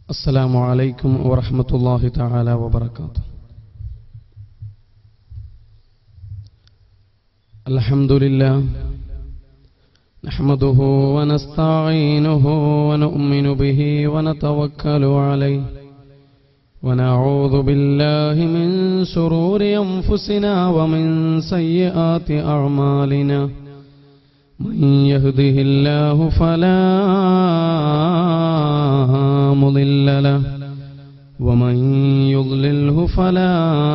السلام عليكم ورحمة الله تعالى وبركاته الحمد لله نحمده ونستعينه ونؤمن به ونتوكل عليه ونعوذ بالله من شرور أنفسنا ومن سيئات أعمالنا من يهده الله فلا مضل له ومن يضلله فلا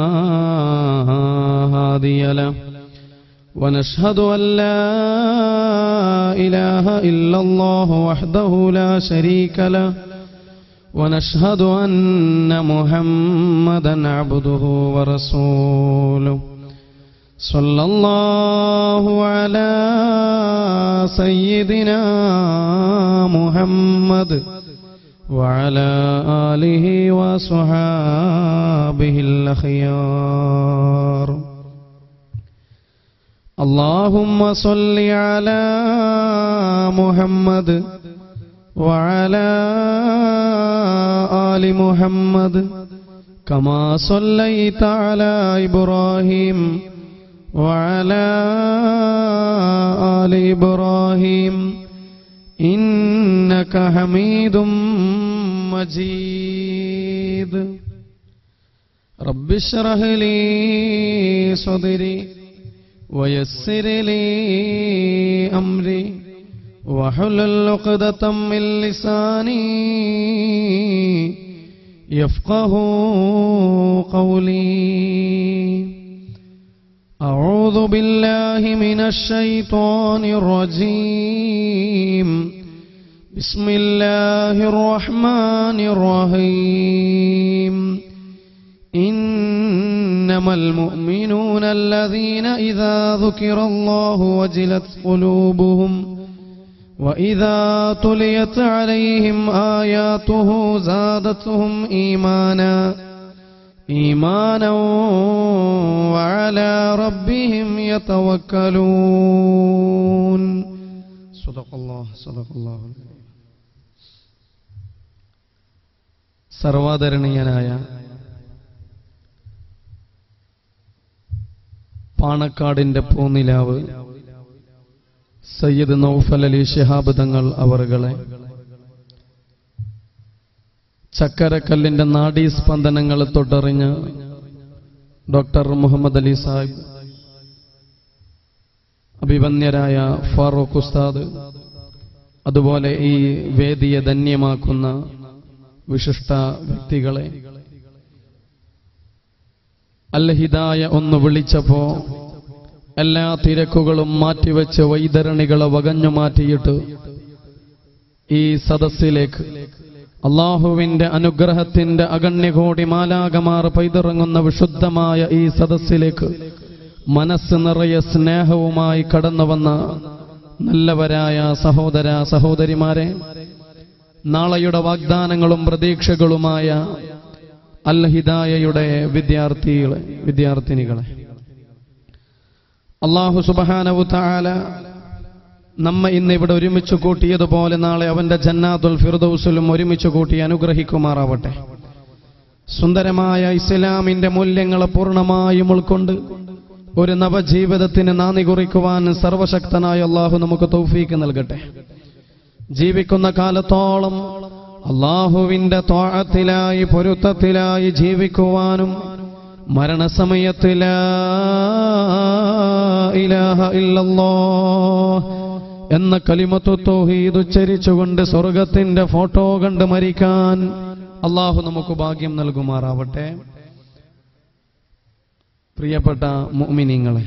هادي له ونشهد أن لا إله إلا الله وحده لا شريك له ونشهد أن محمدا عبده ورسوله صلى الله على سيدنا محمد وعلى آله وصحابه الأخيار اللهم صل على محمد وعلى آل محمد كما صليت على إبراهيم وعلى آل إبراهيم إنك حميد مجيد رب اشرح لي صدري ويسر لي أمري وحلل عقدة من لساني يفقه قولي أعوذ بالله من الشيطان الرجيم بسم الله الرحمن الرحيم إنما المؤمنون الذين إذا ذكر الله وجلت قلوبهم وإذا تليت عليهم آياته زادتهم إيمانا إيمانا وعلى ربهم يتوكلون صدق الله صدق الله സർവാദരണീയനായ പാണക്കാടിന്റെ പൂനിലാവ് സയ്യിദ് നൌഫൽ അലി ശിഹാബ് തങ്ങൾ അവറുകളെ ചക്കരക്കല്ലിന്റെ നാഡീസ്പന്ദനങ്ങൾ തൊട്ടറിഞ്ഞ് ഡോക്ടർ മുഹമ്മദ് അലി സാഹിബ് അഭിവന്യരായ ഫാറൂഖ് ഉസ്താദ് അതുപോലെ ഈ വേദിയെ ധന്യമാക്കുന്ന വിശിഷ്ട വ്യക്തികളെ അൽഹിദായ ഒന്ന് വിളിച്ചപ്പോ എല്ലാ തിരക്കുകളും മാറ്റിവെച്ച് വൈതരണികളെ വകഞ്ഞു മാറ്റിയിട്ട് ഈ സദസ്സിലേക്ക് അള്ളാഹുവിന്റെ അനുഗ്രഹത്തിന്റെ അഗണ്യകോടി മാലാകമാർ പൈതിറങ്ങുന്ന വിശുദ്ധമായ ഈ സദസ്സിലേക്ക് മനസ്സ് നിറയെ സ്നേഹവുമായി കടന്നു വന്ന നല്ലവരായ സഹോദര സഹോദരിമാരെ നാളെയുടെ വാഗ്ദാനങ്ങളും പ്രതീക്ഷകളുമായ അൽ ഹിദായയുടെ വിദ്യാർത്ഥികളെ വിദ്യാർത്ഥിനികളെ അള്ളാഹു സുബഹാനവു താല നമ്മെ ഇന്ന് ഇവിടെ ഒരുമിച്ച് കൂട്ടിയതുപോലെ നാളെ അവന്റെ ജന്നാത്തുൽ ഫിർദൌസിലും ഒരുമിച്ച് കൂട്ടി അനുഗ്രഹിക്കുമാറാവട്ടെ സുന്ദരമായ ഇസ്ലാമിന്റെ മൂല്യങ്ങളെ പൂർണ്ണമായും ഉൾക്കൊണ്ട് ഒരു നവജീവിതത്തിന് നാന്ദി കുറിക്കുവാൻ സർവശക്തനായ അള്ളാഹു നമുക്ക് തൗഫീക്ക് നൽകട്ടെ ജീവിക്കുന്ന കാലത്തോളം അള്ളാഹുവിന്റെ തോഴത്തിലായി പൊരുത്തത്തിലായി ജീവിക്കുവാനും മരണസമയത്തില ഇലാഹ ഇല്ലല്ലോ എന്ന കലിമത്തു തൗഹീദ് ഉച്ചരിച്ചുകൊണ്ട് സ്വർഗത്തിന്റെ ഫോട്ടോ കണ്ട് മരിക്കാൻ അള്ളാഹു നമുക്ക് ഭാഗ്യം നൽകുമാറാവട്ടെ പ്രിയപ്പെട്ട മുഅ്മിനീങ്ങളെ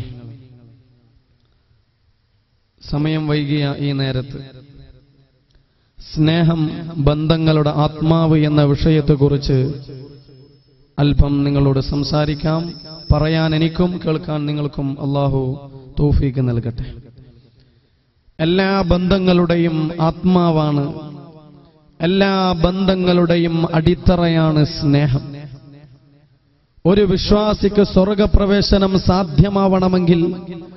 സമയം വൈകിയ ഈ നേരത്ത് സ്നേഹം ബന്ധങ്ങളുടെ ആത്മാവ് എന്ന വിഷയത്തെക്കുറിച്ച് അല്പം നിങ്ങളോട് സംസാരിക്കാം പറയാൻ എനിക്കും കേൾക്കാൻ നിങ്ങൾക്കും അള്ളാഹു തൗഫീക്ക് നൽകട്ടെ എല്ലാ ബന്ധങ്ങളുടെയും ആത്മാവാണ് എല്ലാ ബന്ധങ്ങളുടെയും അടിത്തറയാണ് സ്നേഹം ഒരു വിശ്വാസിക്ക് സ്വർഗപ്രവേശനം സാധ്യമാവണമെങ്കിൽ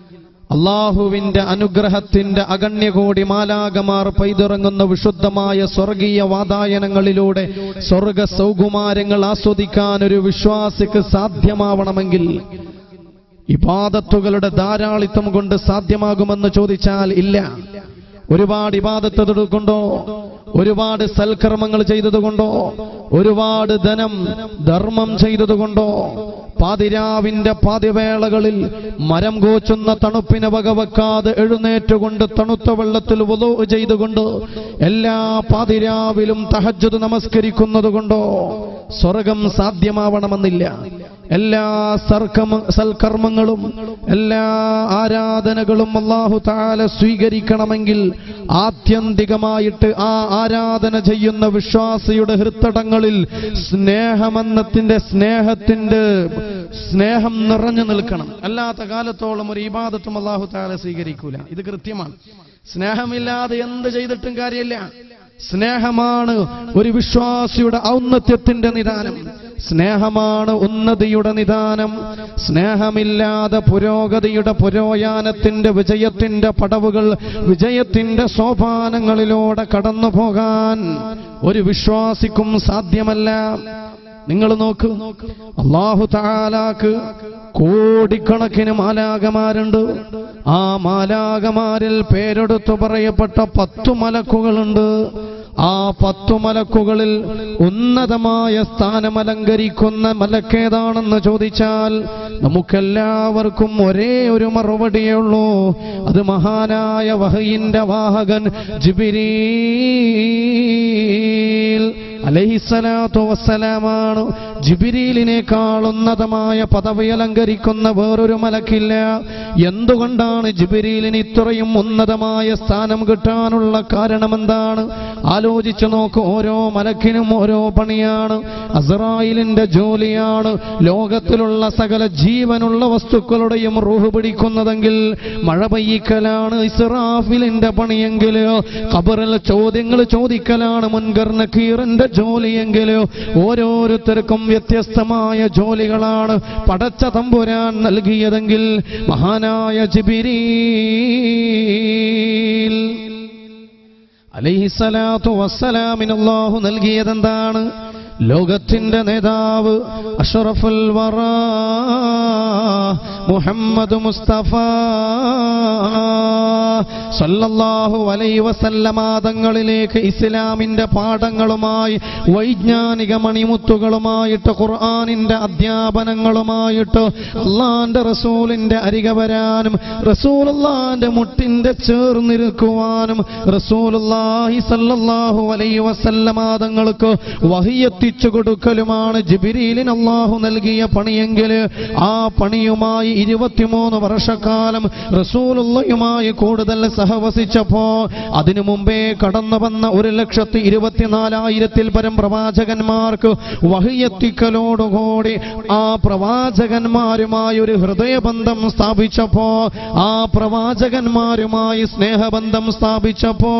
അള്ളാഹുവിന്റെ അനുഗ്രഹത്തിന്റെ അഗണ്യകോടി മാലാകമാർ പൈതിറങ്ങുന്ന വിശുദ്ധമായ സ്വർഗീയ വാതായനങ്ങളിലൂടെ സ്വർഗ സൗകുമാരങ്ങൾ ആസ്വദിക്കാൻ ഒരു വിശ്വാസിക്ക് സാധ്യമാവണമെങ്കിൽ ഇബാദത്തുകളുടെ ധാരാളിത്തം കൊണ്ട് സാധ്യമാകുമെന്ന് ചോദിച്ചാൽ ഇല്ല ഒരുപാട് ഇബാദത്ത് കൊണ്ടോ ഒരുപാട് സൽക്കർമ്മങ്ങൾ ചെയ്തതുകൊണ്ടോ ഒരുപാട് ധനം ധർമ്മം ചെയ്തതുകൊണ്ടോ പാതിരാവിന്റെ പാതിവേളകളിൽ മരം കോച്ചുന്ന തണുപ്പിനെ വകവെക്കാതെ എഴുന്നേറ്റുകൊണ്ട് തണുത്ത വെള്ളത്തിൽ വുളു ചെയ്തുകൊണ്ട് എല്ലാ പാതിരാവിലും തഹജ്ജുദ് നമസ്കരിക്കുന്നത് കൊണ്ടോ സ്വർഗം സാധ്യമാവണമെന്നില്ല എല്ലാ സർക്കമ സൽക്കർമ്മങ്ങളും എല്ലാ ആരാധനകളും അള്ളാഹു താല സ്വീകരിക്കണമെങ്കിൽ ആത്യന്തികമായിട്ട് ആ ആരാധന ചെയ്യുന്ന വിശ്വാസിയുടെ ഹൃത്തടങ്ങളിൽ സ്നേഹമെന്നത്തിന്റെ സ്നേഹത്തിന്റെ സ്നേഹം നിറഞ്ഞു നിൽക്കണം അല്ലാത്ത കാലത്തോളം ഒരു ഇബാദത്തും അള്ളാഹു താല സ്വീകരിക്കൂല ഇത് കൃത്യമാണ് സ്നേഹമില്ലാതെ എന്ത് ചെയ്തിട്ടും കാര്യമില്ല സ്നേഹമാണ് ഒരു വിശ്വാസിയുടെ ഔന്നത്യത്തിന്റെ നിദാനം സ്നേഹമാണ് ഉന്നതിയുടെ നിദാനം സ്നേഹമില്ലാതെ പുരോഗതിയുടെ പുരോയാനത്തിന്റെ വിജയത്തിന്റെ പടവുകൾ വിജയത്തിന്റെ സോപാനങ്ങളിലൂടെ കടന്നു പോകാൻ ഒരു വിശ്വാസിക്കും സാധ്യമല്ല നിങ്ങൾ നോക്ക് അള്ളാഹു താലാക്ക് കോടിക്കണക്കിന് മാലാകമാരുണ്ട് ആ മാലാകമാരിൽ പേരെടുത്തു പറയപ്പെട്ട പത്തു മലക്കുകളുണ്ട് ആ പത്തു മലക്കുകളിൽ ഉന്നതമായ സ്ഥാനമലങ്കരിക്കുന്ന മലക്കേതാണെന്ന് ചോദിച്ചാൽ നമുക്കെല്ലാവർക്കും ഒരേ ഒരു മറുപടിയേ ഉള്ളൂ അത് മഹാനായ വഹയിന്റെ വാഹകൻ ജിബിരീൽ അലഹിസലാത്തു വസ്സലാമാണ് ജിബിരീലിനേക്കാൾ ഉന്നതമായ പദവി അലങ്കരിക്കുന്ന വേറൊരു മലക്കില്ല എന്തുകൊണ്ടാണ് ജിബിരീലിന് ഇത്രയും ഉന്നതമായ സ്ഥാനം കിട്ടാനുള്ള കാരണമെന്താണ് ആലോചിച്ചു നോക്ക് ഓരോ മലക്കിനും ഓരോ പണിയാണ് അസറായിലിന്റെ ജോലിയാണ് ലോകത്തിലുള്ള സകല ജീവനുള്ള വസ്തുക്കളുടെയും റൂഹ് പിടിക്കുന്നതെങ്കിൽ മഴ പെയ്യിക്കലാണ് ഇസ്രാഫിലിന്റെ പണിയെങ്കിൽ ഖബറിൽ ചോദ്യങ്ങൾ ചോദിക്കലാണ് മുൻകർ നക്കീറിന്റെ ജോലിയെങ്കിൽ ഓരോരുത്തർക്കും വ്യത്യസ്തമായ ജോലികളാണ് പടച്ച തമ്പുരാൻ നൽകിയതെങ്കിൽ മഹാനായ ജിബിരീൽ അലൈഹിസ്സലാത്തു വസ്സലാമിന് അല്ലാഹു നൽകിയതെന്താണ് ലോകത്തിന്റെ നേതാവ് അഷറഫുൽ വറ മുഹമ്മദ് മുസ്തഫ സല്ലല്ലാഹു അലൈ വസല്ലമാതങ്ങളിലേക്ക് ഇസ്ലാമിന്റെ പാഠങ്ങളുമായി വൈജ്ഞാനിക മണിമുത്തുകളുമായിട്ട് ഖുർആാനിന്റെ അധ്യാപനങ്ങളുമായിട്ട് അള്ളാന്റെ റസൂലിന്റെ അരികെ വരാനും റസൂലുള്ളാന്റെ മുട്ടിന്റെ ചേർന്നിരിക്കുവാനും റസൂലുള്ളാഹി സല്ലല്ലാഹു അലൈ വസല്ലമാതങ്ങൾക്ക് വഹിയെത്തിച്ചു കൊടുക്കലുമാണ് ജിബിരിലിന് അള്ളാഹു നൽകിയ പണിയെങ്കിൽ ആ പണിയുമായി ഇരുപത്തിമൂന്ന് വർഷക്കാലം റസൂലുള്ളയുമായി കൂടുതൽ സഹവസിച്ചപ്പോ അതിനു മുമ്പേ കടന്നു വന്ന ഒരു ലക്ഷത്തി ഇരുപത്തിനാലായിരത്തിൽ പരം പ്രവാചകന്മാർക്ക് വഹിയെത്തിക്കലോടുകൂടി ആ പ്രവാചകന്മാരുമായി ഒരു ഹൃദയബന്ധം സ്ഥാപിച്ചപ്പോ ആ പ്രവാചകന്മാരുമായി സ്നേഹബന്ധം സ്ഥാപിച്ചപ്പോ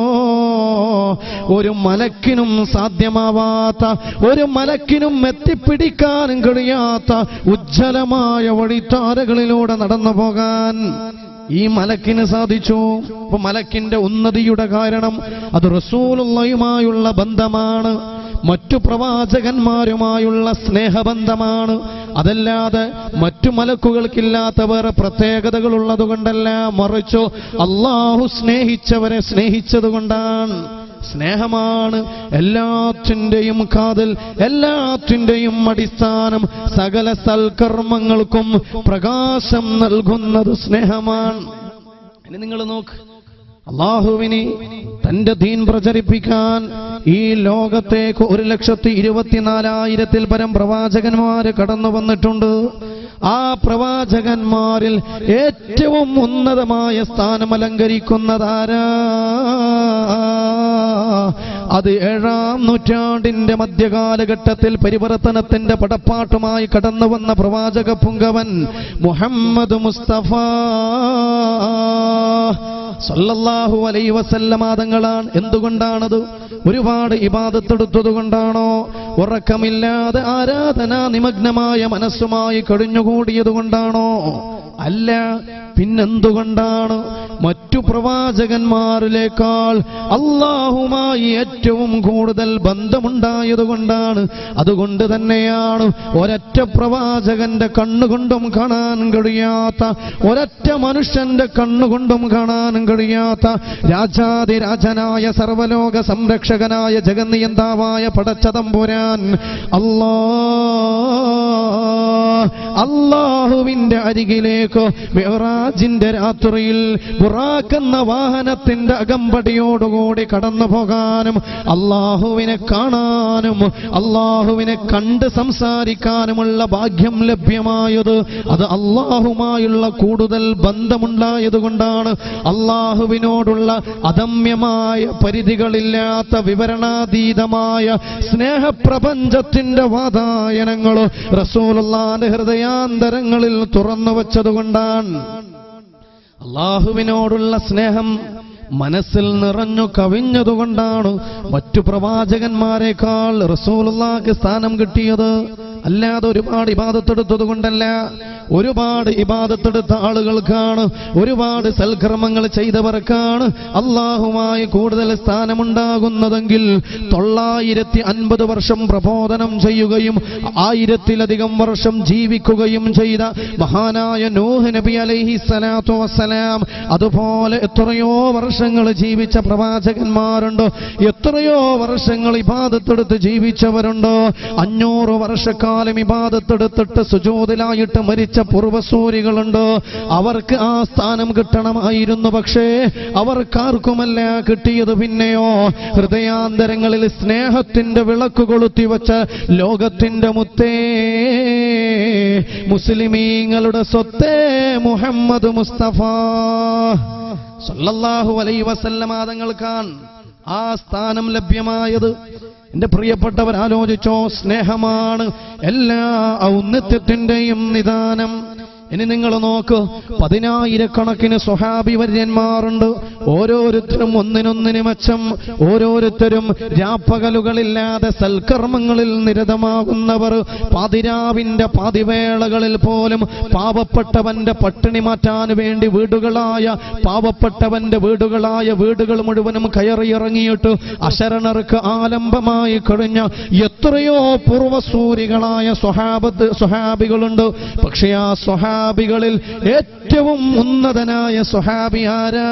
ഒരു മലക്കിനും സാധ്യമാവാത്ത ഒരു മലക്കിനും എത്തിപ്പിടിക്കാനും കഴിയാത്ത ഉജ്ജ്വലമായ വഴിത്താരകളിലൂടെ നടന്നു പോകാൻ ഈ മലക്കിന് സാധിച്ചു അപ്പൊ മലക്കിന്റെ ഉന്നതിയുടെ കാരണം അത് റസൂലുള്ളയുമായുള്ള ബന്ധമാണ് മറ്റു പ്രവാചകന്മാരുമായുള്ള സ്നേഹബന്ധമാണ് അതല്ലാതെ മറ്റു മലക്കുകൾക്കില്ലാത്ത വേറെ പ്രത്യേകതകൾ ഉള്ളതുകൊണ്ടല്ല മറിച്ചു അള്ളാഹു സ്നേഹിച്ചവരെ സ്നേഹിച്ചതുകൊണ്ടാണ് സ്നേഹമാണ് എല്ലാറ്റിൻ്റെയും കാതൽ എല്ലാറ്റിൻ്റെയും അടിസ്ഥാനം സകല സൽക്കർമ്മങ്ങൾക്കും പ്രകാശം നൽകുന്നത് സ്നേഹമാണ് ഇനി നിങ്ങൾ നോക്ക് അള്ളാഹുവിന് തന്റെ ദീൻ പ്രചരിപ്പിക്കാൻ ഈ ലോകത്തേക്ക് ഒരു ലക്ഷത്തി ഇരുപത്തിനാലായിരത്തിൽ പരം പ്രവാചകന്മാര് കടന്നു വന്നിട്ടുണ്ട് ആ പ്രവാചകന്മാരിൽ ഏറ്റവും ഉന്നതമായ സ്ഥാനം അലങ്കരിക്കുന്നതാരാ അത് ഏഴാം നൂറ്റാണ്ടിന്റെ മധ്യകാലഘട്ടത്തിൽ പരിവർത്തനത്തിന്റെ പടപ്പാട്ടുമായി കടന്നു വന്ന പ്രവാചക പുങ്കവൻ മുഹമ്മദ് മുസ്തഫ സല്ലല്ലാഹു അലൈ വസല്ലമാതങ്ങളാണ് എന്തുകൊണ്ടാണത് ഒരുപാട് ഇബാദത്തെടുത്തത് കൊണ്ടാണോ ഉറക്കമില്ലാതെ ആരാധനാ നിമഗ്നമായ മനസ്സുമായി കഴിഞ്ഞുകൂടിയത് കൊണ്ടാണോ അല്ല പിന്നെന്തുകൊണ്ടാണ് മറ്റു പ്രവാചകന്മാരിലേക്കാൾ അള്ളാഹുമായി ഏറ്റവും കൂടുതൽ ബന്ധമുണ്ടായതുകൊണ്ടാണ് അതുകൊണ്ട് തന്നെയാണ് ഒരൊറ്റ പ്രവാചകന്റെ കണ്ണുകൊണ്ടും കാണാൻ കഴിയാത്ത ഒരൊറ്റ മനുഷ്യന്റെ കണ്ണുകൊണ്ടും കാണാൻ കഴിയാത്ത രാജാതിരാജനായ സർവലോക സംരക്ഷകനായ ജഗന്നിയന്താവായ പടച്ചതമ്പുരാൻ അല്ലാ അള്ളാഹുവിന്റെ അരികിലേക്ക് മെഹറാജിന്റെ രാത്രിയിൽ ബുറാക്കെന്ന വാഹനത്തിന്റെ അകമ്പടിയോടുകൂടി കടന്നു പോകാനും അള്ളാഹുവിനെ കാണാനും അള്ളാഹുവിനെ കണ്ട് സംസാരിക്കാനുമുള്ള ഭാഗ്യം ലഭ്യമായത് അത് അള്ളാഹുമായുള്ള കൂടുതൽ ബന്ധമുണ്ടായതുകൊണ്ടാണ് അള്ളാഹുവിനോടുള്ള അദമ്യമായ പരിധികളില്ലാത്ത വിവരണാതീതമായ സ്നേഹപ്രപഞ്ചത്തിന്റെ വാതായനങ്ങൾ റസൂലുള്ളാന്റെ ഹൃദയാന്തരങ്ങളിൽ തുറന്നു വച്ചതുകൊണ്ടാണ് അള്ളാഹുവിനോടുള്ള സ്നേഹം മനസ്സിൽ നിറഞ്ഞു കവിഞ്ഞതുകൊണ്ടാണ് മറ്റു പ്രവാചകന്മാരെക്കാൾ റസൂലുള്ളാക്ക് സ്ഥാനം കിട്ടിയത് അല്ലാതെ ഒരുപാട് ഇബാദത്തെടുത്തത് കൊണ്ടല്ല ഒരുപാട് ഇബാദത്തെടുത്ത ആളുകൾക്കാണ് ഒരുപാട് സൽക്കർമ്മങ്ങൾ ചെയ്തവർക്കാണ് അള്ളാഹുമായി കൂടുതൽ സ്ഥാനമുണ്ടാകുന്നതെങ്കിൽ തൊള്ളായിരത്തി അൻപത് വർഷം പ്രബോധനം ചെയ്യുകയും ആയിരത്തിലധികം വർഷം ജീവിക്കുകയും ചെയ്ത മഹാനായ നൂഹ് നബി അലൈഹി സ്വലാത്തു വസ്സലാം അതുപോലെ എത്രയോ വർഷങ്ങൾ ജീവിച്ച പ്രവാചകന്മാരുണ്ട് എത്രയോ വർഷങ്ങൾ ഇബാദത്തെടുത്ത് ജീവിച്ചവരുണ്ട് അഞ്ഞൂറ് വർഷക്കാലം ഇബാദത്തെടുത്തിട്ട് സുജോതിലായിട്ട് മരിച്ച പൂർവസൂരികളുണ്ട് അവർക്ക് ആ സ്ഥാനം കിട്ടണമായിരുന്നു പക്ഷേ അവർക്കാർക്കുമല്ല കിട്ടിയത് പിന്നെയോ ഹൃദയാന്തരങ്ങളിൽ സ്നേഹത്തിന്റെ വിളക്ക് കൊളുത്തി വച്ച ലോകത്തിന്റെ മുത്തേ മുസ്ലിമീങ്ങളുടെ സ്വത്തേ മുഹമ്മദ് മുസ്തഫ സല്ലല്ലാഹു അലൈ വസല്ലമാതങ്ങൾക്കാൻ ആ സ്ഥാനം ലഭ്യമായത് എന്റെ പ്രിയപ്പെട്ടവർ ആലോചിച്ചോ സ്നേഹമാണ് എല്ലാ ഔന്നത്യത്തിന്റെയും നിദാനം ഇനി നിങ്ങൾ നോക്ക് പതിനായിരക്കണക്കിന് സ്വഹാബി വര്യന്മാരുണ്ട് ഓരോരുത്തരും ഒന്നിനൊന്നിന് മെച്ചം ഓരോരുത്തരും രാപ്പകലുകളില്ലാതെ സൽക്കർമ്മങ്ങളിൽ നിരതമാകുന്നവർ പാതിരാവിന്റെ പാതിവേളകളിൽ പോലും പാവപ്പെട്ടവന്റെ പട്ടിണി മാറ്റാൻ വേണ്ടി വീടുകളായ പാവപ്പെട്ടവന്റെ വീടുകളായ വീടുകൾ മുഴുവനും കയറിയിറങ്ങിയിട്ട് അശരണർക്ക് ആലംബമായി കഴിഞ്ഞ എത്രയോ പൂർവസൂരികളായ സ്വഹാബത്ത് സ്വഹാബികളുണ്ട് പക്ഷേ ആ സ്വഹാബികളിൽ ഏറ്റവും ഉന്നതനായ സ്വഹാബി ആരാ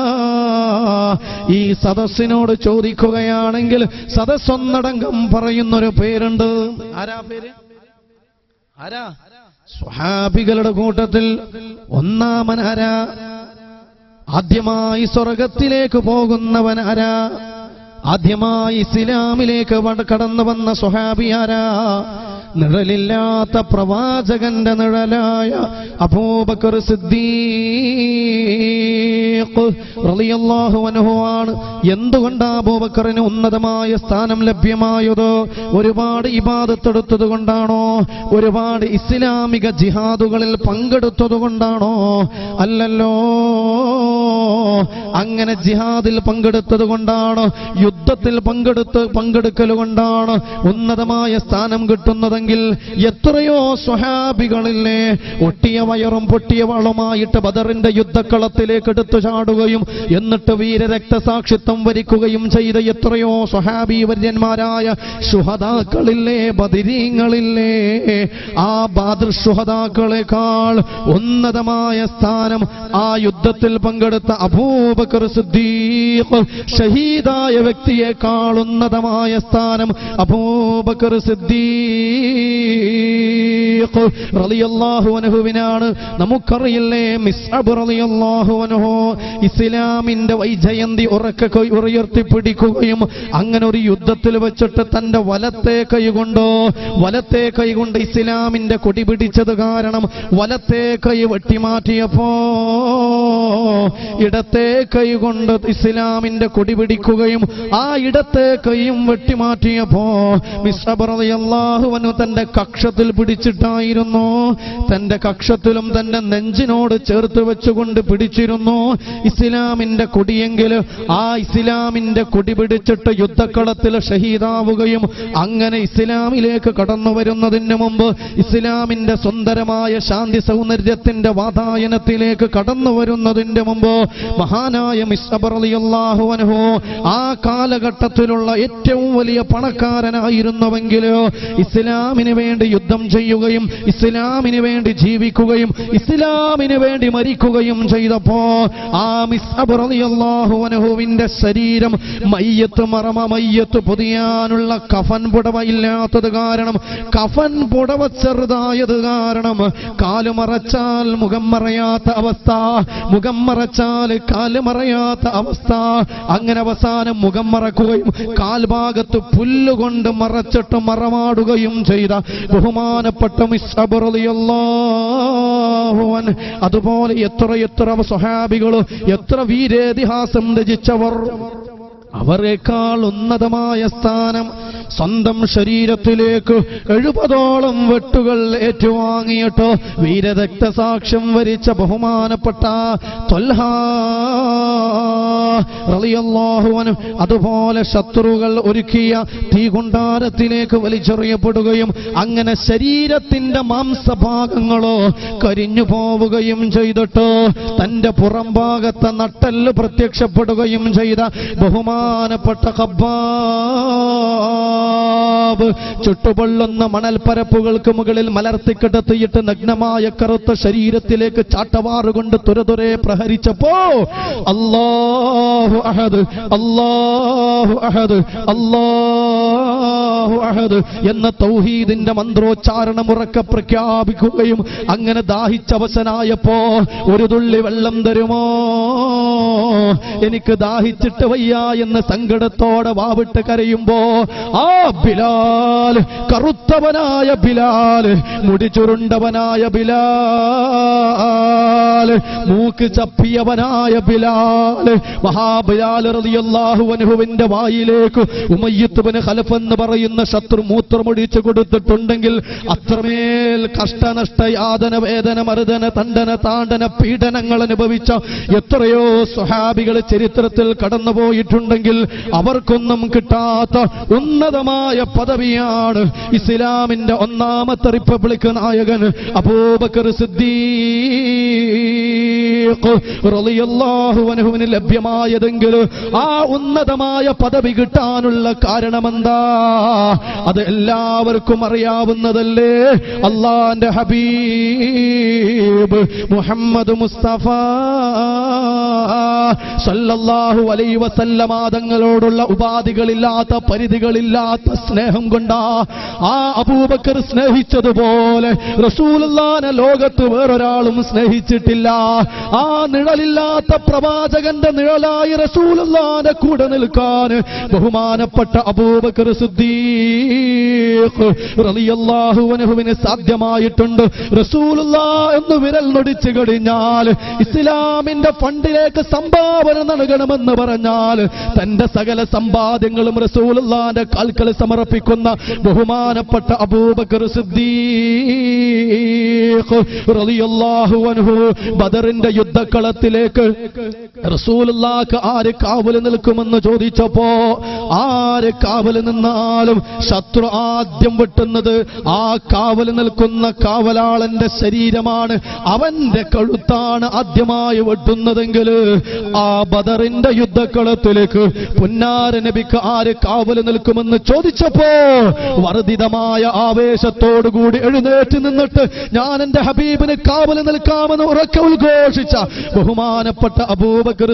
ഈ സദസ്സിനോട് ചോദിക്കുകയാണെങ്കിൽ സദസ്സൊന്നടങ്കം പറയുന്നൊരു പേരുണ്ട് ആരാ പേര് ആരാ സ്വഹാബികളുടെ കൂട്ടത്തിൽ ഒന്നാമൻ ആരാ ആദ്യമായി സ്വർഗത്തിലേക്ക് പോകുന്നവൻ ആരാ ആദ്യമായി ഇസ്ലാമിലേക്ക് വട- കടന്നു വന്ന സ്വഹാബിയാരാ നിഴലില്ലാത്ത പ്രവാചകന്റെ നിഴലായ അബൂബക്കർ സിദ്ദീഖ് റളിയല്ലാഹു അൻഹു ആണ് എന്തുകൊണ്ട് അബൂബക്കറിന് ഉന്നതമായ സ്ഥാനം ലഭ്യമായത് ഒരുപാട് ഇബാദത്തെടുത്തത് കൊണ്ടാണോ ഒരുപാട് ഇസ്ലാമിക ജിഹാദുകളിൽ പങ്കെടുത്തത് കൊണ്ടാണോ അല്ലല്ലോ അങ്ങനെ ജിഹാദിൽ പങ്കെടുത്തത് കൊണ്ടാണ് യുദ്ധത്തിൽ പങ്കെടുത്ത് പങ്കെടുക്കൽ കൊണ്ടാണ് ഉന്നതമായ സ്ഥാനം കിട്ടുന്നതെങ്കിൽ എത്രയോ സ്വഹാബികളില്ലേ ഒട്ടിയ വയറും പൊട്ടിയ വളമായിട്ട് ബദറിന്റെ യുദ്ധക്കളത്തിലേക്ക് എടുത്തു ചാടുകയും എന്നിട്ട് വീരരക്തസാക്ഷിത്വം വരിക്കുകയും ചെയ്ത എത്രയോ സ്വഹാബി വര്യന്മാരായ ശുഹതാക്കളില്ലേ ബദിരീങ്ങളില്ലേ ആ ബാദർ ശുഹതാക്കളെക്കാൾ ഉന്നതമായ സ്ഥാനം ആ യുദ്ധത്തിൽ പങ്കെടുത്ത അബൂബക്കർ സിദ്ദീഖ് ഷഹീദായ വ്യക്തിയേക്കാൾ ഉന്നതമായ സ്ഥാനം അബൂബക്കർ സിദ്ദീഖ് റളിയല്ലാഹു അൻഹുവിനാണ് നമുക്കറിയില്ലേ മിസ്അബ് റളിയല്ലാഹു അൻഹു ഇസ്ലാമിന്റെ വൈജയന്തി ഉറക്കെ കൈ ഉയർത്തി പിടിക്കുകയും അങ്ങനെ ഒരു യുദ്ധത്തിൽ വെച്ചിട്ട് തന്റെ വലത്തെ കൈ കൊണ്ട് വലത്തെ കൈ കൊണ്ട് ഇസ്ലാമിന്റെ കൊടി പിടിച്ചത് കാരണം വലത്തെ കൈ വെട്ടിമാറ്റിയപ്പോ ഇടത്തെ കൈ കൊണ്ട് ഇസ്ലാമിന്റെ കൊടി പിടിക്കുകയും ആ ഇടത്തെ കൈയും വെട്ടിമാറ്റിയപ്പോ മിസ്ബറിയാഹുവനു തന്റെ കക്ഷത്തിൽ പിടിച്ചിട്ട എടുത്തായിരുന്നു തന്റെ കക്ഷത്തിലും തന്റെ നെഞ്ചിനോട് ചേർത്ത് വെച്ചുകൊണ്ട് പിടിച്ചിരുന്നു ഇസ്ലാമിന്റെ കൊടിയെങ്കിൽ ആ ഇസ്ലാമിന്റെ കൊടി പിടിച്ചിട്ട് യുദ്ധക്കളത്തിൽ ഷഹീദാവുകയും അങ്ങനെ ഇസ്ലാമിലേക്ക് കടന്നു വരുന്നതിന് മുമ്പ് ഇസ്ലാമിന്റെ സുന്ദരമായ ശാന്തി സൗന്ദര്യത്തിന്റെ വാതായനത്തിലേക്ക് കടന്നു വരുന്നതിന്റെ മുമ്പ് മഹാനായ മിസ്ബറിയാഹുവനഹോ ആ കാലഘട്ടത്തിലുള്ള ഏറ്റവും വലിയ പണക്കാരനായിരുന്നുവെങ്കിൽ ഇസ്ലാമിന് വേണ്ടി യുദ്ധം ചെയ്യുകയും ഇസ്ലാമിന് വേണ്ടി ജീവിക്കുകയും ഇസ്ലാമിന് വേണ്ടി മരിക്കുകയും ചെയ്തപ്പോ ആ മിസ്ബറിയാഹുവനഹുവിന്റെ ശരീരം മയ്യത്ത് മറമ മയ്യത്ത് പൊതിയാനുള്ള കഫൻ പുടവ ഇല്ലാത്തത് കാരണം കഫൻ പുടവ ചെറുതായത് കാരണം കാല് മറച്ചാൽ മുഖം മറയാത്ത അവസ്ഥ മുഖം മറച്ചാൽ കാല് മറയാത്ത അവസ്ഥ അങ്ങനെ അവസാനം മുഖം മറക്കുകയും കാൽഭാഗത്ത് പുല്ലുകൊണ്ട് മറച്ചിട്ട് മറമാടുകയും ചെയ്ത ബഹുമാനപ്പെട്ട മിസ്ബറിയല്ലാഹുവൻ അതുപോലെ എത്ര എത്ര സ്വഹാബികൾ എത്ര വീരേതിഹാസം രചിച്ചവർ അവരെക്കാൾ ഉന്നതമായ സ്ഥാനം സ്വന്തം ശരീരത്തിലേക്ക് എഴുപതോളം വെട്ടുകൾ ഏറ്റുവാങ്ങിയിട്ട് വീരരക്തസാക്ഷ്യം വരിച്ച ബഹുമാനപ്പെട്ട ത്വൽഹാ റളിയല്ലാഹുവനും അതുപോലെ ശത്രുക്കൾ ഒരുക്കിയ തീകുണ്ടാരത്തിലേക്ക് വലിച്ചെറിയപ്പെടുകയും അങ്ങനെ ശരീരത്തിന്റെ മാംസഭാഗങ്ങളോ കരിഞ്ഞു പോവുകയും ചെയ്തിട്ട് തന്റെ പുറം ഭാഗത്തെ നട്ടല് പ്രത്യക്ഷപ്പെടുകയും ചെയ്ത ബഹുമാനപ്പെട്ട കബ്ബാബ് ചുട്ടുപൊള്ളുന്ന മണൽപ്പരപ്പുകൾക്ക് മുകളിൽ മലർത്തിക്കിടത്തിയിട്ട് നഗ്നമായ കറുത്ത ശരീരത്തിലേക്ക് ചാട്ടവാറുകൊണ്ട് തുരതുരെ പ്രഹരിച്ചപ്പോ അല്ലാഹു അഹദ് അല്ലാഹു അഹദ് അല്ലാഹു അഹദ് എന്ന തൗഹീദിന്റെ മന്ത്രോച്ചാരണം ഉറക്കെ പ്രഖ്യാപിക്കുകയും അങ്ങനെ ദാഹിച്ചവശനായപ്പോ ഒരു തുള്ളി വെള്ളം തരുമോ എനിക്ക് ദാഹിച്ചിട്ട് വയ്യ എന്ന് സങ്കടത്തോടെ വാവിട്ട് കരയുമ്പോ ആ ബിലാൽ കറുത്തവനായ ബിലാൽ മുടി ചുരുണ്ടവനായ ബിലാൽ മൂക്ക് ചപ്പിയവനായ ബിലാൽ മഹാബിലാൽ റളിയല്ലാഹു അൻഹുവിന്റെ വായിലേക്ക് ഉമയ്യത്തുബിന് ഖലഫ് എന്ന് പറയുന്ന ശത്രു മൂത്രമൊഴിച്ചു കൊടുത്തിട്ടുണ്ടെങ്കിൽ അത്രമേൽ കഷ്ടനഷ്ട യാതന വേദന മർദന തണ്ടന താണ്ടന പീഡനങ്ങൾ അനുഭവിച്ച എത്രയോ സ്വഹാബികൾ ചരിത്രത്തിൽ കടന്നുപോയിട്ടുണ്ടെങ്കിൽ അവർക്കൊന്നും കിട്ടാത്ത ഉന്നതമായ പദവിയാണ് ഇസ്ലാമിന്റെ ഒന്നാമത്തെ റിപ്പബ്ലിക് നായകൻ അബൂബക്കർ സിദ്ദീഖ് റളിയല്ലാഹു അൻഹുവിന് ലഭ്യമായതെങ്കിൽ ആ ഉന്നതമായ പദവി കിട്ടാനുള്ള കാരണമെന്താ അത് എല്ലാവർക്കും അറിയാവുന്നതല്ലേ അള്ളാന്റെ ഹബീബ് മുഹമ്മദ് മുസ്തഫ സല്ലല്ലാഹു അലൈ വസല്ലമാതങ്ങളോടുള്ള ഉപാധികളില്ലാത്ത പരിധികളില്ലാത്ത സ്നേഹം കൊണ്ടാ ആ അബൂബക്കർ സ്നേഹിച്ചതുപോലെ റസൂലുള്ളാനെ ലോകത്ത് വേറൊരാളും സ്നേഹിച്ചിട്ടില്ല ആ നിഴലില്ലാത്ത പ്രവാചകന്റെ നിഴലായി റസൂലുള്ളാന്റെ കൂടെ നിൽക്കാൻ ബഹുമാനപ്പെട്ട അബൂബക്കർ സിദ്ദീഖ് റളിയല്ലാഹു അൻഹുവിന് സാധ്യമായിട്ടുണ്ട് റസൂലുള്ള എന്ന് വിരൽ നൊടിച്ചു കഴിഞ്ഞാൽ ഇസ്ലാമിന്റെ ഫണ്ടിലേക്ക് സംഭാവന നൽകണമെന്ന് പറഞ്ഞാൽ തന്റെ സകല സമ്പാദ്യങ്ങളും റസൂലുള്ളാന്റെ കാൽക്കൾ സമർപ്പിക്കുന്ന ബഹുമാനപ്പെട്ട അബൂബക്കർ സിദ്ദീഖ് റളിയല്ലാഹു അൻഹു ബദറിന്റെ യുദ്ധക്കളത്തിലേക്ക് റസൂലുള്ളാക്ക് ആര് കാവല് നിൽക്കുമെന്ന് ചോദിച്ചപ്പോ ആര് കാവല് നിന്നാലും ശത്രു ആദ്യം വെട്ടുന്നത് ആ കാവല് നിൽക്കുന്ന കാവലാളന്റെ ശരീരമാണ് അവന്റെ കഴുത്താണ് ആദ്യമായി വെട്ടുന്നതെങ്കിൽ ആ ബദറിന്റെ യുദ്ധക്കളത്തിലേക്ക് പുന്നാര നബിക്ക് ആര് കാവല് നിൽക്കുമെന്ന് ചോദിച്ചപ്പോ വർദ്ധിതമായ ആവേശത്തോടുകൂടി എഴുന്നേറ്റ് നിന്നിട്ട് ഞാൻ എന്റെ ഹബീബിന് കാവല് നിൽക്കാമെന്ന് ഉറക്കെ ഉദ്ഘോഷിച്ച ബഹുമാനപ്പെട്ട അബൂബക്കർ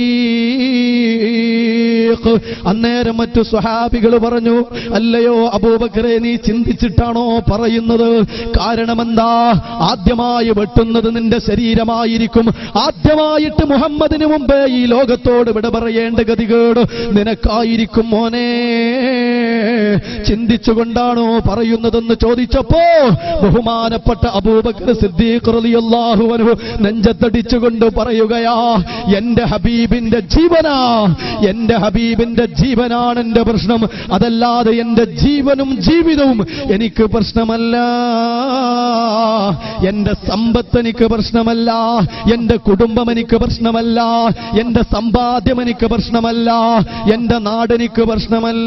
സിദ്ദീഖ് അന്നേരം മറ്റു സ്വഹാബികൾ പറഞ്ഞു അല്ലയോ അബൂബക്കറെ നീ ചിന്തിച്ചിട്ടാണോ പറയുന്നത് കാരണമെന്താ ആദ്യമായി വെട്ടുന്നത് നിന്റെ ശരീരമായിരിക്കും ആദ്യമായിട്ട് മുഹമ്മദിന് മുമ്പേ ഈ ലോകത്തോട് വിട പറയേണ്ട ഗതികേട് നിനക്കായിരിക്കും മോനെ ചിന്തിച്ചുകൊണ്ടാണോ പറയുന്നതെന്ന് ചോദിച്ചപ്പോ ബഹുമാനപ്പെട്ട അബൂബക്കർ സിദ്ദീഖ് റളിയല്ലാഹു അൻഹു നെഞ്ചത്തടിച്ചുകൊണ്ട് പറയുകയാ എന്റെ ഹബീബിന്റെ ജീവനാ എന്റെ ഹബീബ് ഹബീബിന്റെ ജീവനാണ് എന്റെ പ്രശ്നം അതല്ലാതെ എന്റെ ജീവനും ജീവിതവും എനിക്ക് പ്രശ്നമല്ല എന്റെ സമ്പത്ത് എനിക്ക് പ്രശ്നമല്ല എന്റെ കുടുംബം എനിക്ക് പ്രശ്നമല്ല എന്റെ സമ്പാദ്യം എനിക്ക് പ്രശ്നമല്ല എന്റെ നാട് എനിക്ക് പ്രശ്നമല്ല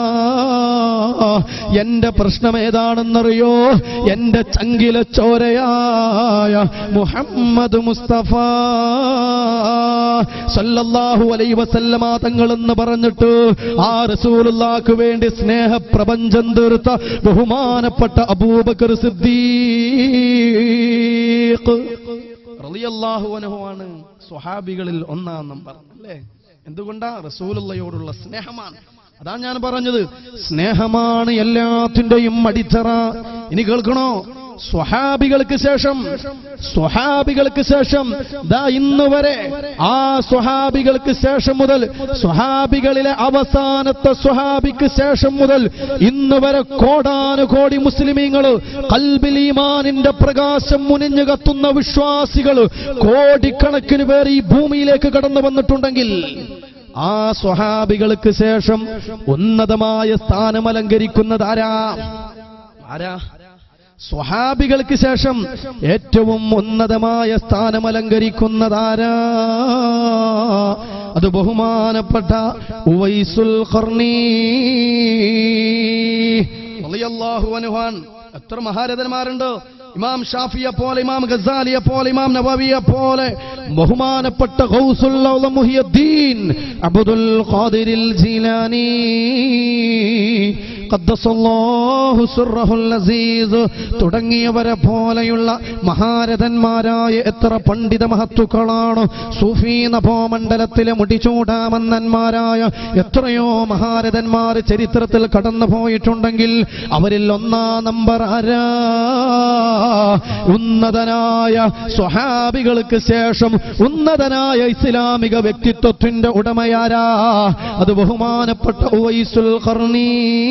എന്റെ പ്രശ്നം ഏതാണെന്നറിയോ എന്റെ ചങ്കിലെ ചോരയായ മുഹമ്മദ് മുസ്തഫ സല്ലല്ലാഹു അലൈ വസല്ലമ തങ്ങളെന്ന് പറഞ്ഞിട്ട് ആ റസൂലുള്ളാക്ക് വേണ്ടി സ്നേഹപ്രപഞ്ചം തീർത്ത ബഹുമാനപ്പെട്ട അബൂബക്കർ സിദ്ദീഖ് റളിയല്ലാഹു അൻഹു ആണ് സ്വഹാബികളിൽ ഒന്നാം നമ്പർ അല്ലേ എന്തുകൊണ്ടാ റസൂലുള്ളയോടുള്ള സ്നേഹമാണ് അതാണ് ഞാൻ പറഞ്ഞത് സ്നേഹമാണ് എല്ലാത്തിന്റെയും അടിത്തറ ഇനി കേൾക്കണോ സ്വഹാബികൾക്ക് ശേഷം സ്വഹാബികൾക്ക് ശേഷം ദാ ഇന്ന് വരെ ആ സ്വഹാബികൾക്ക് ശേഷം മുതൽ സ്വഹാബികളിലെ അവസാനത്തെ സ്വഹാബിക്ക് ശേഷം മുതൽ ഇന്ന് വരെ കോടാനുകോടി മുസ്ലിമീങ്ങൾ കൽബിൽ ഈമാനിന്റെ പ്രകാശം മുനിഞ്ഞു കത്തുന്ന വിശ്വാസികൾ കോടിക്കണക്കിന് പേർ ഈ ഭൂമിയിലേക്ക് കടന്നു വന്നിട്ടുണ്ടെങ്കിൽ ആ സ്വഹാബികൾക്ക് ശേഷം ഉന്നതമായ സ്ഥാനം അലങ്കരിക്കുന്നത് ആരാ ആരാ സ്വഹാബികൾക്ക് ശേഷം ഏറ്റവും ഉന്നതമായ സ്ഥാനം അലങ്കരിക്കുന്നതാരാ അത് ബഹുമാനപ്പെട്ട ഉവൈസുൽ ഖർണീ റളിയല്ലാഹു അൻഹുവാൻ എത്ര മഹാരഥന്മാരുണ്ട് ഇമാം ഷാഫിയെ പോലെ ഇമാം ഗസാലിയെ പോലെ ഇമാം നബവിയെ പോലെ ബഹുമാനപ്പെട്ട ഗൗസുൽ ഔലം മുഹിയുദ്ദീൻ അബ്ദുൽ ഖാദിരിൽ ജീലാനി ഖദ്ദസല്ലാഹു സിർറഹുൽ അസീസ് തുടങ്ങിയവരെ പോലെയുള്ള മഹാരഥന്മാരായ എത്ര പണ്ഡിത മഹത്തുക്കളാണ് സൂഫി നഭോമണ്ഡലത്തിലെ മുടിച്ചൂടാമന്നന്മാരായ എത്രയോ മഹാരഥന്മാർ ചരിത്രത്തിൽ കടന്നു പോയിട്ടുണ്ടെങ്കിൽ അവരിൽ ഒന്നാം നമ്പർ ആരാ ഉന്നതനായ സ്വഹാബികൾക്ക് ശേഷം ഉന്നതനായ ഇസ്ലാമിക വ്യക്തിത്വത്തിന്റെ ഉടമയാരാ അത് ബഹുമാനപ്പെട്ട ഉവൈസുൽ ഖർണീ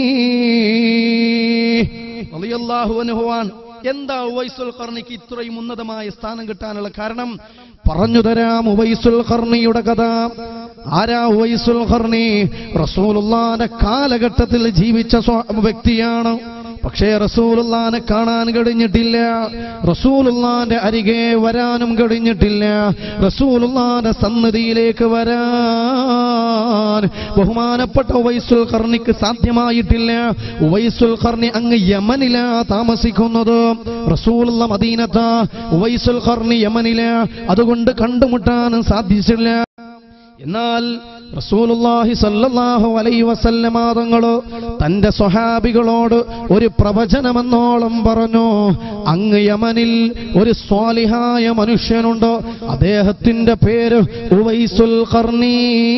റളിയല്ലാഹു അൻഹുവാൻ എന്താ ഉവൈസുൽ ഖർണിക്ക് ഇത്രയും ഉന്നതമായ സ്ഥാനം കിട്ടാനുള്ള കാരണം പറഞ്ഞു തരാം ഉവൈസുൽ ഖർണിയുടെ കഥ ആരാ ഉവൈസുൽ ഖർണി റസൂലുള്ളാന്റെ കാലഘട്ടത്തിൽ ജീവിച്ച സ്വ- വ്യക്തിയാണ് പക്ഷേ റസൂലുള്ളാനെ കാണാൻ കഴിഞ്ഞിട്ടില്ല റസൂലുള്ളാന്റെ അരികെ വരാനും കഴിഞ്ഞിട്ടില്ല റസൂലുള്ളാന്റെ സന്നിധിയിലേക്ക് വരാൻ ബഹുമാനപ്പെട്ട ഉവൈസുൽ ഖർണിക്ക് സാധ്യമായിട്ടില്ല ഉവൈസുൽ ഖർണി അങ്ങ് യമനിലാ താമസിക്കുന്നത് റസൂലുള്ള മദീനത്ത ഉവൈസുൽ ഖർണി യമനില അതുകൊണ്ട് കണ്ടുമുട്ടാനും സാധിച്ചില്ല എന്നാൽ റസൂലുള്ളാഹി സല്ലല്ലാഹു അലൈഹി വസല്ലമ തങ്ങൾ തന്റെ സ്വഹാബികളോട് ഒരു പ്രവചനമെന്നോളം പറഞ്ഞു അങ്ങ് യമനിൽ ഒരു സ്വാലിഹായ മനുഷ്യനുണ്ട് അദ്ദേഹത്തിന്റെ പേര് ഉവൈസുൽ ഖർണീ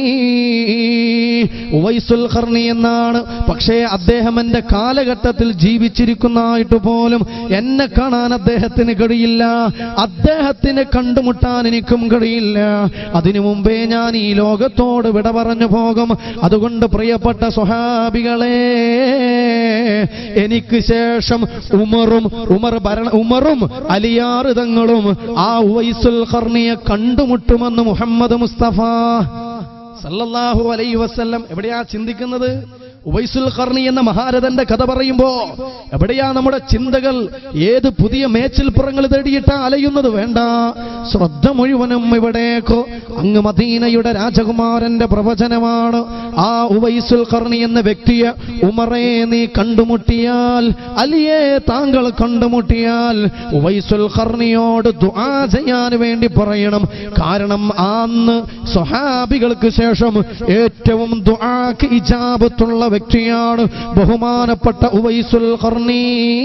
ഉവൈസുൽ ഖർണി എന്നാണ് പക്ഷേ അദ്ദേഹം എന്റെ കാലഘട്ടത്തിൽ ജീവിച്ചിരിക്കുന്നതായിട്ട് പോലും എന്നെ കാണാൻ അദ്ദേഹത്തിന് കഴിയില്ല അദ്ദേഹത്തിനെ കണ്ടുമുട്ടാൻ എനിക്കും കഴിയില്ല അതിനു മുമ്പേ ഞാൻ ഈ ലോകത്തോട് വിട പറഞ്ഞു പോകും അതുകൊണ്ട് പ്രിയപ്പെട്ട സ്വഹാബികളെ എനിക്ക് ശേഷം ഉമറും ഉമർ ഭരണ ഉമറും അലിയാറ് തങ്ങളും ആ ഉവൈസുൽ ഖർണിയെ കണ്ടുമുട്ടുമെന്ന് മുഹമ്മദ് മുസ്തഫ സല്ലല്ലാഹു അലൈ വസല്ലം എവിടെയാ ചിന്തിക്കുന്നത് ഉവൈസുൽ ഖർണി എന്ന മഹാരഥന്റെ കഥ പറയുമ്പോ എവിടെയാ നമ്മുടെ ചിന്തകൾ ഏത് പുതിയ മേച്ചിൽപ്പുറങ്ങൾ തേടിയിട്ടാ അലയുന്നത് വേണ്ട ശ്രദ്ധ മുഴുവനും ഇവിടേക്ക് അങ്ങ് മദീനയുടെ രാജകുമാരന്റെ പ്രവചനമാണ് ആ ഉവൈസുൽ ഖർണി എന്ന വ്യക്തിയെ ഉമറേ നീ കണ്ടുമുട്ടിയാൽ അലിയെ താങ്കൾ കണ്ടുമുട്ടിയാൽ ഉവൈസുൽ ഖർണിയോട് ദുആ ചെയ്യാൻ വേണ്ടി പറയണം കാരണം അന്ന് സ്വഹാബികൾക്ക് ശേഷം ഏറ്റവും ദുആക്ക് ഇജാബത്തുള്ള വ്യക്തിയാണ് ബഹുമാനപ്പെട്ട ഉവൈസുൽ ഖർണീ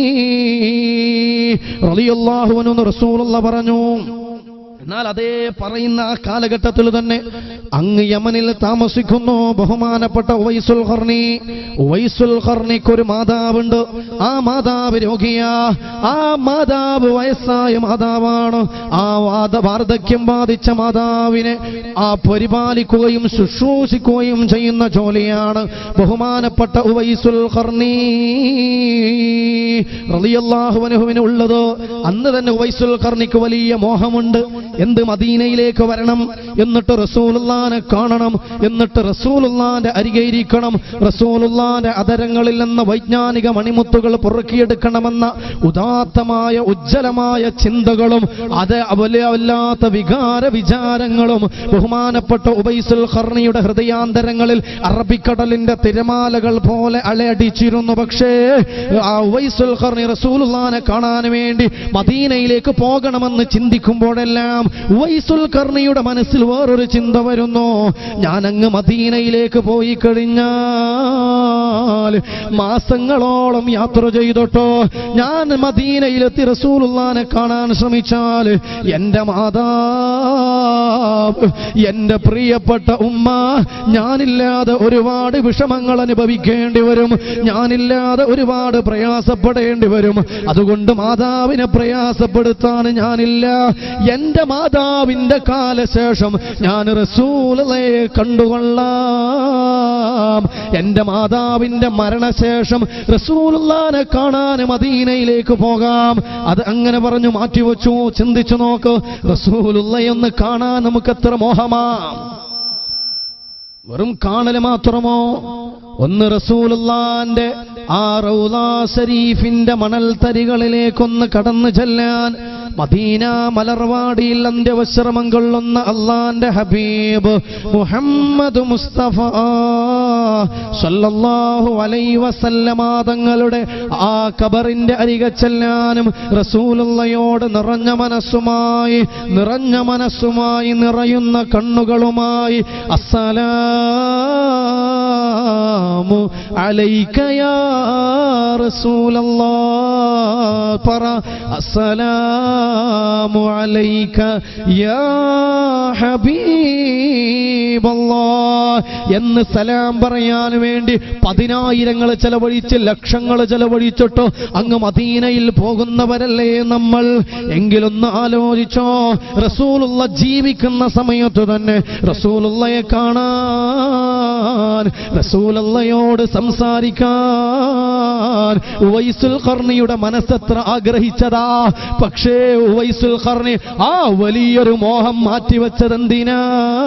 റളിയല്ലാഹു അൻഹു റസൂലുള്ള പറഞ്ഞു എന്നാൽ അതേ പറയുന്ന ആ കാലഘട്ടത്തിൽ തന്നെ അങ്ങ് യമനിൽ താമസിക്കുന്നു ബഹുമാനപ്പെട്ട ഉവൈസുൽ ഖർണി ഉവൈസുൽ ഖർണിക്ക് ഒരു മാതാവുണ്ട് ആ മാതാവ് രോഗിയാ ആ മാതാവ് വയസ്സായ മാതാവാണ് ആ വാദ വാർദ്ധക്യം ബാധിച്ച മാതാവിനെ ആ പരിപാലിക്കുകയും ശുശ്രൂഷിക്കുകയും ചെയ്യുന്ന ജോലിയാണ് ബഹുമാനപ്പെട്ട ഉവൈസുൽ ഖർണി റളിയല്ലാഹുവിന് ഉള്ളത് അന്ന് തന്നെ ഉവൈസുൽ ഖർണിക്ക് വലിയ മോഹമുണ്ട് എന്ത് മദീനയിലേക്ക് വരണം എന്നിട്ട് റസൂലുള്ളാനെ കാണണം എന്നിട്ട് റസൂലുള്ളാന്റെ അരികെ ഇരിക്കണം റസൂലുള്ളാന്റെ അതരങ്ങളിൽ നിന്ന് വൈജ്ഞാനിക മണിമുത്തുകൾ പുറക്കിയെടുക്കണമെന്ന ഉദാത്തമായ ഉജ്ജ്വലമായ ചിന്തകളും അത് വല്ലാത്ത വികാര വിചാരങ്ങളും ബഹുമാനപ്പെട്ട ഉബൈസുൽ ഖർണിയുടെ ഹൃദയാന്തരങ്ങളിൽ അറബിക്കടലിന്റെ തിരമാലകൾ പോലെ അലയടിച്ചിരുന്നു പക്ഷേ ആ ഉവൈസുൽ ഖർണി റസൂലുള്ളാനെ കാണാൻ വേണ്ടി മദീനയിലേക്ക് പോകണമെന്ന് ചിന്തിക്കുമ്പോഴെല്ലാം ഉവൈസുൽ ഖർണിയുടെ മനസ്സിൽ വേറൊരു ചിന്ത വരുന്നു ഞാൻ അങ്ങ് മദീനയിലേക്ക് പോയി കഴിഞ്ഞാൽ മാസങ്ങളോളം യാത്ര ചെയ്തിട്ടോ ഞാൻ മദീനയിലെത്തി റസൂലുള്ളാനെ കാണാൻ ശ്രമിച്ചാൽ എന്റെ മാതാവ് എന്റെ പ്രിയപ്പെട്ട ഉമ്മ ഞാനില്ലാതെ ഒരുപാട് വിഷമങ്ങൾ അനുഭവിക്കേണ്ടി വരും ഞാനില്ലാതെ ഒരുപാട് പ്രയാസപ്പെടേണ്ടി വരും അതുകൊണ്ട് മാതാവിനെ പ്രയാസപ്പെടുത്താൻ ഞാനില്ല എന്റെ മാതാവിന്റെ കാലശേഷം ഞാൻ റസൂലെ കണ്ടുകൊള്ളാം എന്റെ മാതാവിന്റെ മരണശേഷം റസൂലുള്ളാനെ കാണാൻ മദീനയിലേക്ക് പോകാം അത് അങ്ങനെ പറഞ്ഞു മാറ്റിവെച്ചു ചിന്തിച്ചു നോക്ക് റസൂലുള്ളയൊന്ന് കാണാൻ നമുക്ക് എത്ര മോഹമാ വെറും കാണല് മാത്രമോ ഒന്ന് റസൂലുള്ളാന്റെ ആ റൗലാ ശരീഫിന്റെ മണൽ തരികളിലേക്കൊന്ന് കടന്നു ചെല്ലാൻ മദീന മലർവാടിയിൽ അന്ത്യവശ്രമം കൊള്ളുന്ന അള്ളാന്റെ ഹബീബ് മുഹമ്മദ് മുസ്തഫ സല്ലല്ലാഹു അലൈ വസല്ലമ തങ്ങളുടെ ആ കബറിന്റെ അരികെ ചെല്ലാനും റസൂലുള്ളയോട് നിറഞ്ഞ മനസ്സുമായി നിറഞ്ഞ മനസ്സുമായി നിറയുന്ന കണ്ണുകളുമായി അസ്സലാമു അലൈക യാ റസൂലല്ലാഹ് പറ അസ്സലാമു അലൈക യാ ഹബീബല്ലാഹ് എന്ന് സലാം പറയാൻ വേണ്ടി പതിനായിരങ്ങൾ ചെലവഴിച്ച് ലക്ഷങ്ങൾ ചെലവഴിച്ചിട്ടോ അങ്ങ് മദീനയിൽ പോകുന്നവരല്ലേ നമ്മൾ എങ്കിലൊന്ന് ആലോചിച്ചോ റസൂലുള്ള ജീവിക്കുന്ന സമയത്ത് തന്നെ റസൂലുള്ളയെ കാണാൻ റസൂലുള്ളയോട് സംസാരിക്കാൻ ഉവൈസുൽ ഖർണിയുടെ മനസ്സെത്ര ആഗ്രഹിച്ചതാ പക്ഷേ ഉവൈസുൽ ഖർണി ആ വലിയൊരു മോഹം മാറ്റിവെച്ചതെന്തിനാ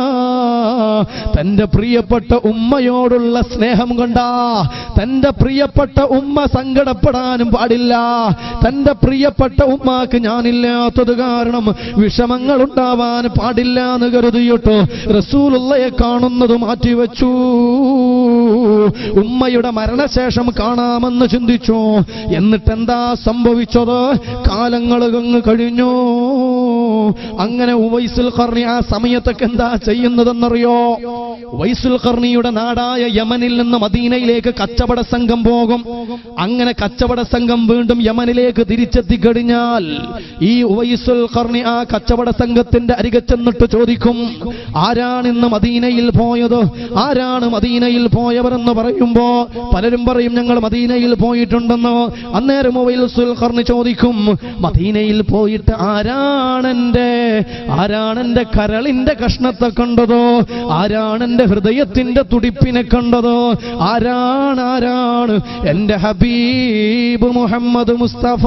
തന്റെ പ്രിയപ്പെട്ട ഉമ്മയോടുള്ള സ്നേഹം കൊണ്ടാ തന്റെ പ്രിയപ്പെട്ട ഉമ്മ സങ്കടപ്പെടാനും പാടില്ല തന്റെ പ്രിയപ്പെട്ട ഉമ്മാക്ക് ഞാനില്ലാത്തത് കാരണം വിഷമങ്ങൾ ഉണ്ടാവാൻ പാടില്ല എന്ന് കരുതിയിട്ടോ റസൂലുള്ളയെ കാണുന്നത് മാറ്റിവെച്ചു ഉമ്മയുടെ മരണശേഷം കാണാമെന്ന് ചിന്തിച്ചു എന്നിട്ടെന്താ സംഭവിച്ചത് കാലങ്ങൾ അങ്ങ് കഴിഞ്ഞു അങ്ങനെ ഉവൈസുൽ ഖർണി ആ സമയത്തൊക്കെ എന്താ ചെയ്യുന്നതെന്നറിയോ ഉവൈസുൽ ഖർണിയുടെ നാടായ യമനിൽ നിന്ന് മദീനയിലേക്ക് കച്ചവട സംഘം പോകും അങ്ങനെ കച്ചവട സംഘം വീണ്ടും യമനിലേക്ക് തിരിച്ചെത്തി കഴിഞ്ഞാൽ ഈ ഉവൈസുൽ ഖർണി ആ കച്ചവട സംഘത്തിന്റെ അരികെ ചെന്നിട്ട് ചോദിക്കും ആരാണ് ഇന്ന് മദീനയിൽ പോയത് ആരാണ് മദീനയിൽ പോയവരെന്ന് പറയുമ്പോ പലരും പറയും ഞങ്ങൾ മദീനയിൽ പോയിട്ടുണ്ടെന്ന് അന്നേരം ഉവൈസുൽ ഖർണി ചോദിക്കും മദീനയിൽ പോയിട്ട് ആരാണെന്റെ ആരാണെന്റെ കരളിന്റെ കഷ്ണത്തെ കണ്ടതോ ആരാണെന്റെ ഹൃദയത്തിന്റെ തുടിപ്പിനെ കണ്ടതോ ആരാണ് ആരാണ് എന്റെ ഹബീബ് മുഹമ്മദ് മുസ്തഫ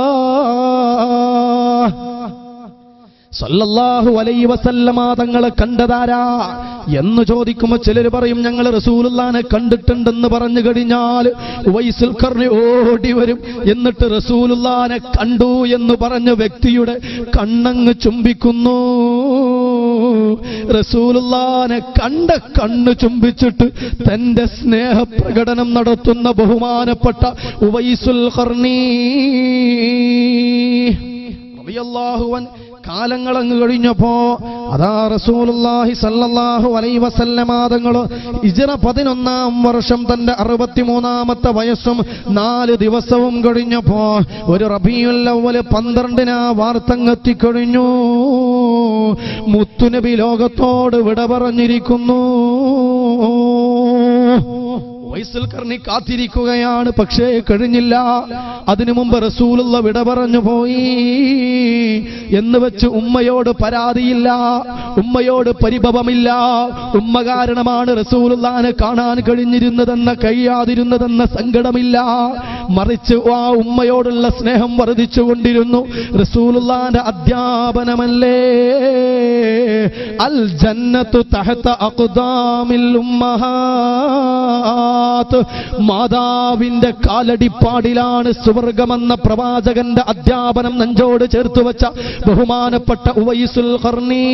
സല്ലല്ലാഹു അലൈഹി വസല്ലമ തങ്ങളെ കണ്ടതാരാ എന്ന് ചോദിക്കുമ്പോൾ ചിലർ പറയും ഞങ്ങൾ റസൂലുള്ളാനെ കണ്ടിട്ടുണ്ടെന്ന് പറഞ്ഞു കഴിഞ്ഞാൽ വൈസുൽ കർണി ഓടി വരും എന്നിട്ട് റസൂലുള്ളാനെ കണ്ടു എന്ന് പറഞ്ഞ വ്യക്തിയുടെ കണ്ണങ്ങ് ചുംബിക്കുന്നു റസൂലുള്ളാനെ കണ്ട കണ്ണ് ചുംബിച്ചിട്ട് തന്റെ സ്നേഹപ്രകടനം നടത്തുന്ന ബഹുമാനപ്പെട്ട ഉവൈസുൽ ഖർണീ റളിയല്ലാഹുവൻ കാലങ്ങളങ്ങ് കഴിഞ്ഞപ്പോ അതാ റസൂലുള്ളാഹി സല്ലല്ലാഹു അലൈഹി വസല്ലമാതങ്ങൾ ഇജ്റ പതിനൊന്നാം വർഷം തന്റെ അറുപത്തിമൂന്നാമത്തെ വയസ്സും നാല് ദിവസവും കഴിഞ്ഞപ്പോ ഒരു റബീഉൽ അവ്വൽ പന്ത്രണ്ടിന് ആ വാർത്തങ്ങെത്തിക്കഴിഞ്ഞു മുത്തുനബി ലോകത്തോട് വിട പറഞ്ഞിരിക്കുന്നു വൈസുൽ കർണി കാത്തിരിക്കുകയാണ് പക്ഷേ കഴിഞ്ഞില്ല അതിനു മുമ്പ് റസൂലുള്ള വിട പറഞ്ഞു പോയി എന്ന് വെച്ച് ഉമ്മയോട് പരാതിയില്ല ഉമ്മയോട് പരിഭവമില്ല ഉമ്മ കാരണമാണ് റസൂലുള്ളാനെ കാണാൻ കഴിഞ്ഞിരുന്നതെന്ന കഴിയാതിരുന്നതെന്ന സങ്കടമില്ല മറിച്ച് ആ ഉമ്മയോടുള്ള സ്നേഹം വർദ്ധിച്ചുകൊണ്ടിരുന്നു റസൂലുള്ളാന്റെ അധ്യാപനമല്ലേ അൽ ജന്നത്തു തഹത്ത അഖ്ദാമിൽ ഉമ്മഹാത്ത് മാതാവിന്റെ കാലടിപ്പാടിലാണ് സുവർഗമെന്ന പ്രവാചകന്റെ അധ്യാപനം നെഞ്ചോട് ചേർത്ത് വെച്ച ബഹുമാനപ്പെട്ട ഉവൈസുൽ ഖർണീ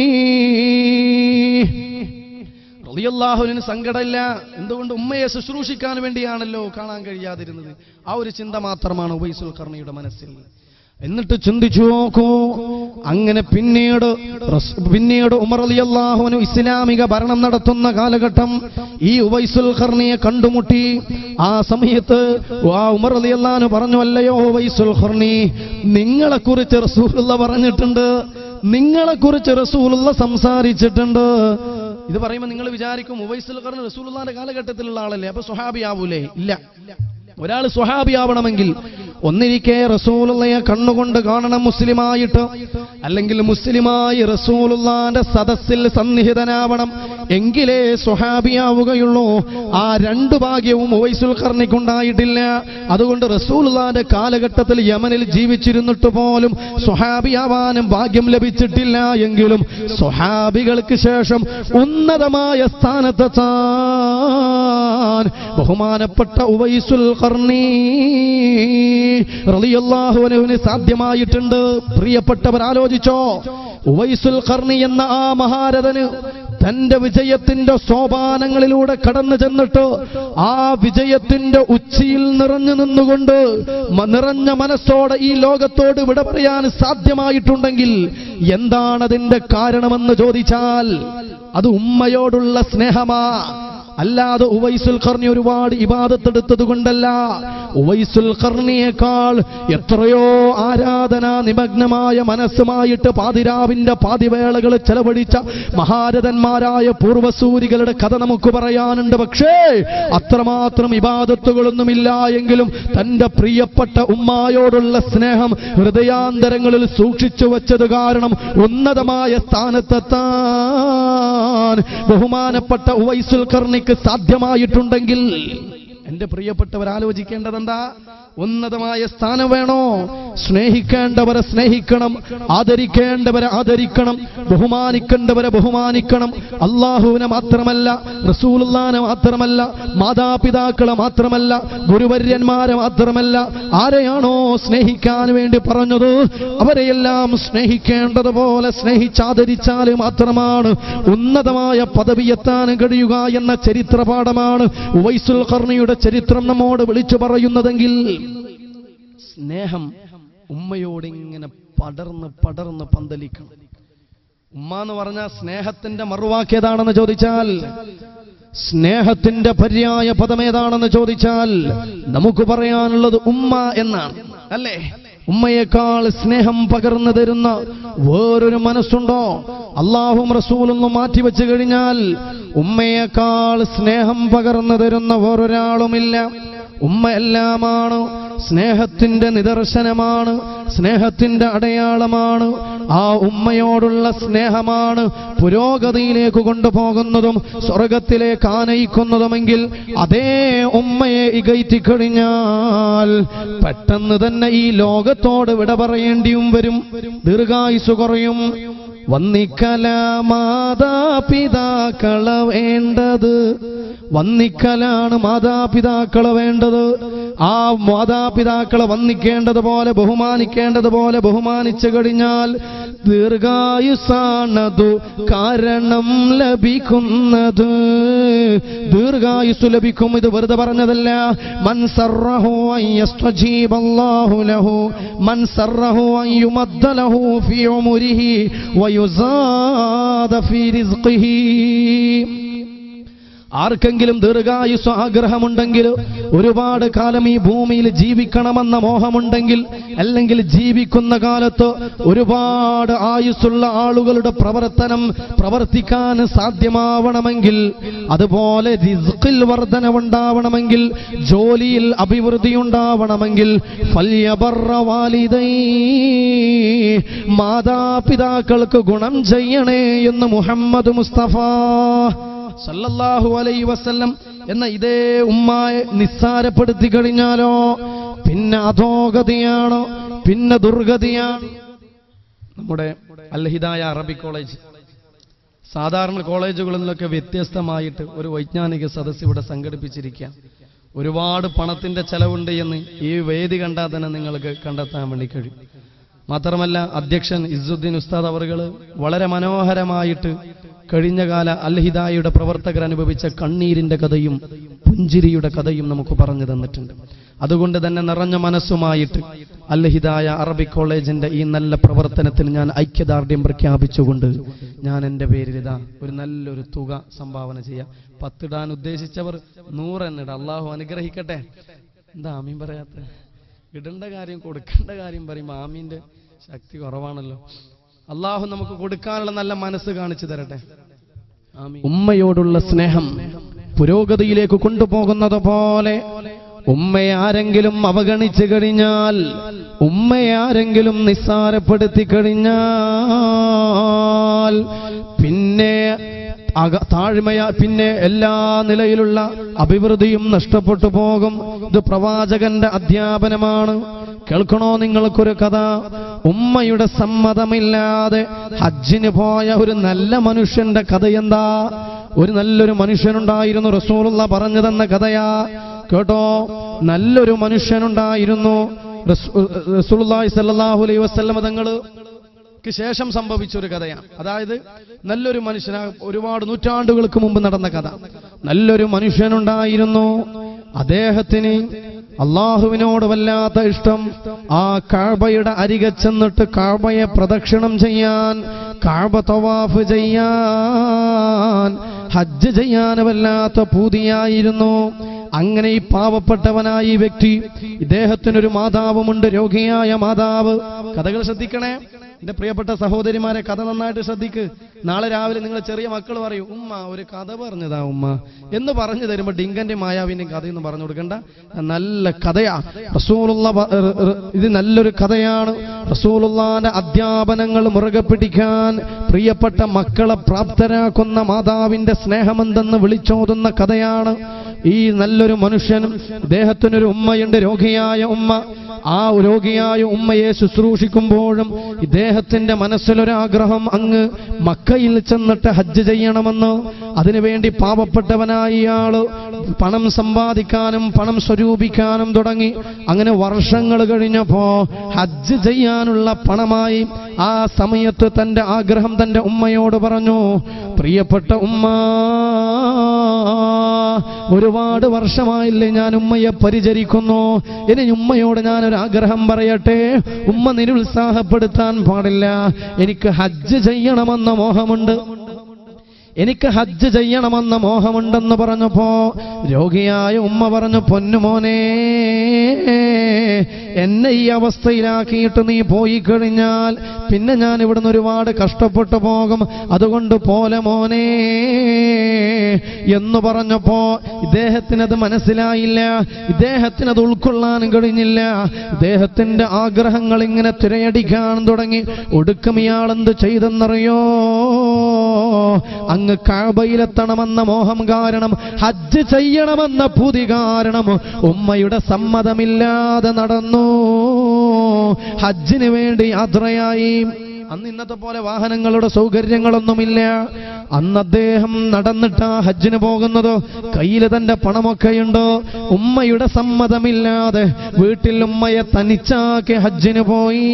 റളിയല്ലാഹുവിന് സങ്കടമില്ല എന്തുകൊണ്ട് ഉമ്മയെ ശുശ്രൂഷിക്കാൻ വേണ്ടിയാണല്ലോ കാണാൻ കഴിയാതിരുന്നത് ആ ഒരു ചിന്ത മാത്രമാണ് ഉവൈസുൽ ഖർണിയുടെ മനസ്സിൽ എന്നിട്ട് ചിന്തിച്ചു നോക്കൂ അങ്ങനെ പിന്നീട് റസ്- പിന്നീട് ഉമർ അലി അള്ളാഹുവിന് ഇസ്ലാമിക ഭരണം നടത്തുന്ന കാലഘട്ടം ഈ ഉവൈസുൽ ഖർണിയെ കണ്ടുമുട്ടി ആ സമയത്ത് ആ ഉമർ അലി അള്ളഹാന് പറഞ്ഞു അല്ലയോ ഉവൈസുൽ ഖർണി നിങ്ങളെ കുറിച്ച് റസൂലുള്ള പറഞ്ഞിട്ടുണ്ട് നിങ്ങളെ കുറിച്ച് റസൂലുള്ള സംസാരിച്ചിട്ടുണ്ട് ഇത് പറയുമ്പോൾ നിങ്ങൾ വിചാരിക്കും ഉവൈസുൽ ഖർണി റസൂലുള്ളാന്റെ കാലഘട്ടത്തിലുള്ള ആളല്ലേ അപ്പൊ സ്വഹാബിയാവൂലേ ഇല്ല ഒരാൾ സ്വഹാബിയാവണമെങ്കിൽ ഒന്നിരിക്കെ റസൂലുള്ളയെ കണ്ണുകൊണ്ട് കാണണം മുസ്ലിമായിട്ട് അല്ലെങ്കിൽ മുസ്ലിമായി റസൂലുള്ളാന്റെ സദസ്സിൽ സന്നിഹിതനാവണം എങ്കിലേ സ്വഹാബിയാവുകയുള്ളൂ ആ രണ്ട് ഭാഗ്യവും ഉവൈസുൽ ഖർണിക്കുണ്ടായിട്ടില്ല അതുകൊണ്ട് റസൂലുള്ളാന്റെ കാലഘട്ടത്തിൽ യമനിൽ ജീവിച്ചിരുന്നിട്ട് പോലും സ്വഹാബിയാവാനും ഭാഗ്യം ലഭിച്ചിട്ടില്ല എങ്കിലും സ്വഹാബികൾക്ക് ശേഷം ഉന്നതമായ സ്ഥാനത്തെത്താൻ ബഹുമാനപ്പെട്ട ഉവൈസുൽ ഖർണീ റളിയല്ലാഹു അൻഹുവിന് സാധ്യമായിട്ടുണ്ട് പ്രിയപ്പെട്ടവർ ആലോചിച്ചോ ഉവൈസുൽ ഖർണി എന്ന ആ മഹാരഥന് തന്റെ വിജയത്തിന്റെ സോപാനങ്ങളിലൂടെ കടന്നു ചെന്നിട്ട് ആ വിജയത്തിന്റെ ഉച്ചിയിൽ നിറഞ്ഞു നിന്നുകൊണ്ട് മ- നിറഞ്ഞ മനസ്സോടെ ഈ ലോകത്തോട് വിട പറയാൻ സാധ്യമായിട്ടുണ്ടെങ്കിൽ എന്താണതിന്റെ കാരണമെന്ന് ചോദിച്ചാൽ അത് ഉമ്മയോടുള്ള സ്നേഹമാ അല്ലാതെ ഉവൈസുൽ ഖർണി ഒരുപാട് ഇബാദത്തെടുത്തത് കൊണ്ടല്ല ഉവൈസുൽ ഖർണിയേക്കാൾ എത്രയോ ആരാധനാ നിമഗ്നമായ മനസ്സുമായിട്ട് പാതിരാവിന്റെ പാതിവേളകൾ ചെലവഴിച്ച മഹാരഥന്മാരായ പൂർവസൂരികളുടെ കഥ നമുക്ക് പറയാനുണ്ട് പക്ഷേ അത്രമാത്രം ഇബാദത്തുകളൊന്നുമില്ല എങ്കിലും തന്റെ പ്രിയപ്പെട്ട ഉമ്മായോടുള്ള സ്നേഹം ഹൃദയാന്തരങ്ങളിൽ സൂക്ഷിച്ചു വച്ചത് കാരണം ഉന്നതമായ സ്ഥാനത്തെത്താൻ ബഹുമാനപ്പെട്ട ഉവൈസുൽ കർണിക്ക് സാധ്യമായിട്ടുണ്ടെങ്കിൽ എന്റെ പ്രിയപ്പെട്ടവർ ആലോചിക്കേണ്ടത് എന്താ ഉന്നതമായ സ്ഥാനം വേണോ സ്നേഹിക്കേണ്ടവരെ സ്നേഹിക്കണം ആദരിക്കേണ്ടവരെ ആദരിക്കണം ബഹുമാനിക്കേണ്ടവരെ ബഹുമാനിക്കണം അള്ളാഹുവിനെ മാത്രമല്ല റസൂലുള്ളാനെ മാത്രമല്ല മാതാപിതാക്കളെ മാത്രമല്ല ഗുരുവര്യന്മാരെ മാത്രമല്ല ആരെയാണോ സ്നേഹിക്കാൻ വേണ്ടി പറഞ്ഞത് അവരെയെല്ലാം സ്നേഹിക്കേണ്ടതുപോലെ സ്നേഹിച്ചാദരിച്ചാൽ മാത്രമാണ് ഉന്നതമായ പദവി എത്താൻ കഴിയുക എന്ന ചരിത്ര പാഠമാണ് ഉവൈസുൽ ഖർണിയുടെ ചരിത്രം നമ്മോട് വിളിച്ചു പറയുന്നതെങ്കിൽ സ്നേഹം ഉമ്മയോട് ഇങ്ങനെ പടർന്ന് പടർന്ന് പന്തലിക്കണം ഉമ്മ എന്ന് പറഞ്ഞാൽ സ്നേഹത്തിന്റെ മറുവാക്ക് ഏതാണെന്ന് ചോദിച്ചാൽ സ്നേഹത്തിന്റെ പര്യായ പദം ഏതാണെന്ന് ചോദിച്ചാൽ നമുക്ക് പറയാനുള്ളത് ഉമ്മ എന്നാണ് അല്ലേ ഉമ്മയേക്കാൾ സ്നേഹം പകർന്നു തരുന്ന വേറൊരു മനസ്സുണ്ടോ അള്ളാഹും റസൂലൊന്നും മാറ്റിവെച്ചു കഴിഞ്ഞാൽ ഉമ്മയേക്കാൾ സ്നേഹം പകർന്നു തരുന്ന വേറൊരാളുമില്ല ഉമ്മ എല്ലാമാണ് സ്നേഹത്തിന്റെ നിദർശനമാണ് സ്നേഹത്തിന്റെ അടയാളമാണ് ആ ഉമ്മയോടുള്ള സ്നേഹമാണ് പുരോഗതിയിലേക്ക് കൊണ്ടുപോകുന്നതും സ്വർഗത്തിലേക്ക് ആനയിക്കുന്നതുമെങ്കിൽ അതേ ഉമ്മയെ ഇകയറ്റി കഴിഞ്ഞാൽ പെട്ടെന്ന് തന്നെ ഈ ലോകത്തോട് വിട പറയേണ്ടിയും വരും ദീർഘായുസ് കുറയും വന്നിക്കല മാതാപിതാക്കളെ വേണ്ടത് വന്നിക്കലാണ് മാതാപിതാക്കളെ വേണ്ടത് ആ മാതാപിതാക്കളെ വന്നിക്കേണ്ടതുപോലെ ബഹുമാനിക്കേണ്ടതുപോലെ ബഹുമാനിച്ചു കഴിഞ്ഞാൽ ദീർഘായുസാണതു കാരണം ലഭിക്കുന്നത് ദീർഘായുസ് ലഭിക്കും ഇത് വെറുതെ പറഞ്ഞതല്ല മൻ സർറഹു അൻ യസ്തജീബല്ലാഹു ലഹു മൻ സർറഹു അൻ യുമദ്ദ ലഹു ഫീ ഉമരിഹി വയുസാദ ഫീ റിസ്ഖിഹി ആർക്കെങ്കിലും ദീർഘായുസ് ആഗ്രഹമുണ്ടെങ്കിൽ ഒരുപാട് കാലം ഈ ഭൂമിയിൽ ജീവിക്കണമെന്ന മോഹമുണ്ടെങ്കിൽ അല്ലെങ്കിൽ ജീവിക്കുന്ന കാലത്ത് ഒരുപാട് ആയുസ്സുള്ള ആളുകളുടെ പ്രവർത്തനം പ്രവർത്തിക്കാൻ സാധ്യമാവണമെങ്കിൽ അതുപോലെ റിസ്ഖിൽ വർധനവുണ്ടാവണമെങ്കിൽ ജോലിയിൽ അഭിവൃദ്ധി ഉണ്ടാവണമെങ്കിൽ ഫല്യബർറ വാലിദൈ മാതാപിതാക്കൾക്ക് ഗുണം ചെയ്യണേ എന്ന് മുഹമ്മദ് മുസ്തഫ സല്ലല്ലാഹു അലൈ വസല്ലം എന്ന ഇതേ ഉമ്മായെ നിസ്സാരപ്പെടുത്തി കഴിഞ്ഞാലോ പിന്നെ അധോഗതിയാണോ പിന്നെ ദുർഗതിയാണ് നമ്മുടെ അൽഹിദായ അറബി കോളേജ് സാധാരണ കോളേജുകളിൽ നിന്നൊക്കെ വ്യത്യസ്തമായിട്ട് ഒരു വൈജ്ഞാനിക സദസ്സ് ഇവിടെ സംഘടിപ്പിച്ചിരിക്കുക ഒരുപാട് പണത്തിന്റെ ചെലവുണ്ട് എന്ന് ഈ വേദി കണ്ടാൽ തന്നെ നിങ്ങൾക്ക് കണ്ടെത്താൻ വേണ്ടി കഴിയും മാത്രമല്ല അധ്യക്ഷൻ ഇസുദ്ദീൻ ഉസ്താദ് അവറുകൾ വളരെ മനോഹരമായിട്ട് കഴിഞ്ഞകാല അൽഹിദായയുടെ പ്രവർത്തകർ അനുഭവിച്ച കണ്ണീരിന്റെ കഥയും പുഞ്ചിരിയുടെ കഥയും നമുക്ക് പറഞ്ഞു തന്നിട്ടുണ്ട് അതുകൊണ്ട് തന്നെ നിറഞ്ഞ മനസ്സുമായിട്ട് അൽഹിദായ അറബിക് കോളേജിന്റെ ഈ നല്ല പ്രവർത്തനത്തിന് ഞാൻ ഐക്യദാർഢ്യം പ്രഖ്യാപിച്ചുകൊണ്ട് ഞാൻ എൻ്റെ പേരിൽ ഇതാ ഒരു നല്ലൊരു തുക സംഭാവന ചെയ്യാം പത്തിടാൻ ഉദ്ദേശിച്ചവർ നൂറെണ്ണിട അള്ളാഹു അനുഗ്രഹിക്കട്ടെ എന്താ ആമീൻ പറയാത്ത ഇടേണ്ട കാര്യം കൊടുക്കേണ്ട കാര്യം പറയുമ്പോൾ ആമീന്റെ ശക്തി കുറവാണല്ലോ അള്ളാഹു നമുക്ക് കൊടുക്കാനുള്ള നല്ല മനസ്സ് കാണിച്ചു തരട്ടെ ആമീൻ. ഉമ്മയോടുള്ള സ്നേഹം പുരോഗതിയിലേക്ക് കൊണ്ടുപോകുന്നത് പോലെ ഉമ്മയെ ആരെങ്കിലും അവഗണിച്ചു കഴിഞ്ഞാൽ ഉമ്മയെ ആരെങ്കിലും നിസ്സാരപ്പെടുത്തി കഴിഞ്ഞാൽ പിന്നെ അക താഴ്മയ പിന്നെ എല്ലാ നിലയിലുള്ള അഭിവൃദ്ധിയും നഷ്ടപ്പെട്ടു പോകും ഇത് പ്രവാചകന്റെ അധ്യാപനമാണ് കേൾക്കണോ നിങ്ങൾക്കൊരു കഥ ഉമ്മയുടെ സമ്മതമില്ലാതെ ഹജ്ജിന് പോയ ഒരു നല്ല മനുഷ്യന്റെ കഥ എന്താ ഒരു നല്ലൊരു മനുഷ്യനുണ്ടായിരുന്നു റസൂലുള്ള പറഞ്ഞു തന്ന കഥയാ കേട്ടോ നല്ലൊരു മനുഷ്യനുണ്ടായിരുന്നു റസൂ- റസൂലുള്ളാഹി സ്വല്ലല്ലാഹു അലൈഹി വസല്ലമ തങ്ങള് ക്ക് ശേഷം സംഭവിച്ച ഒരു കഥയാണ് അതായത് നല്ലൊരു മനുഷ്യന ഒരുപാട് നൂറ്റാണ്ടുകൾക്ക് മുമ്പ് നടന്ന കഥ നല്ലൊരു മനുഷ്യനുണ്ടായിരുന്നു അദ്ദേഹത്തിന് അള്ളാഹുവിനോട് വല്ലാത്ത ഇഷ്ടം ആ കാഴ്ബയുടെ അരികെ ചെന്നിട്ട് കാഴ്ബയെ പ്രദക്ഷിണം ചെയ്യാൻ കാഴ്ബ തവാഫ് ചെയ്യാൻ ഹജ്ജ് ചെയ്യാൻ വല്ലാത്ത പൂതിയായിരുന്നു അങ്ങനെ ഈ പാവപ്പെട്ടവനായ ഈ വ്യക്തി ഇദ്ദേഹത്തിനൊരു മാതാവുമുണ്ട് രോഗിയായ മാതാവ് കഥകൾ ശ്രദ്ധിക്കണേ എന്റെ പ്രിയപ്പെട്ട സഹോദരിമാരെ കഥ നന്നായിട്ട് ശ്രദ്ധിക്ക് നാളെ രാവിലെ നിങ്ങൾ ചെറിയ മക്കൾ പറയും ഉമ്മ ഒരു കഥ പറഞ്ഞതാ ഉമ്മ എന്ന് പറഞ്ഞു തരുമ്പോ ഡിങ്കന്റെ മായാവിന്റെയും കഥയൊന്നും പറഞ്ഞു കൊടുക്കണ്ട നല്ല കഥയാ റസൂലുള്ള പ- ർ- ർ- ഇത് നല്ലൊരു കഥയാണ് റസൂലുള്ളാന്റെ അധ്യാപനങ്ങൾ മുറുകെ പിടിക്കാൻ പ്രിയപ്പെട്ട മക്കളെ പ്രാപ്തരാക്കുന്ന മാതാവിന്റെ സ്നേഹമെന്തെന്ന് വിളിച്ചോതുന്ന കഥയാണ് ഈ നല്ലൊരു മനുഷ്യനും ഇദ്ദേഹത്തിനൊരു ഉമ്മയുണ്ട് രോഗിയായ ഉമ്മ ആ രോഗിയായ ഉമ്മയെ ശുശ്രൂഷിക്കുമ്പോഴും ഇദ്ദേഹത്തിന്റെ മനസ്സിലൊരാഗ്രഹം അങ്ങ് മക്കയിൽ ചെന്നിട്ട് ഹജ്ജ് ചെയ്യണമെന്ന് അതിനുവേണ്ടി പാവപ്പെട്ടവനായ ഇയാള് പണം സമ്പാദിക്കാനും പണം സ്വരൂപിക്കാനും തുടങ്ങി അങ്ങനെ വർഷങ്ങൾ കഴിഞ്ഞപ്പോ ഹജ്ജ് ചെയ്യാനുള്ള പണമായി ആ സമയത്ത് തന്റെ ആഗ്രഹം തന്റെ ഉമ്മയോട് പറഞ്ഞു പ്രിയപ്പെട്ട ഉമ്മ ഒരുപാട് വർഷമായില്ലേ ഞാൻ ഉമ്മയെ പരിചരിക്കുന്നു ഇനി ഉമ്മയോട് ഞാൻ ഒരു ആഗ്രഹം പറയട്ടെ ഉമ്മ നിരുത്സാഹപ്പെടുത്താൻ പാടില്ല എനിക്ക് ഹജ്ജ് ചെയ്യണമെന്ന മോഹമുണ്ട് എനിക്ക് ഹജ്ജ് ചെയ്യണമെന്ന മോഹമുണ്ടെന്ന് പറഞ്ഞപ്പോ രോഗിയായ ഉമ്മ പറഞ്ഞു പൊന്നുമോനെ എന്നെ ഈ അവസ്ഥയിലാക്കിയിട്ട് നീ പോയി കഴിഞ്ഞാൽ പിന്നെ ഞാൻ ഇവിടുന്ന് ഒരുപാട് കഷ്ടപ്പെട്ടു പോകും അതുകൊണ്ട് പോലെ മോനെ എന്ന് പറഞ്ഞപ്പോ ഇദ്ദേഹത്തിനത് മനസ്സിലായില്ല ഇദ്ദേഹത്തിനത് ഉൾക്കൊള്ളാൻ കഴിഞ്ഞില്ല ഇദ്ദേഹത്തിന്റെ ആഗ്രഹങ്ങൾ ഇങ്ങനെ തിരയടിക്കാൻ തുടങ്ങി ഒടുക്കം ഇയാൾ എന്ത് ചെയ്തെന്നറിയോ അങ്ങ് കാബയിലെത്തണമെന്ന മോഹം കാരണം ഹജ്ജ് ചെയ്യണമെന്ന പുതി കാരണം ഉമ്മയുടെ സമ്മതമില്ലാതെ നടന്നു ഹജ്ജിന് വേണ്ടി യാത്രയായി അന്ന് ഇന്നത്തെ പോലെ വാഹനങ്ങളുടെ സൗകര്യങ്ങളൊന്നുമില്ല അന്ന് അദ്ദേഹം നടന്നിട്ടാ ഹജ്ജിന് പോകുന്നത് കയ്യിൽ തന്റെ പണമൊക്കെയുണ്ട് ഉമ്മയുടെ സമ്മതമില്ലാതെ വീട്ടിൽ ഉമ്മയെ തനിച്ചാക്കി ഹജ്ജിന് പോയി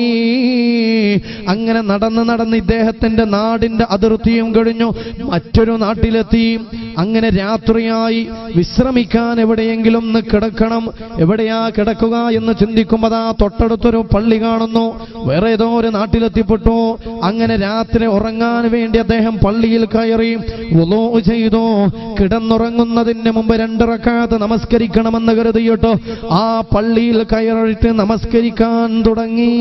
അങ്ങനെ നടന്ന് നടന്ന് ഇദ്ദേഹത്തിന്റെ നാടിന്റെ അതിർത്തിയും കഴിഞ്ഞു മറ്റൊരു നാട്ടിലെത്തി അങ്ങനെ രാത്രിയായി വിശ്രമിക്കാൻ എവിടെയെങ്കിലും ഒന്ന് കിടക്കണം എവിടെയാ കിടക്കുക എന്ന് ചിന്തിക്കുമ്പോൾ ആ തൊട്ടടുത്തൊരു പള്ളി കാണുന്നു വേറെ ഏതോ ഒരു നാട്ടിലെത്തിപ്പെട്ടു അങ്ങനെ രാത്രി ഉറങ്ങാൻ വേണ്ടി അദ്ദേഹം പള്ളിയിൽ കയറി വുളൂ ചെയ്തു കിടന്നുറങ്ങുന്നതിന് മുമ്പ് രണ്ടിറക്കാത്ത നമസ്കരിക്കണമെന്ന് കരുതിയിട്ട് ആ പള്ളിയിൽ കയറിയിട്ട് നമസ്കരിക്കാൻ തുടങ്ങി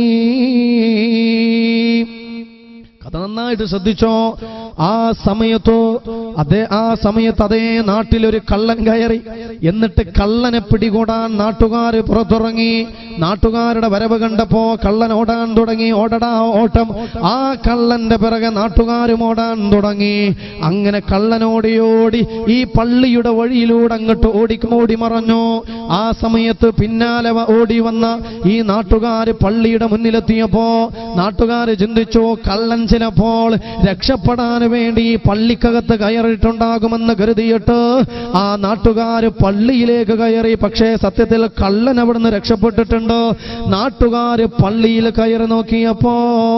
കഥ നന്നായിട്ട് ശ്രദ്ധിച്ചോ ആ സമയത്തോ അതേ ആ സമയത്ത് അതേ നാട്ടിലൊരു കള്ളൻ കയറി എന്നിട്ട് കള്ളനെ പിടികൂടാൻ നാട്ടുകാർ പുറത്തിറങ്ങി നാട്ടുകാരുടെ വരവ് കണ്ടപ്പോ കള്ളൻ ഓടാൻ തുടങ്ങി ഓടടാ ഓട്ടം ആ കള്ളന്റെ പിറകെ നാട്ടുകാരും ഓടാൻ തുടങ്ങി അങ്ങനെ കള്ളനോടിയോടി ഈ പള്ളിയുടെ വഴിയിലൂടെ അങ്ങോട്ട് ഓടി ഓടി മറഞ്ഞു ആ സമയത്ത് പിന്നാലെ വ- ഓടി വന്ന ഈ നാട്ടുകാര് പള്ളിയുടെ മുന്നിലെത്തിയപ്പോ നാട്ടുകാര് ചിന്തിച്ചു കള്ളൻ ചിലപ്പോൾ രക്ഷപ്പെടാൻ വേണ്ടി ഈ പള്ളിക്കകത്ത് കയറിയിട്ടുണ്ടാകുമെന്ന് കരുതിയിട്ട് ആ നാട്ടുകാര് പള്ളിയിലേക്ക് കയറി പക്ഷേ സത്യത്തിൽ കള്ളൻ അവിടുന്ന് രക്ഷപ്പെട്ടിട്ടുണ്ട് നാട്ടുകാര് പള്ളിയിൽ കയറി നോക്കിയപ്പോ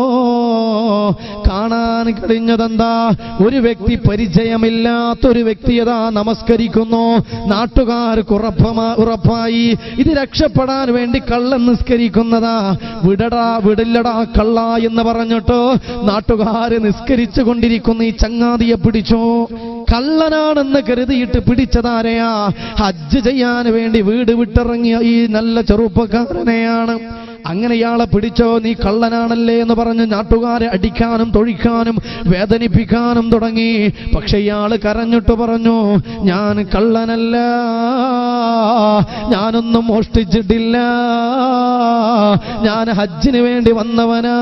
കാണാൻ കഴിഞ്ഞതെന്താ ഒരു വ്യക്തി പരിചയമില്ലാത്തൊരു വ്യക്തി അതാ നമസ്കരിക്കുന്നു നാട്ടുകാർക്ക് ഉറപ്പമാ ഉറപ്പായി ഇത് രക്ഷപ്പെടാൻ വേണ്ടി കള്ളൻ നിസ്കരിക്കുന്നതാ വിടടാ വിടില്ലടാ കള്ള എന്ന് പറഞ്ഞിട്ട് നാട്ടുകാര് നിസ്കരിച്ചു കൊണ്ടിരിക്കുന്ന ഈ ചങ്ങാതിയെ പിടിച്ചു കള്ളനാണെന്ന് കരുതിയിട്ട് പിടിച്ചതാരെയാ ഹജ്ജ് ചെയ്യാൻ വേണ്ടി വീട് വിട്ടിറങ്ങിയ ഈ നല്ല ചെറുപ്പക്കാരനെയാണ് അങ്ങനെ ഇയാളെ പിടിച്ചോ നീ കള്ളനാണല്ലേ എന്ന് പറഞ്ഞ് നാട്ടുകാരെ അടിക്കാനും തൊഴിക്കാനും വേദനിപ്പിക്കാനും തുടങ്ങി പക്ഷെ ഇയാള് കരഞ്ഞിട്ട് പറഞ്ഞു ഞാൻ കള്ളനല്ല ഞാനൊന്നും മോഷ്ടിച്ചിട്ടില്ല ഞാൻ ഹജ്ജിന് വേണ്ടി വന്നവനാ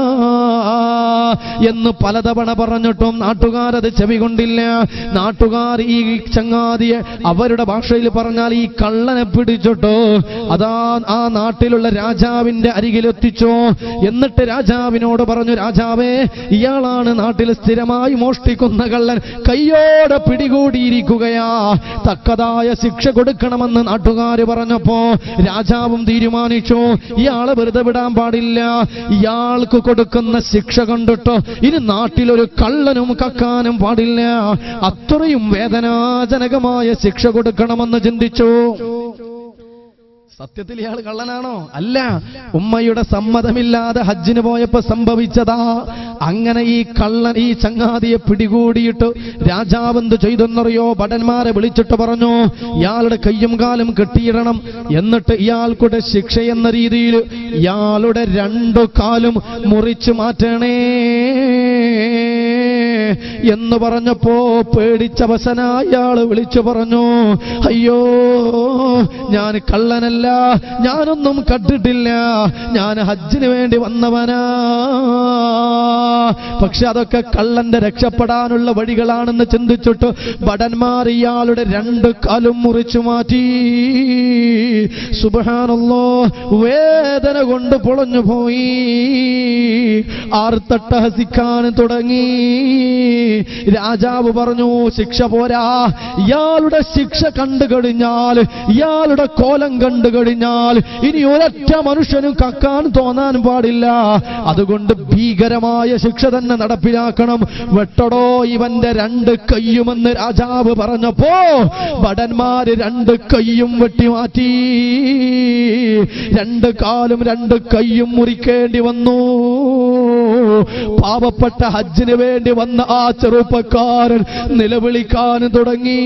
എന്ന് പലതവണ പറഞ്ഞിട്ടും നാട്ടുകാരത് ചെവി കൊണ്ടില്ല നാട്ടുകാർ ഈ ചങ്ങാതിയെ അവരുടെ ഭാഷയിൽ പറഞ്ഞാൽ ഈ കള്ളനെ പിടിച്ചിട്ടോ അതാ ആ നാട്ടിലുള്ള രാജാവിന്റെ അരികിലെത്തിച്ചോ എന്നിട്ട് രാജാവിനോട് പറഞ്ഞു രാജാവേ ഇയാളാണ് നാട്ടിൽ സ്ഥിരമായി മോഷ്ടിക്കുന്ന കള്ളൻ കയ്യോടെ പിടികൂടിയിരിക്കുകയാ തക്കതായ ശിക്ഷ കൊടുക്കണമെന്ന് നാട്ടുകാര് പറഞ്ഞപ്പോ രാജാവും തീരുമാനിച്ചു ഇയാളെ വെറുതെ വിടാൻ പാടില്ല ഇയാൾക്ക് കൊടുക്കുന്ന ശിക്ഷ കണ്ടിട്ടോ ഇനി നാട്ടിലൊരു കള്ളനും കക്കാനും പാടില്ല അത്രയും വേദനാജനകമായ ശിക്ഷ കൊടുക്കണമെന്ന് ചിന്തിച്ചു സത്യത്തിൽ ഇയാൾ കള്ളനാണോ അല്ല ഉമ്മയുടെ സമ്മതമില്ലാതെ ഹജ്ജിന് പോയപ്പോ സംഭവിച്ചതാ അങ്ങനെ ഈ കള്ളൻ ഈ ചങ്ങാതിയെ പിടികൂടിയിട്ട് രാജാവ് എന്ത് ചെയ്തെന്നറിയോ ഭടന്മാരെ വിളിച്ചിട്ട് പറഞ്ഞു ഇയാളുടെ കയ്യും കാലും കെട്ടിയിടണം എന്നിട്ട് ഇയാൾക്കുടെ ശിക്ഷ എന്ന രീതിയിൽ ഇയാളുടെ രണ്ടു കാലും മുറിച്ചു മാറ്റണേ എന്ന് പറഞ്ഞപ്പോ പേടിച്ചവസന അയാള് വിളിച്ചു പറഞ്ഞു അയ്യോ ഞാൻ കള്ളനല്ല ഞാനൊന്നും കണ്ടിട്ടില്ല ഞാൻ ഹജ്ജിന് വേണ്ടി വന്നവനാ പക്ഷെ അതൊക്കെ കള്ളന്റെ രക്ഷപ്പെടാനുള്ള വഴികളാണെന്ന് ചിന്തിച്ചിട്ട് ഭടന്മാർ ഇയാളുടെ രണ്ട് കാലും മുറിച്ചു മാറ്റി സുബഹാനല്ലോ വേദന കൊണ്ട് പൊളഞ്ഞു പോയി ആർത്തട്ടഹസിക്കാൻ തുടങ്ങി രാജാവ് പറഞ്ഞു ശിക്ഷ പോരാ ഇയാളുടെ ശിക്ഷ കണ്ടു കഴിഞ്ഞാൽ ഇയാളുടെ കോലം കണ്ടു കഴിഞ്ഞാൽ ഇനി ഒരൊറ്റ മനുഷ്യനും കക്കാൻ തോന്നാൻ പാടില്ല അതുകൊണ്ട് ഭീകരമായ ശിക്ഷ തന്നെ നടപ്പിലാക്കണം വെട്ടടോ ഇവന്റെ രണ്ട് കയ്യുമെന്ന് രാജാവ് പറഞ്ഞപ്പോ ഭടന്മാര് രണ്ട് കയ്യും വെട്ടിമാറ്റി രണ്ട് കാലും രണ്ട് കയ്യും മുറിക്കേണ്ടി വന്നു പാവപ്പെട്ട ഹജ്ജിന് വേണ്ടി വന്ന ആ ചെറുപ്പക്കാരൻ നിലവിളിക്കാൻ തുടങ്ങി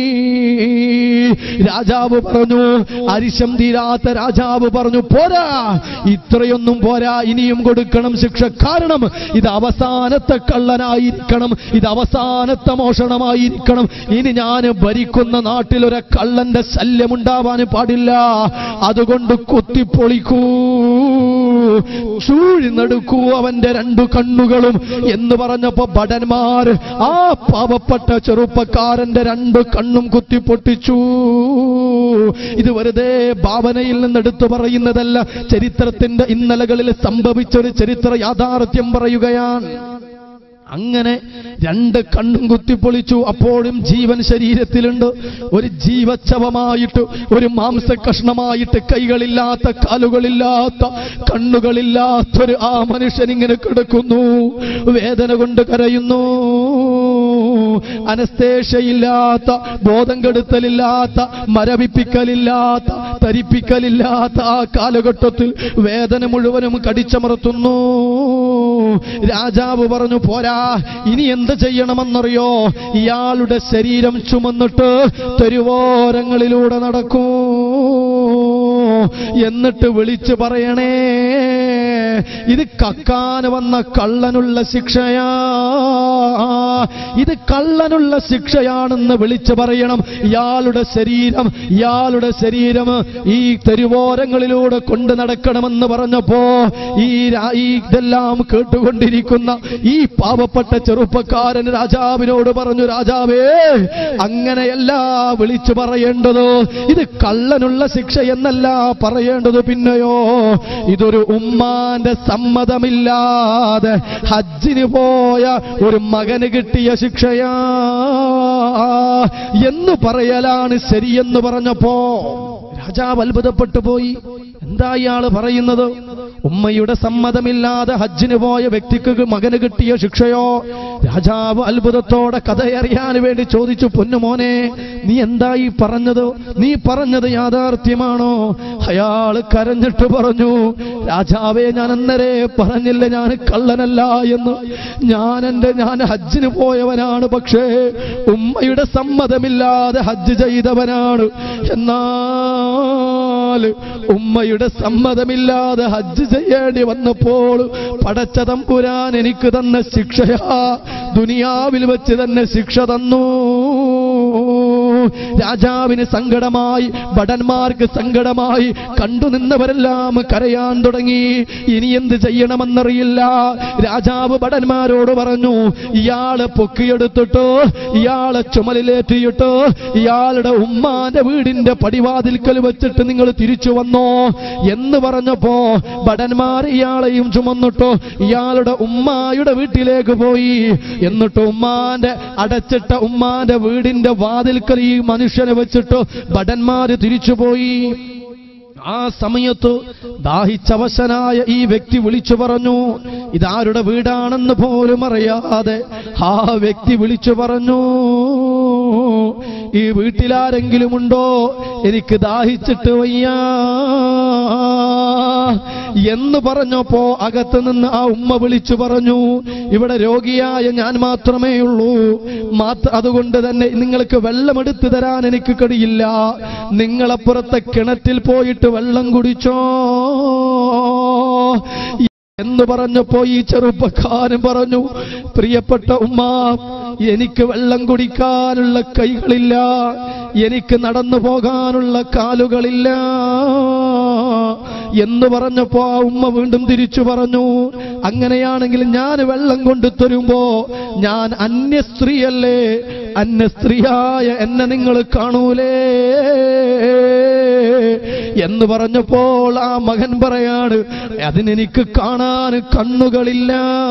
രാജാവ് പറഞ്ഞു അരിശം തീരാത്ത രാജാവ് പറഞ്ഞു പോരാ ഇത്രയൊന്നും പോരാ ഇനിയും കൊടുക്കണം ശിക്ഷ കാരണം ഇത് അവസാനത്തെ കള്ളനായിരിക്കണം ഇത് അവസാനത്തെ മോഷണമായിരിക്കണം ഇനി ഞാൻ ഭരിക്കുന്ന നാട്ടിൽ ഒരു കള്ളന്റെ ശല്യമുണ്ടാവാൻ പാടില്ല അതുകൊണ്ട് കുത്തിപ്പൊളിക്കൂ ചൂഴ്ന്നെടുക്കൂ അവന്റെ രണ്ടു കണ്ണുകളും എന്ന് പറഞ്ഞപ്പോ ഭടന്മാർ ആ പാവപ്പെട്ട ചെറുപ്പക്കാരന്റെ രണ്ട് കണ്ണും കുത്തിപ്പൊട്ടിച്ചു ഇത് വെറുതെ ഭാവനയിൽ നിന്ന് എടുത്തു പറയുന്നതല്ല ചരിത്രത്തിന്റെ ഇന്നലകളിൽ സംഭവിച്ച ഒരു ചരിത്ര യാഥാർത്ഥ്യം പറയുകയാണ് അങ്ങനെ രണ്ട് കണ്ണും കുത്തിപ്പൊളിച്ചു അപ്പോഴും ജീവൻ ശരീരത്തിലുണ്ട് ഒരു ജീവച്ഛവമായിട്ട് ഒരു മാംസ കഷ്ണമായിട്ട് കൈകളില്ലാത്ത കാലുകളില്ലാത്ത കണ്ണുകളില്ലാത്തൊരു ആ മനുഷ്യൻ ഇങ്ങനെ കിടക്കുന്നു വേദന കൊണ്ട് കരയുന്നു അനസ്തേഷയില്ലാത്ത ബോധം കെടുത്തലില്ലാത്ത മരവിപ്പിക്കലില്ലാത്ത തരിപ്പിക്കലില്ലാത്ത ആ കാലഘട്ടത്തിൽ വേദന മുഴുവനും കടിച്ചമർത്തുന്നു രാജാവ് പറഞ്ഞു പോരാ ഇനി എന്ത് ചെയ്യണമെന്നറിയോ ഇയാളുടെ ശരീരം ചുമന്നിട്ട് തെരുവോരങ്ങളിലൂടെ നടക്കൂ എന്നിട്ട് വിളിച്ചു പറയണേ ഇത് കക്കാൻ വന്ന കള്ളനുള്ള ശിക്ഷയാ ഇത് കള്ളനുള്ള ശിക്ഷയാണെന്ന് വിളിച്ചു പറയണം ഇയാളുടെ ശരീരം ഇയാളുടെ ശരീരം ഈ തെരുവോരങ്ങളിലൂടെ കൊണ്ടു നടക്കണമെന്ന് പറഞ്ഞപ്പോ ഈ രാ- ഈ ഇതെല്ലാം കേട്ടുകൊണ്ടിരിക്കുന്ന ഈ പാവപ്പെട്ട ചെറുപ്പക്കാരൻ രാജാവിനോട് പറഞ്ഞു രാജാവേ അങ്ങനെയല്ല വിളിച്ചു പറയേണ്ടത് ഇത് കള്ളനുള്ള ശിക്ഷ എന്നല്ല പറയേണ്ടത് പിന്നെയോ ഇതൊരു ഉമ്മാന്റെ സമ്മതമില്ലാതെ ഹജ്ജിന് പോയ ഒരു മകന് കിട്ടിയ ശിക്ഷയാ എന്ന് പറയലാണ് ശരിയെന്ന് പറഞ്ഞപ്പോ രാജാവ് അത്ഭുതപ്പെട്ടു പോയി എന്താ ഇയാള് പറയുന്നത് ഉമ്മയുടെ സമ്മതമില്ലാതെ ഹജ്ജിന് പോയ വ്യക്തിക്ക് മകന് കിട്ടിയ ശിക്ഷയോ രാജാവ് അത്ഭുതത്തോടെ കഥയറിയാൻ വേണ്ടി ചോദിച്ചു പൊന്നുമോനെ നീ എന്തായി പറഞ്ഞത് നീ പറഞ്ഞത് യാഥാർത്ഥ്യമാണോ അയാൾ കരഞ്ഞിട്ട് പറഞ്ഞു രാജാവേ ഞാൻ അന്നരെ പറഞ്ഞില്ല ഞാൻ കള്ളനല്ല എന്ന് ഞാൻ എന്റെ ഞാൻ ഹജ്ജിന് പോയവനാണ് പക്ഷേ ഉമ്മയുടെ സമ്മതമില്ലാതെ ഹജ്ജ് ചെയ്തവനാണ് എന്നാൽ ഉമ്മയുടെ സമ്മതമില്ലാതെ ഹജ്ജ് ചെയ്യേണ്ടി വന്നപ്പോൾ പടച്ച തമ്പുരാൻ എനിക്ക് തന്ന ശിക്ഷയാ ദുനിയാവിൽ വെച്ച് തന്നെ ശിക്ഷ തന്നു രാജാവിന് സങ്കടമായി ഭടന്മാർക്ക് സങ്കടമായി കണ്ടു നിന്നവരെല്ലാം കരയാൻ തുടങ്ങി ഇനി എന്ത് ചെയ്യണമെന്നറിയില്ല രാജാവ് ഭടന്മാരോട് പറഞ്ഞു ഇയാളെ പൊക്കിയെടുത്തിട്ട് ഇയാളെ ചുമലിലേറ്റിയിട്ട് ഇയാളുടെ ഉമ്മാന്റെ വീടിന്റെ പടിവാതിൽക്കൽ വെച്ചിട്ട് നിങ്ങൾ തിരിച്ചു വന്നോ എന്ന് പറഞ്ഞപ്പോ ഭടന്മാർ ഇയാളെയും ചുമന്നിട്ടോ ഇയാളുടെ ഉമ്മായുടെ വീട്ടിലേക്ക് പോയി എന്നിട്ട് ഉമ്മാന്റെ അടച്ചിട്ട ഉമ്മാന്റെ വീടിന്റെ വാതിൽക്കൽ ഈ മനുഷ്യനെ വെച്ചിട്ട് ഭടന്മാര് തിരിച്ചുപോയി ആ സമയത്ത് ദാഹിച്ചവശനായ ഈ വ്യക്തി വിളിച്ചു പറഞ്ഞു ഇതാരുടെ വീടാണെന്ന് പോലും അറിയാതെ ആ വ്യക്തി വിളിച്ചു പറഞ്ഞു ഈ വീട്ടിലാരെങ്കിലും ഉണ്ടോ എനിക്ക് ദാഹിച്ചിട്ട് വയ്യാ എന്ന് പറഞ്ഞപ്പോ അകത്ത് നിന്ന് ആ ഉമ്മ വിളിച്ചു പറഞ്ഞു ഇവിടെ രോഗിയായ ഞാൻ മാത്രമേ ഉള്ളൂ മാത്ര അതുകൊണ്ട് തന്നെ നിങ്ങൾക്ക് വെള്ളമെടുത്തു തരാൻ എനിക്ക് കഴിയില്ല നിങ്ങളപ്പുറത്തെ കിണറ്റിൽ പോയിട്ട് വെള്ളം കുടിച്ചോ എന്ന് പറഞ്ഞപ്പോ ഈ ചെറുപ്പക്കാരൻ പറഞ്ഞു പ്രിയപ്പെട്ട ഉമ്മ എനിക്ക് വെള്ളം കുടിക്കാനുള്ള കൈകളില്ല എനിക്ക് നടന്നു പോകാനുള്ള കാലുകളില്ല എന്ന് പറഞ്ഞപ്പോ ആ ഉമ്മ വീണ്ടും തിരിച്ചു പറഞ്ഞു അങ്ങനെയാണെങ്കിൽ ഞാൻ വെള്ളം കൊണ്ടു തരുമ്പോ ഞാൻ അന്യ സ്ത്രീയല്ലേ അന്യ സ്ത്രീയായ എന്നെ നിങ്ങൾ കാണൂലേ എന്ന് പറഞ്ഞപ്പോൾ ആ മകൻ പറയാണ് അതിനെനിക്ക് കാണാൻ കണ്ണുകളില്ല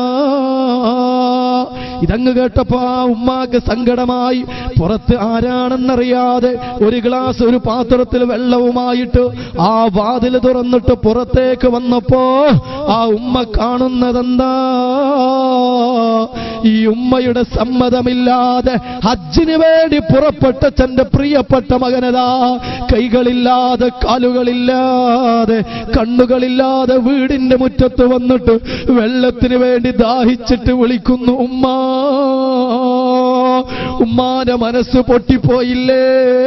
ഇതങ്ങ് കേട്ടപ്പോ ആ ഉമ്മാക്ക് സങ്കടമായി പുറത്ത് ആരാണെന്നറിയാതെ ഒരു ഗ്ലാസ് ഒരു പാത്രത്തിൽ വെള്ളവുമായിട്ട് ആ വാതിൽ തുറന്നിട്ട് പുറത്തേക്ക് വന്നപ്പോ ആ ഉമ്മ കാണുന്നതെന്താ ഈ ഉമ്മയുടെ സമ്മതമില്ലാതെ ഹജ്ജിന് വേണ്ടി പുറപ്പെട്ട തന്റെ പ്രിയപ്പെട്ട മകനതാ കൈകളില്ലാതെ കാലുകളില്ലാതെ കണ്ണുകളില്ലാതെ വീടിന്റെ മുറ്റത്ത് വന്നിട്ട് വെള്ളത്തിന് വേണ്ടി ദാഹിച്ചിട്ട് വിളിക്കുന്നു ഉമ്മ ഉമ്മാന്റെ മനസ്സ് പൊട്ടിപ്പോയില്ലേ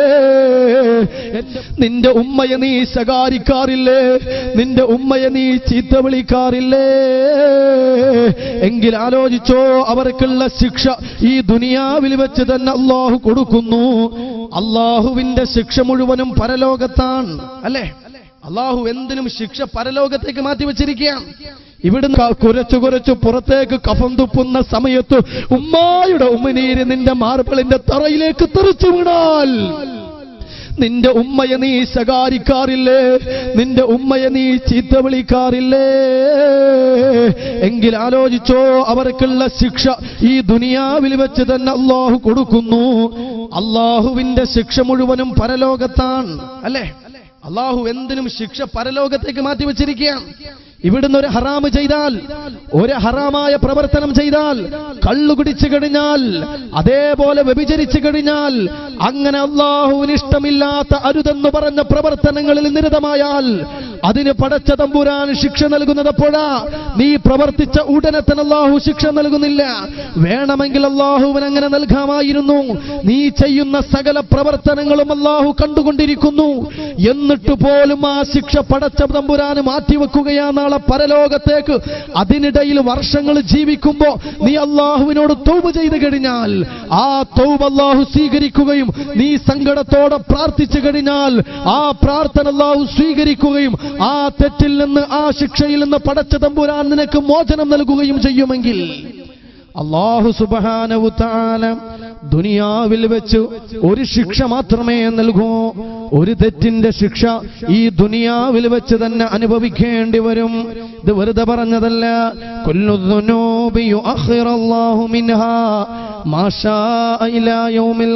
നിന്റെ ഉമ്മയെ നീ ശകാരിക്കാറില്ലേ നിന്റെ ഉമ്മയെ നീ ചീത്ത വിളിക്കാറില്ലേ എങ്കിൽ ആലോചിച്ചോ അവർക്കുള്ള ശിക്ഷ ഈ ദുനിയാവിൽ വെച്ച് തന്നെ അള്ളാഹു കൊടുക്കുന്നു അള്ളാഹുവിന്റെ ശിക്ഷ മുഴുവനും പരലോകത്താണ് അല്ലേ അള്ളാഹു എന്തിനും ശിക്ഷ പരലോകത്തേക്ക് മാറ്റി വെച്ചിരിക്കുകയാണ് ഇവിടുന്ന് ക- കുരച്ചു കുരച്ചു പുറത്തേക്ക് കഫം തുപ്പുന്ന സമയത്ത് ഉമ്മായുടെ ഉമ്മനീര് നിന്റെ മാർബിളിന്റെ തറയിലേക്ക് തെറിച്ചു വീണാൽ നിന്റെ ഉമ്മയെ നീ ശകാരിക്കാറില്ലേ നിന്റെ ഉമ്മയെ നീ ചീത്ത വിളിക്കാറില്ലേ എങ്കിൽ ആലോചിച്ചോ അവർക്കുള്ള ശിക്ഷ ഈ ദുനിയാവിൽ വെച്ച് തന്നെ അള്ളാഹു കൊടുക്കുന്നു അള്ളാഹുവിന്റെ ശിക്ഷ മുഴുവനും പരലോകത്താണ് അല്ലേ അള്ളാഹു എന്തിനും ശിക്ഷ പരലോകത്തേക്ക് മാറ്റി വെച്ചിരിക്കുകയാണ് ഇവിടുന്ന് ഒരു ഹറാമ് ചെയ്താൽ ഒരു ഹറാമായ പ്രവർത്തനം ചെയ്താൽ കള്ളു കുടിച്ചു കഴിഞ്ഞാൽ അതേപോലെ വ്യഭിചരിച്ചു കഴിഞ്ഞാൽ അങ്ങനെ അള്ളാഹുവിന് ഇഷ്ടമില്ലാത്ത അരുതെന്ന് പറഞ്ഞ പ്രവർത്തനങ്ങളിൽ നിരതമായാൽ അതിന് പടച്ച തമ്പുരാൻ ശിക്ഷ നൽകുന്നത് എപ്പോഴാ നീ പ്രവർത്തിച്ച ഉടനെ തന്നെ അള്ളാഹു ശിക്ഷ നൽകുന്നില്ല വേണമെങ്കിൽ അള്ളാഹുവിന് അങ്ങനെ നൽകാമായിരുന്നു നീ ചെയ്യുന്ന സകല പ്രവർത്തനങ്ങളും അള്ളാഹു കണ്ടുകൊണ്ടിരിക്കുന്നു എന്നിട്ട് പോലും ആ ശിക്ഷ പടച്ച തമ്പുരാന് മാറ്റിവെക്കുകയാ നാളെ പരലോകത്തേക്ക് അതിനിടയിൽ വർഷങ്ങൾ ജീവിക്കുമ്പോ നീ അള്ളാഹുവിനോട് തൗബ ചെയ്തു കഴിഞ്ഞാൽ ആ തൗബ അള്ളാഹു സ്വീകരിക്കുകയും നീ സങ്കടത്തോടെ പ്രാർത്ഥിച്ചു കഴിഞ്ഞാൽ ആ പ്രാർത്ഥന അള്ളാഹു സ്വീകരിക്കുകയും ആ തെറ്റിൽ നിന്ന് ആ ശിക്ഷയിൽ നിന്ന് പടച്ച തമ്പുരാൻ നിനക്ക് മോചനം നൽകുകയും ചെയ്യുമെങ്കിൽ അള്ളാഹു സുബാനവു താല ദുനിയാവിൽ വെച്ച് ഒരു ശിക്ഷ മാത്രമേ നൽകൂ ഒരു തെറ്റിന്റെ ശിക്ഷ ഈ ദുനിയാവിൽ വെച്ച് തന്നെ അനുഭവിക്കേണ്ടി വരും ഇത് വെറുതെ പറഞ്ഞതല്ല കുല്ലു ദുനൂബി യുഅഖിറല്ലാഹു മിൻഹാ മാ ശാഅ ഇലാ യൗമിൽ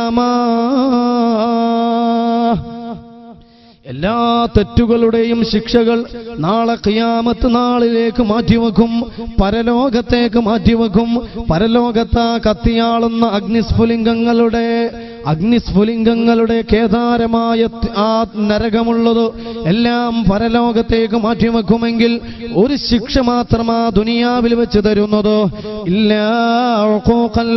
ഖിയാമah എല്ലാ തെറ്റുകളുടെയും ശിക്ഷകൾ നാളെ ഖിയാമത്ത് നാളിലേക്ക് മാറ്റിവെക്കും പരലോകത്തേക്ക് മാറ്റിവെക്കും പരലോകത്ത് ആ കത്തിയാളുന്ന അഗ്നിസ്ഫുലിംഗങ്ങളുടെ അഗ്നിസ്ഫുലിംഗങ്ങളുടെ കേദാരമായ ത- ആ നരകമുള്ളത് എല്ലാം പരലോകത്തേക്ക് മാറ്റിവെക്കുമെങ്കിൽ ഒരു ശിക്ഷ മാത്രം ആ ദുനിയാവിൽ വെച്ച് തരുന്നത് ഇല്ലാ ഉഖൂഖൽ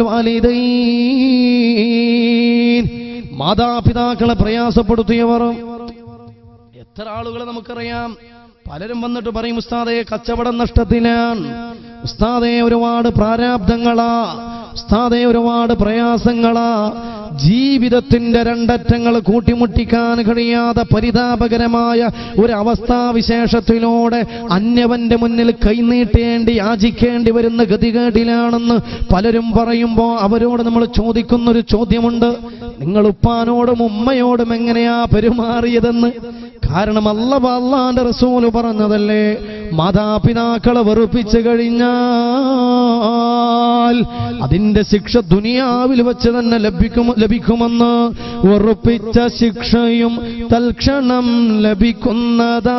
വാലിദൈൻ മാതാപിതാക്കളെ പ്രയാസപ്പെടുത്തിയവർ എത്ര ആളുകളെ നമുക്കറിയാം പലരും വന്നിട്ട് പറയും ഉസ്താദെ കച്ചവടം നഷ്ടത്തിലാണ് ഉസ്താദെ ഒരുപാട് പ്രാരാബ്ദങ്ങളാ ഉസ്താദെ ഒരുപാട് പ്രയാസങ്ങളാ ജീവിതത്തിന്റെ രണ്ടറ്റങ്ങൾ കൂട്ടിമുട്ടിക്കാൻ കഴിയാതെ പരിതാപകരമായ ഒരു അവസ്ഥാവിശേഷത്തിലൂടെ അന്യവന്റെ മുന്നിൽ കൈനീട്ടേണ്ടി യാചിക്കേണ്ടി വരുന്ന ഗതികേട്ടിലാണെന്ന് പലരും പറയുമ്പോൾ അവരോട് നമ്മൾ ചോദിക്കുന്നൊരു ചോദ്യമുണ്ട് നിങ്ങൾ ഉപ്പാനോടും ഉമ്മയോടും എങ്ങനെയാ പെരുമാറിയതെന്ന് കാരണം അല്ല അള്ളാന്റെ റസൂല് പറഞ്ഞതല്ലേ മാതാപിതാക്കളെ വെറുപ്പിച്ചു കഴിഞ്ഞാൽ അതിന്റെ ശിക്ഷ ദുനിയാവിൽ വെച്ച് തന്നെ ലഭിക്കും ലഭിക്കുമെന്ന് ഉറപ്പിച്ച ശിക്ഷയും തൽക്ഷണം ലഭിക്കുന്നതാ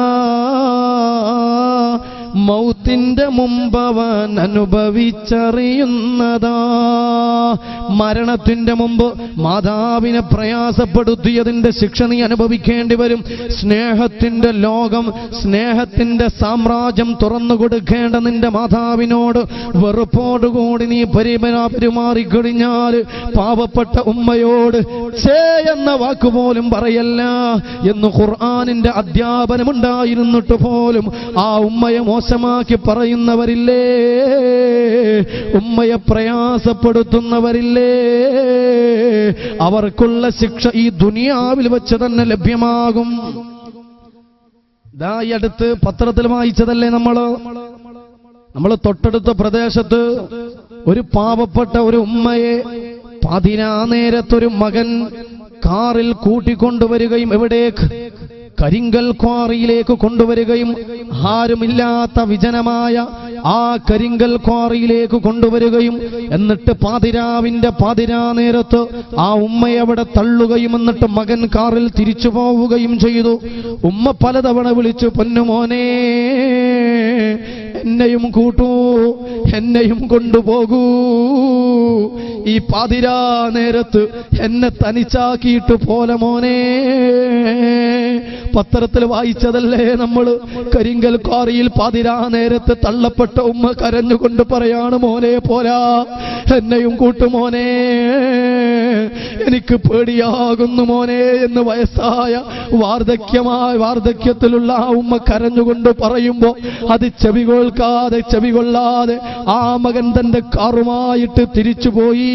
മൗത്തിന്റെ മുമ്പവൻ അനുഭവിച്ചറിയുന്നതാ മരണത്തിന്റെ മുമ്പ് മാതാവിനെ പ്രയാസപ്പെടുത്തിയതിന്റെ ശിക്ഷ നീ അനുഭവിക്കേണ്ടി വരും സ്നേഹത്തിന്റെ ലോകം സ്നേഹത്തിന്റെ സാമ്രാജ്യം തുറന്നു കൊടുക്കേണ്ട നിന്റെ മാതാവിനോട് വെറുപ്പോടുകൂടി നീ പരിമരാ പെരുമാറിക്കഴിഞ്ഞാൽ പാവപ്പെട്ട ഉമ്മയോട് ചേ എന്ന വാക്കുപോലും പറയല്ല എന്ന് ഖുർആാനിന്റെ അധ്യാപനമുണ്ടായിരുന്നിട്ട് പോലും ആ ഉമ്മയെ മോശമാക്കി പറയുന്നവരില്ലേ ഉമ്മയെ പ്രയാസപ്പെടുത്തുന്നവരില്ലേ അവർക്കുള്ള ശിക്ഷ ഈ ദുനിയാവിൽ വെച്ച് തന്നെ ലഭ്യമാകും ദാ ഈ അടുത്ത് പത്രത്തിൽ വായിച്ചതല്ലേ നമ്മള് നമ്മൾ തൊട്ടടുത്ത പ്രദേശത്ത് ഒരു പാവപ്പെട്ട ഒരു ഉമ്മയെ പതിനാ നേരത്തൊരു മകൻ കാറിൽ കൂട്ടിക്കൊണ്ടുവരികയും എവിടേക്ക് കരിങ്കൽ ക്വാറിയിലേക്ക് കൊണ്ടുവരികയും ആരുമില്ലാത്ത വിജനമായ ആ കരിങ്കൽ ക്വാറിയിലേക്ക് കൊണ്ടുവരികയും എന്നിട്ട് പാതിരാവിന്റെ പാതിരാ നേരത്ത് ആ ഉമ്മയെ അവിടെ തള്ളുകയും എന്നിട്ട് മകൻ കാറിൽ തിരിച്ചു പോവുകയും ചെയ്തു ഉമ്മ പലതവണ വിളിച്ചു പൊന്നുമോനെ എന്നെയും കൂട്ടൂ എന്നെയും കൊണ്ടുപോകൂ ഈ പാതിരാ നേരത്ത് എന്നെ തനിച്ചാക്കിയിട്ട് പോലെ മോനെ പത്രത്തിൽ വായിച്ചതല്ലേ നമ്മൾ കരിങ്കൽ കാറിയിൽ പാതിരാ നേരത്ത് തള്ളപ്പെട്ട ഉമ്മ കരഞ്ഞുകൊണ്ട് പറയാണ് മോനെ പോരാ എന്നെയും കൂട്ടുമോനെ എനിക്ക് പേടിയാകുന്നു മോനെ എന്ന് വയസ്സായ വാർദ്ധക്യമായ വാർദ്ധക്യത്തിലുള്ള ആ ഉമ്മ കരഞ്ഞുകൊണ്ട് പറയുമ്പോ അത് ചെവി കേൾക്കാതെ ചെവി കൊള്ളാതെ ആ മകൻ തന്റെ കാറുമായിട്ട് തിരിച്ചുപോയി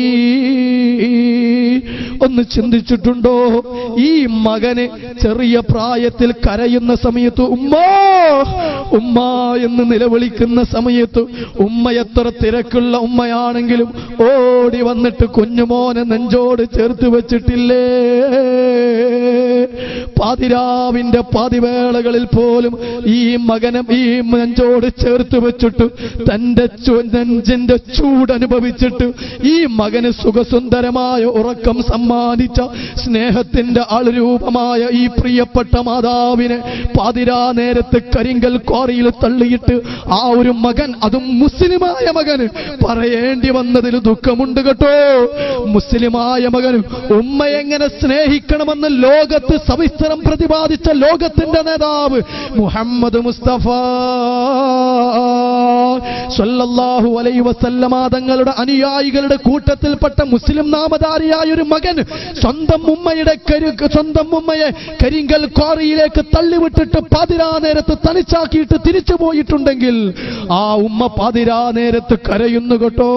ഒന്ന് ചിന്തിച്ചിട്ടുണ്ടോ ഈ മകന് ചെറിയ പ്രായത്തിൽ കരയുന്ന സമയത്ത് ഉമ്മ ഉമ്മ എന്ന് നിലവിളിക്കുന്ന സമയത്ത് ഉമ്മ എത്ര തിരക്കുള്ള ഉമ്മയാണെങ്കിലും ഓടി വന്നിട്ട് കുഞ്ഞുമോനെ നെഞ്ചോട് ചേർത്ത് വെച്ചിട്ടില്ലേ പാതിരാവിന്റെ പാതിവേളകളിൽ പോലും ഈ മകനെ ഈ നെഞ്ചോട് ചേർത്ത് വെച്ചിട്ട് തന്റെ ചു- നെഞ്ചിന്റെ ചൂട് അനുഭവിച്ചിട്ട് ഈ മകന് സുഖസുന്ദരമായ ഉറക്കം സമ്മാനിച്ച സ്നേഹത്തിന്റെ ആളുരൂപമായ ഈ പ്രിയപ്പെട്ട മാതാവിനെ പാതിരാ നേരത്ത് കരിങ്കൽ ക്വാറിയിൽ തള്ളിയിട്ട് ആ ഒരു മകൻ അതും മുസ്ലിമായ മകന് പറയേണ്ടി വന്നതിൽ ദുഃഖമുണ്ട് കേട്ടോ മുസ്ലിമായ മകന് ഉമ്മ എങ്ങനെ സ്നേഹിക്കണമെന്ന് ലോകത്ത് സവിസ്തരം പ്രതിപാദിച്ച ലോകത്തിന്റെ നേതാവ് മുഹമ്മദ് മുസ്തഫ സല്ലല്ലാഹു അലൈഹി വസല്ലമ തങ്ങളുടെ അനുയായികളുടെ കൂട്ടത്തിൽപ്പെട്ട മുസ്ലിം നാമധാരിയായ ഒരു മകൻ സ്വന്തം ഉമ്മയുടെ കരു സ്വന്തം ഉമ്മയെ കരിങ്കൽ ക്വാറിയിലേക്ക് തള്ളിവിട്ടിട്ട് പാതിരാ നേരത്ത് തനിച്ചാക്കിയിട്ട് തിരിച്ചു പോയിട്ടുണ്ടെങ്കിൽ ആ ഉമ്മ പാതിരാ നേരത്ത് കരയുന്നു കേട്ടോ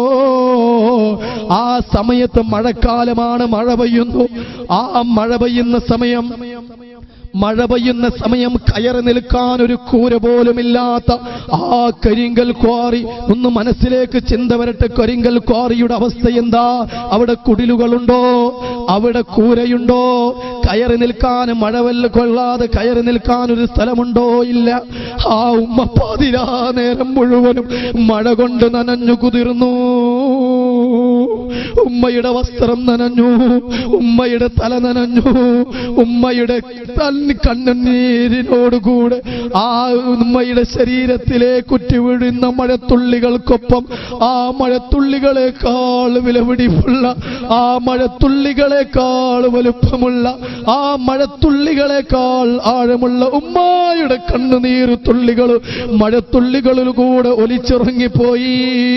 ആ സമയത്ത് മഴക്കാലമാണ് മഴ പെയ്യുന്നു ആ മഴ പെയ്യുന്ന സമയം മഴ പെയ്യുന്ന സമയം കയറി നിൽക്കാൻ ഒരു കൂര പോലുമില്ലാത്ത ആ കരിങ്കൽ ക്വാറി ഒന്ന് മനസ്സിലേക്ക് ചിന്ത വരട്ടെ കരിങ്കൽ ക്വാറിയുടെ അവസ്ഥ എന്താ അവിടെ കുടിലുകളുണ്ടോ അവിടെ കൂരയുണ്ടോ കയറി നിൽക്കാൻ മഴവെല്ല കൊള്ളാതെ കയറി നിൽക്കാൻ ഒരു സ്ഥലമുണ്ടോ ഇല്ല ആ ഉമ്മ പാതിരാ നേരം മുഴുവനും മഴ കൊണ്ട് നനഞ്ഞു കുതിർന്നു ഉമ്മയുടെ വസ്ത്രം നനഞ്ഞു ഉമ്മയുടെ തല നനഞ്ഞു ഉമ്മയുടെ തന്നി കണ്ണുനീരിനോടുകൂടെ ആ ഉമ്മയുടെ ശരീരത്തിലെ കുറ്റി വീഴുന്ന മഴത്തുള്ളികൾക്കൊപ്പം ആ മഴത്തുള്ളികളെക്കാൾ വിലപിടിപ്പുള്ള ആ മഴത്തുള്ളികളെക്കാൾ വലുപ്പമുള്ള ആ മഴത്തുള്ളികളെക്കാൾ ആഴമുള്ള ഉമ്മായുടെ കണ്ണുനീർ തുള്ളികൾ മഴത്തുള്ളികളിൽ കൂടെ ഒലിച്ചിറങ്ങിപ്പോയി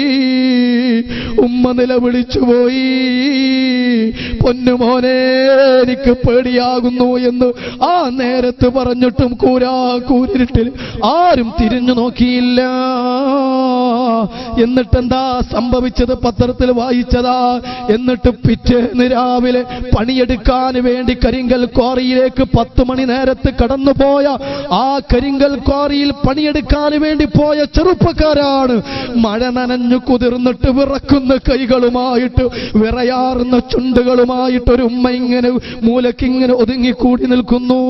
ഉമ്മ നിലവിളിച്ചു പോയി പൊന്നുമോനെ എനിക്ക് പേടിയാകുന്നു എന്ന് ആ നേരത്ത് പറഞ്ഞിട്ടും കൂരാ കൂരിട്ടിൽ ആരും തിരിഞ്ഞു നോക്കിയില്ല എന്നിട്ടെന്താ സംഭവിച്ചത് പത്രത്തിൽ വായിച്ചതാ എന്നിട്ട് പിറ്റേന്ന് രാവിലെ പണിയെടുക്കാൻ വേണ്ടി കരിങ്കൽ ക്വാറിയിലേക്ക് പത്ത് മണി നേരത്ത് കടന്നുപോയ ആ കരിങ്കൽ ക്വാറിയിൽ പണിയെടുക്കാൻ വേണ്ടി പോയ ചെറുപ്പക്കാരാണ് മഴ നനഞ്ഞു കുതിർന്നിട്ട് വിറക്കുന്ന കൈകളുമായിട്ട് വിറയാറുന്ന ചുണ്ടുകളുമായിട്ട് ഒരു ഉമ്മ ഇങ്ങനെ മൂലക്കിങ്ങനെ ഒതുങ്ങിക്കൂടി നിൽക്കുന്നു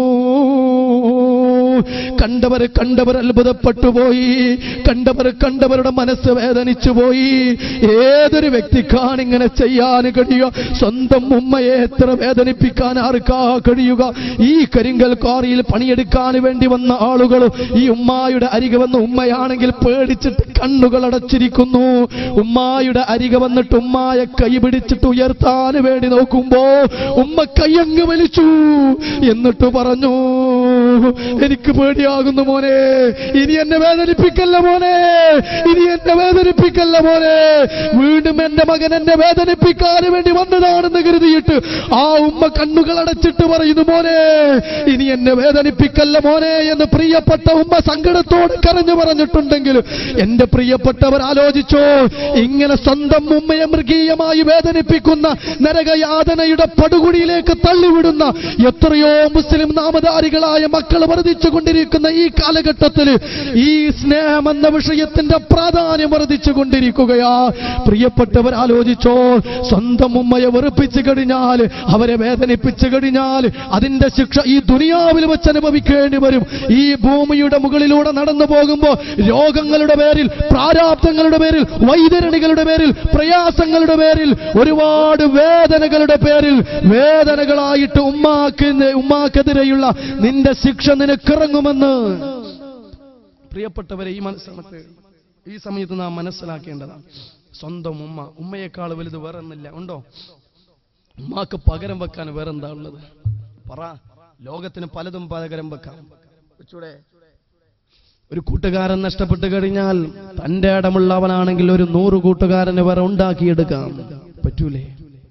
കണ്ടവർ കണ്ടവർ അത്ഭുതപ്പെട്ടു പോയി കണ്ടവർ കണ്ടവരുടെ മനസ്സ് വേദനിച്ചു പോയി ഏതൊരു വ്യക്തിക്കാണ് ഇങ്ങനെ ചെയ്യാൻ കഴിയുക സ്വന്തം ഉമ്മയെ എത്ര വേദനിപ്പിക്കാൻ ആർക്കാ കഴിയുക ഈ കരിങ്കൽ കാറിയിൽ പണിയെടുക്കാൻ വേണ്ടി വന്ന ആളുകൾ ഈ ഉമ്മായുടെ അരികെ വന്ന ഉമ്മയാണെങ്കിൽ പേടിച്ചിട്ട് കണ്ണുകൾ അടച്ചിരിക്കുന്നു ഉമ്മായുടെ അരികെ വന്നിട്ട് ഉമ്മായ കൈ പിടിച്ചിട്ട് ഉയർത്താൻ വേണ്ടി നോക്കുമ്പോ ഉമ്മ കയ്യങ്ങ് വലിച്ചു എന്നിട്ട് പറഞ്ഞു എനിക്ക് പേടിയാകുന്നു മോനെ ഇനി എന്നെ വേദനിപ്പിക്കല്ല മോനെ ഇനി എന്നെ വേദനിപ്പിക്കല്ല മോനെ വീണ്ടും എന്റെ മകൻ എന്നെ വേദനിപ്പിക്കാൻ വേണ്ടി വന്നതാണെന്ന് കരുതിയിട്ട് ആ ഉമ്മ കണ്ണുകൾ അടച്ചിട്ട് പറയുന്നു മോനെ ഇനി എന്നെ വേദനിപ്പിക്കല്ല മോനെ എന്ന് പ്രിയപ്പെട്ട ഉമ്മ സങ്കടത്തോടെ കരഞ്ഞു പറഞ്ഞിട്ടുണ്ടെങ്കിൽ എന്റെ പ്രിയപ്പെട്ടവർ ആലോചിച്ചോ ഇങ്ങനെ സ്വന്തം ഉമ്മയെ മൃഗീയമായി വേദനിപ്പിക്കുന്ന നരകയാതനയുടെ പടുകുടിയിലേക്ക് തള്ളിവിടുന്ന എത്രയോ മുസ്ലിം നാമധാരികളായ മക്കൾ വർദ്ധിച്ചു കൊണ്ടിരിക്കുന്ന ഈ കാലഘട്ടത്തിൽ ഈ സ്നേഹം എന്ന വിഷയത്തിന്റെ പ്രാധാന്യം വർദ്ധിച്ചു കൊണ്ടിരിക്കുകയാ പ്രിയപ്പെട്ടവർ ആലോചിച്ചോ സ്വന്തം ഉമ്മയെ വെറുപ്പിച്ചു കഴിഞ്ഞാൽ അവരെ വേദനിപ്പിച്ചു കഴിഞ്ഞാൽ അതിന്റെ ശിക്ഷ ഈ ദുനിയാവിൽ വെച്ച് അനുഭവിക്കേണ്ടി വരും ഈ ഭൂമിയുടെ മുകളിലൂടെ നടന്നു പോകുമ്പോൾ രോഗങ്ങളുടെ പേരിൽ പ്രാരാബ്ദങ്ങളുടെ പേരിൽ വൈതരണികളുടെ പേരിൽ പ്രയാസങ്ങളുടെ പേരിൽ ഒരുപാട് വേദനകളുടെ പേരിൽ വേദനകളായിട്ട് ഉമ്മാക്ക് ഉമ്മാക്കെതിരെയുള്ള നിന്റെ ശിക്ഷ നിനക്കിറങ്ങുമെന്ന് പ്രിയപ്പെട്ടവരെ ഈ മനസ്സിലത്ത് ഈ സമയത്ത് നാം മനസ്സിലാക്കേണ്ടതാണ് സ്വന്തം ഉമ്മ ഉമ്മയെക്കാൾ വലുത് വേറെ ഒന്നില്ല ഉണ്ടോ ഉമ്മാക്ക് പകരം വെക്കാൻ വേറെന്താ ഉള്ളത് പറ ലോകത്തിന് പലതും പകരം വെക്കാം വെച്ചൂടെ ഒരു കൂട്ടുകാരൻ നഷ്ടപ്പെട്ടു കഴിഞ്ഞാൽ തന്റെ ഇടമുള്ളവനാണെങ്കിൽ ഒരു നൂറ് കൂട്ടുകാരനെ വേറെ ഉണ്ടാക്കിയെടുക്കാം പറ്റൂലേ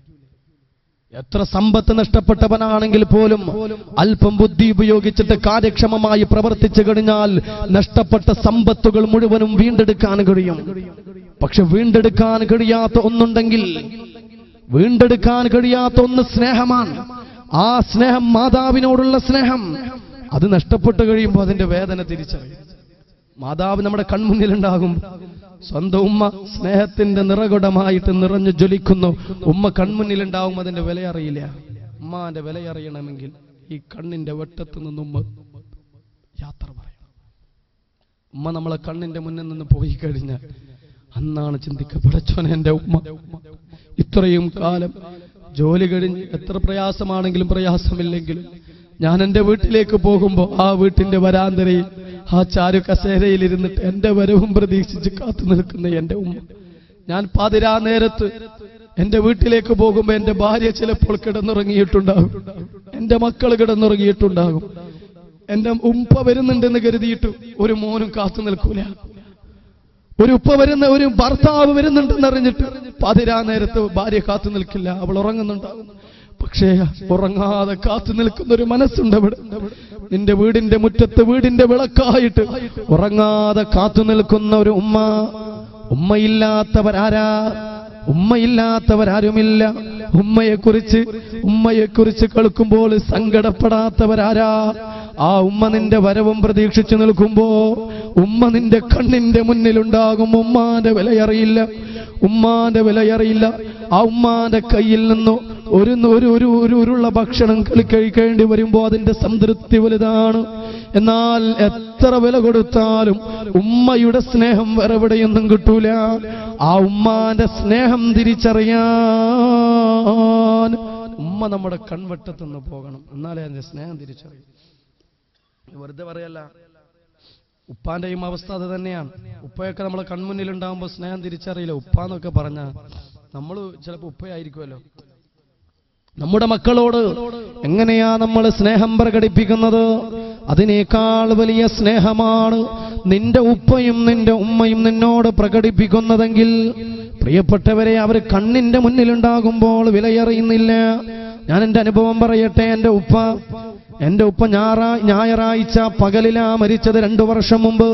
എത്ര സമ്പത്ത് നഷ്ടപ്പെട്ടവനാണെങ്കിൽ പോലും അല്പം ബുദ്ധി ഉപയോഗിച്ചിട്ട് കാര്യക്ഷമമായി പ്രവർത്തിച്ചു കഴിഞ്ഞാൽ നഷ്ടപ്പെട്ട സമ്പത്തുകൾ മുഴുവനും വീണ്ടെടുക്കാൻ കഴിയും പക്ഷെ വീണ്ടെടുക്കാൻ കഴിയാത്ത ഒന്നുണ്ടെങ്കിൽ വീണ്ടെടുക്കാൻ കഴിയാത്ത ഒന്ന് സ്നേഹമാണ് ആ സ്നേഹം മാതാവിനോടുള്ള സ്നേഹം അത് നഷ്ടപ്പെട്ടു കഴിയുമ്പോൾ അതിന്റെ വേദന തിരിച്ചറിയും മാതാവ് നമ്മുടെ കൺമുന്നിലുണ്ടാകും സ്വന്തം ഉമ്മ സ്നേഹത്തിന്റെ നിറകുടമായിട്ട് നിറഞ്ഞു ജ്വലിക്കുന്നു ഉമ്മ കൺമുന്നിലുണ്ടാവും അതിന്റെ വില അറിയില്ല ഉമ്മാന്റെ വില അറിയണമെങ്കിൽ ഈ കണ്ണിന്റെ വെട്ടത്ത് നിന്നും ഉമ്മ യാത്ര പറയണം ഉമ്മ നമ്മളെ കണ്ണിന്റെ മുന്നിൽ നിന്ന് പോയി കഴിഞ്ഞാൽ അന്നാണ് ചിന്തിക്കപ്പെടച്ചോനെ എൻ്റെ ഉമ്മ ഇത്രയും കാലം ജോലി കഴിഞ്ഞ് എത്ര പ്രയാസമാണെങ്കിലും പ്രയാസമില്ലെങ്കിലും ഞാൻ എൻ്റെ വീട്ടിലേക്ക് പോകുമ്പോൾ ആ വീട്ടിന്റെ വരാന്തരയിൽ ആ ചാരു കസേരയിൽ ഇരുന്നിട്ട് എൻ്റെ വരവും പ്രതീക്ഷിച്ച് കാത്തു നിൽക്കുന്ന എൻ്റെ ഉമ്മ ഞാൻ പാതിരാ നേരത്ത് എന്റെ വീട്ടിലേക്ക് പോകുമ്പോൾ എന്റെ ഭാര്യ ചിലപ്പോൾ കിടന്നുറങ്ങിയിട്ടുണ്ടാകും എന്റെ മക്കൾ കിടന്നുറങ്ങിയിട്ടുണ്ടാകും എന്റെ ഉപ്പ വരുന്നുണ്ടെന്ന് കരുതിയിട്ട് ഒരു മോനും കാത്തു നിൽക്കൂല ഒരു ഉപ്പ വരുന്ന ഒരു ഭർത്താവ് വരുന്നുണ്ടെന്ന് അറിഞ്ഞിട്ട് പാതിരാ നേരത്ത് ഭാര്യ കാത്തു നിൽക്കില്ല അവൾ ഉറങ്ങുന്നുണ്ടാകും പക്ഷേ ഉറങ്ങാതെ കാത്തു നിൽക്കുന്ന ഒരു മനസ്സുണ്ട് അവിടെ നിന്റെ വീടിന്റെ മുറ്റത്ത് വീടിന്റെ വിളക്കായിട്ട് ഉറങ്ങാതെ കാത്തു നിൽക്കുന്ന ഒരു ഉമ്മ ഉമ്മയില്ലാത്തവരാരാ ഉമ്മയില്ലാത്തവരാരുമില്ല ഉമ്മയെക്കുറിച്ച് ഉമ്മയെക്കുറിച്ച് കേൾക്കുമ്പോൾ സങ്കടപ്പെടാത്തവരാരാ ആ ഉമ്മ നിന്റെ വരവും പ്രതീക്ഷിച്ചു നിൽക്കുമ്പോ ഉമ്മ നിന്റെ കണ്ണിന്റെ മുന്നിലുണ്ടാകും ഉമ്മാന്റെ വിലയറിയില്ല ഉമ്മാന്റെ വിലയറിയില്ല ആ ഉമ്മാന്റെ കയ്യിൽ നിന്ന് ഒരു ഒരു ഒരു ഒരു ഉരുള്ള ഭക്ഷണം കളി കഴിക്കേണ്ടി വരുമ്പോ അതിന്റെ സംതൃപ്തി വലുതാണ് എന്നാൽ എത്ര വില കൊടുത്താലും ഉമ്മയുടെ സ്നേഹം വേറെ എവിടെയൊന്നും കിട്ടൂല ആ ഉമ്മാന്റെ സ്നേഹം തിരിച്ചറിയാൻ ഉമ്മ നമ്മുടെ കൺവട്ടത്തുനിന്ന് പോകണം എന്നാലേ അതിന്റെ സ്നേഹം തിരിച്ചറിയും വെറുതെ പറയല്ല ഉപ്പാന്റെയും അവസ്ഥ അത് തന്നെയാണ് ഉപ്പയൊക്കെ നമ്മളെ കൺമുന്നിൽ ഉണ്ടാകുമ്പോൾ സ്നേഹം തിരിച്ചറിയില്ല ഉപ്പാന്നൊക്കെ പറഞ്ഞ നമ്മൾ ചിലപ്പോൾ ഉപ്പയായിരിക്കുമല്ലോ നമ്മുടെ മക്കളോട് എങ്ങനെയാ നമ്മൾ സ്നേഹം പ്രകടിപ്പിക്കുന്നത് അതിനേക്കാൾ വലിയ സ്നേഹമാണ് നിന്റെ ഉപ്പയും നിന്റെ ഉമ്മയും നിന്നോട് പ്രകടിപ്പിക്കുന്നതെങ്കിൽ പ്രിയപ്പെട്ടവരെ അവർ കണ്ണിന്റെ മുന്നിലുണ്ടാകുമ്പോൾ വിലയറിയുന്നില്ല ഞാൻ എൻ്റെ അനുഭവം പറയട്ടെ എൻ്റെ ഉപ്പ എൻ്റെ ഉപ്പ ഞായറാ ഞായറാഴ്ച പകലിലാ മരിച്ചത് രണ്ടു വർഷം മുമ്പ്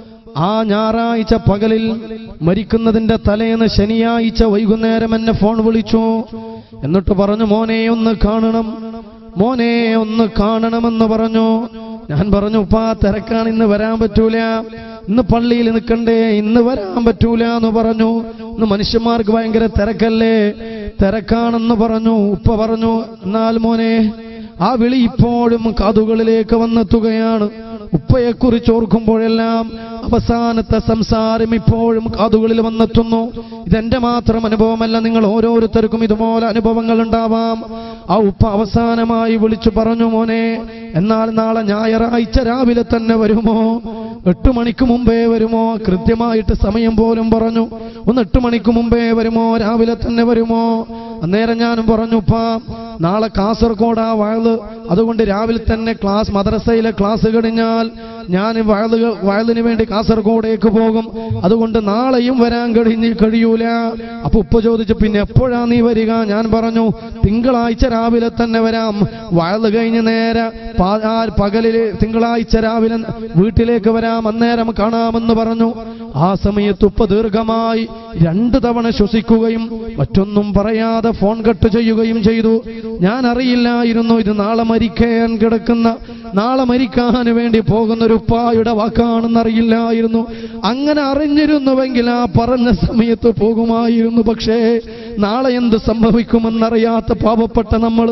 ആ ഞായറാഴ്ച പകലിൽ മരിക്കുന്നതിന്റെ തലേന്ന് ശനിയാഴ്ച വൈകുന്നേരം എന്നെ ഫോൺ വിളിച്ചു എന്നിട്ട് പറഞ്ഞു മോനെ ഒന്ന് കാണണം മോനെ ഒന്ന് കാണണമെന്ന് പറഞ്ഞു ഞാൻ പറഞ്ഞു ഉപ്പാ തിരക്കാണ് ഇന്ന് വരാൻ പറ്റൂല ഇന്ന് പള്ളിയിൽ നിൽക്കണ്ടേ ഇന്ന് വരാൻ പറ്റൂല എന്ന് പറഞ്ഞു ഇന്ന് മനുഷ്യന്മാർക്ക് ഭയങ്കര തിരക്കല്ലേ തിരക്കാണെന്ന് പറഞ്ഞു ഉപ്പ പറഞ്ഞു എന്നാൽ മോനെ ആ വിളി ഇപ്പോഴും കാതുകളിലേക്ക് വന്നെത്തുകയാണ് ഉപ്പയെക്കുറിച്ച് ഓർക്കുമ്പോഴെല്ലാം അവസാനത്തെ സംസാരം ഇപ്പോഴും കാതുകളിൽ വന്നെത്തുന്നു ഇതെന്റെ മാത്രം അനുഭവമല്ല നിങ്ങൾ ഓരോരുത്തർക്കും ഇതുപോലെ അനുഭവങ്ങൾ ഉണ്ടാവാം ആ ഉപ്പ അവസാനമായി വിളിച്ചു പറഞ്ഞു മോനെ എന്നാൽ നാളെ ഞായറാഴ്ച രാവിലെ തന്നെ വരുമോ എട്ട് മണിക്ക് മുമ്പേ വരുമോ കൃത്യമായിട്ട് സമയം പോലും പറഞ്ഞു ഒന്ന് എട്ട് മണിക്ക് മുമ്പേ വരുമോ രാവിലെ തന്നെ വരുമോ അന്നേരം ഞാനും പറഞ്ഞു ഉപ്പ നാളെ കാസർഗോഡ് ആ വയല് അതുകൊണ്ട് രാവിലെ തന്നെ ക്ലാസ് മദ്രസയിലെ ക്ലാസ് കഴിഞ്ഞാൽ ഞാൻ വയല് വയലിന് വേണ്ടി കാസർഗോഡേക്ക് പോകും അതുകൊണ്ട് നാളെയും വരാൻ കഴിഞ്ഞ് കഴിയൂല അപ്പൊ ഉപ്പ ചോദിച്ചു പിന്നെ എപ്പോഴാ നീ വരിക ഞാൻ പറഞ്ഞു തിങ്കളാഴ്ച രാവിലെ തന്നെ വരാം വയല് കഴിഞ്ഞ് നേരെ പാ- ആ പകലില് തിങ്കളാഴ്ച രാവിലെ വീട്ടിലേക്ക് വരാം അന്നേരം കാണാമെന്ന് പറഞ്ഞു ആ സമയത്ത് ഉപ്പ ദീർഘമായി രണ്ട് തവണ ശ്വസിക്കുകയും മറ്റൊന്നും പറയാതെ ഫോൺ കട്ട് ചെയ്യുകയും ചെയ്തു ഞാൻ അറിയില്ലായിരുന്നു ഇത് നാളെ മരിക്കാൻ കിടക്കുന്ന നാളെ മരിക്കാൻ വേണ്ടി പോകുന്ന ഒരു ഉപ്പായുടെ വാക്കാണെന്ന് അറിയില്ലായിരുന്നു അങ്ങനെ അറിഞ്ഞിരുന്നുവെങ്കിൽ ആ പറഞ്ഞ സമയത്ത് പോകുമായിരുന്നു പക്ഷേ നാളെ എന്ത് സംഭവിക്കുമെന്നറിയാത്ത പാവപ്പെട്ട നമ്മൾ